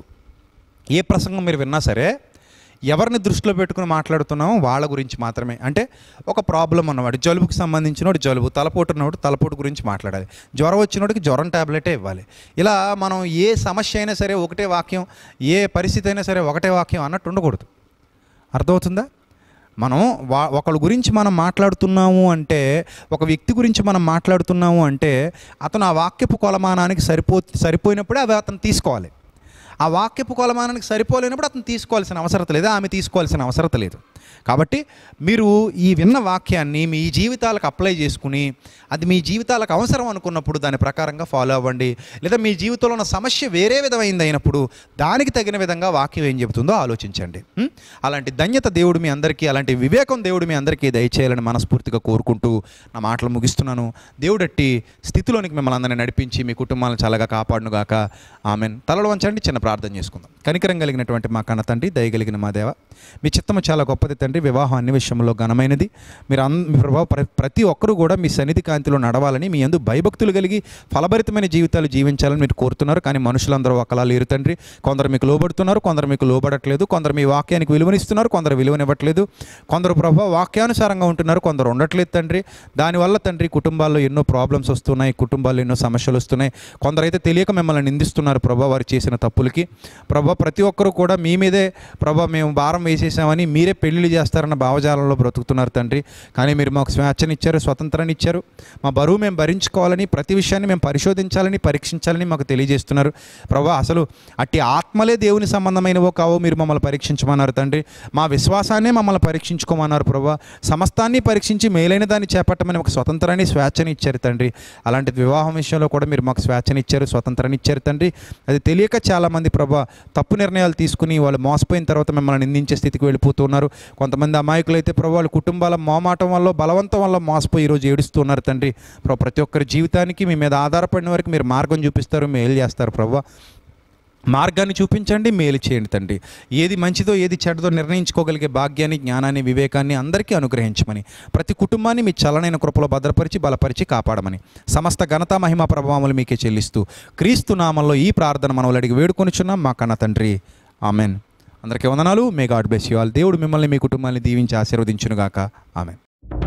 [SPEAKER 2] ఏ ప్రసంగం మీరు విన్నా సరే ఎవరిని దృష్టిలో పెట్టుకుని మాట్లాడుతున్నామో వాళ్ళ గురించి మాత్రమే అంటే ఒక ప్రాబ్లం ఉన్నవాడు జలుబుకి సంబంధించినోడు జలుబు తలపోటు ఉన్నవాడు తలపోటు గురించి మాట్లాడాలి జ్వరం వచ్చినోడికి జ్వరం ట్యాబ్లెటే ఇవ్వాలి ఇలా మనం ఏ సమస్య అయినా సరే ఒకటే వాక్యం ఏ పరిస్థితి అయినా సరే ఒకటే వాక్యం అన్నట్టు ఉండకూడదు అర్థమవుతుందా మనం వా ఒకళ్ళ గురించి మనం మాట్లాడుతున్నాము అంటే ఒక వ్యక్తి గురించి మనం మాట్లాడుతున్నాము అంటే అతను ఆ వాక్యపు కొలమానానికి సరిపో సరిపోయినప్పుడే అవి అతను తీసుకోవాలి ఆ వాక్యపు కొలమానానికి సరిపోలేనప్పుడు అతను తీసుకోవాల్సిన అవసరం లేదు ఆమె తీసుకోవాల్సిన అవసరం లేదు కాబట్టి మీరు ఈ విన్న వాక్యాన్ని మీ జీవితాలకు అప్లై చేసుకుని అది మీ జీవితాలకు అవసరం అనుకున్నప్పుడు దాని ప్రకారంగా ఫాలో అవ్వండి లేదా మీ జీవితంలో ఉన్న సమస్య వేరే విధమైంది అయినప్పుడు దానికి తగిన విధంగా వాక్యం ఏం చెబుతుందో ఆలోచించండి ఉం? అలాంటి ధన్యత దేవుడు మీ అందరికీ అలాంటి వివేకం దేవుడు మీ అందరికీ దయచేయాలని మనస్ఫూర్తిగా కోరుకుంటూ నా మాటలు ముగిస్తున్నాను దేవుడట్టి స్థితిలోనికి మిమ్మల్ని అందరినీ నడిపించి మీ కుటుంబాలను చల్లగా కాపాడునుగాక ఆమెన్ తలలు వంచండి చిన్న ప్రార్థన చేసుకుందాం కనికరం కలిగినటువంటి మా కన్న తండ్రి దయగలిగిన మా దేవ మీ చిత్తము చాలా గొప్పది తండ్రి వివాహం అన్ని విషయంలో ఘనమైనది మీరు అన్ మీ ప్రభావ ప్ర- ప్రతి ఒక్కరూ కూడా మీ సన్నిధి కాంతిలో నడవాలని మీ అందు భయభక్తులు కలిగి ఫలభరితమైన జీవితాలు జీవించాలని మీరు కోరుతున్నారు కానీ మనుషులందరూ ఒకలా లేరు తండ్రి కొందరు మీకు లోబడుతున్నారు కొందరు మీకు లోబడట్లేదు కొందరు మీ వాక్యానికి విలువనిస్తున్నారు కొందరు విలువనివ్వట్లేదు కొందరు ప్రభావ వాక్యానుసారంగా ఉంటున్నారు కొందరు ఉండట్లేదు తండ్రి దానివల్ల తండ్రి కుటుంబాల్లో ఎన్నో ప్రాబ్లమ్స్ వస్తున్నాయి కుటుంబాల్లో ఎన్నో సమస్యలు వస్తున్నాయి కొందరైతే తెలియక మిమ్మల్ని నిందిస్తున్నారు ప్రభా వారు చేసిన తప్పులకి ప్రభా ప్రతి ఒక్కరూ కూడా మీ మీదే ప్రభా మేము భారం వేసేసామని మీరే పెళ్లిళ్ళు చేస్తారన్న భావజాలంలో బ్రతుకుతున్నారు తండ్రి కానీ మీరు మాకు స్వేచ్ఛనిచ్చారు స్వతంత్రాన్ని ఇచ్చారు మా బరువు మేము భరించుకోవాలని ప్రతి విషయాన్ని మేము పరిశోధించాలని పరీక్షించాలని మాకు తెలియజేస్తున్నారు ప్రభా అసలు అట్టి ఆత్మలే దేవుని సంబంధమైనవో కావో మీరు మమ్మల్ని పరీక్షించమన్నారు తండ్రి మా విశ్వాసాన్నే మమ్మల్ని పరీక్షించుకోమన్నారు ప్రభా సమస్తాన్ని పరీక్షించి మేలైన దాన్ని చేపట్టమని ఒక స్వతంత్రాన్ని స్వేచ్ఛని ఇచ్చారు తండ్రి అలాంటి వివాహం విషయంలో కూడా మీరు మాకు స్వేచ్ఛని ఇచ్చారు స్వతంత్రాన్ని ఇచ్చారు తండ్రి అది తెలియక చాలామంది ప్రభా తప్పు నిర్ణయాలు తీసుకుని వాళ్ళు మోసపోయిన తర్వాత మిమ్మల్ని నిందించే స్థితికి వెళ్ళిపోతున్నారు కొంతమంది అమాయకులు అయితే ప్రభు వాళ్ళ కుటుంబాల మోమాటం వల్ల బలవంతం వల్ల మోసపోయి ఈరోజు ఏడుస్తున్నారు తండ్రి ప్రభు ప్రతి ఒక్కరి జీవితానికి మీ మీద ఆధారపడిన వరకు మీరు మార్గం చూపిస్తారు మేలు చేస్తారు ప్రభు మార్గాన్ని చూపించండి మేలు చేయండి తండ్రి ఏది మంచిదో ఏది చెడ్డదో నిర్ణయించుకోగలిగే భాగ్యాన్ని జ్ఞానాన్ని వివేకాన్ని అందరికీ అనుగ్రహించమని ప్రతి కుటుంబాన్ని మీ చలనైన కృపలో భద్రపరిచి బలపరిచి కాపాడమని సమస్త ఘనత మహిమ ప్రభావములు మీకే చెల్లిస్తూ క్రీస్తు నామంలో ఈ ప్రార్థన మనవులు అడిగి వేడుకొనిచున్నాం మా కన్న తండ్రి ఆమెన్ అందరికీ వందనాలు may God bless you all దేవుడు మిమ్మల్ని మీ కుటుంబాన్ని దీవించి ఆశీర్వదించునుగాక ఆమెన్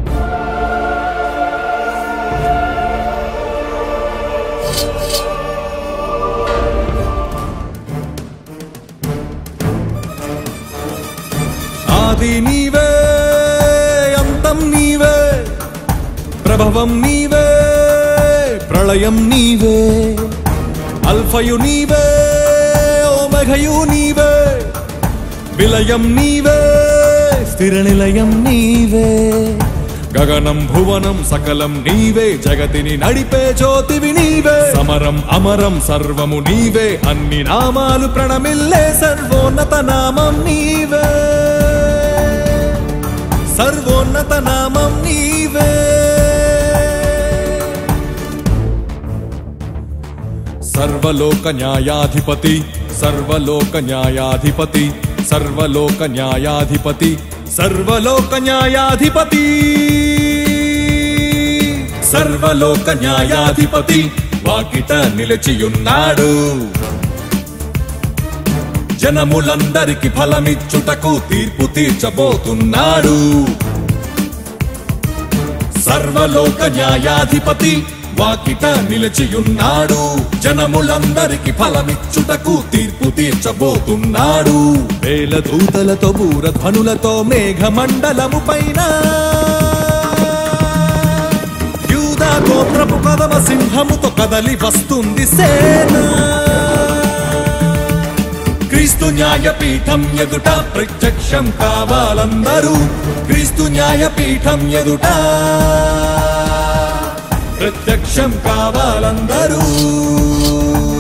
[SPEAKER 3] ఆది నీవే అంతం నీవే ప్రభవం నీవే ప్రళయం నీవే అల్ఫయు నీవే ఓమఘయు నీవే విలయం నీవే స్థిర నిలయం నీవే గగనం భువనం సకలం నీవే జగతిని నడిపే జ్యోతివి నీవే సమరం అమరం సర్వము నీవే అన్ని నామాలు ప్రణమిల్లే సర్వోన్నత నామం నీవే సర్వోన్నత నామం నీవే సర్వలోక న్యాయాధిపతి సర్వలోక న్యాయాధిపతి సర్వలోక న్యాయాధిపతి సర్వలోక న్యాయాధిపతి సర్వలోక న్యాయాధిపతి వాకిట నిలిచియున్నాడు జనములందరికి ఫలమిచ్చుటకు తీర్పు తీర్చబోతున్నాడు సర్వలోక న్యాయాధిపతి వాకిట నిలిచియున్నాడు జనములందరికి ఫలమిచ్చుటకు తీర్పు తీర్చబోతున్నాడు వేల దూతలతో బూరధ్వనులతో మేఘమండలము పైన యూదా గోత్రపు కదమ సింహముతో కదలి వస్తుంది సేన క్రీస్తు న్యాయపీఠం ఎదుట ప్రత్యక్షం కావాలందరూ క్రీస్తు న్యాయపీఠం ఎదుట ప్రత్యక్షం కావాలందరూ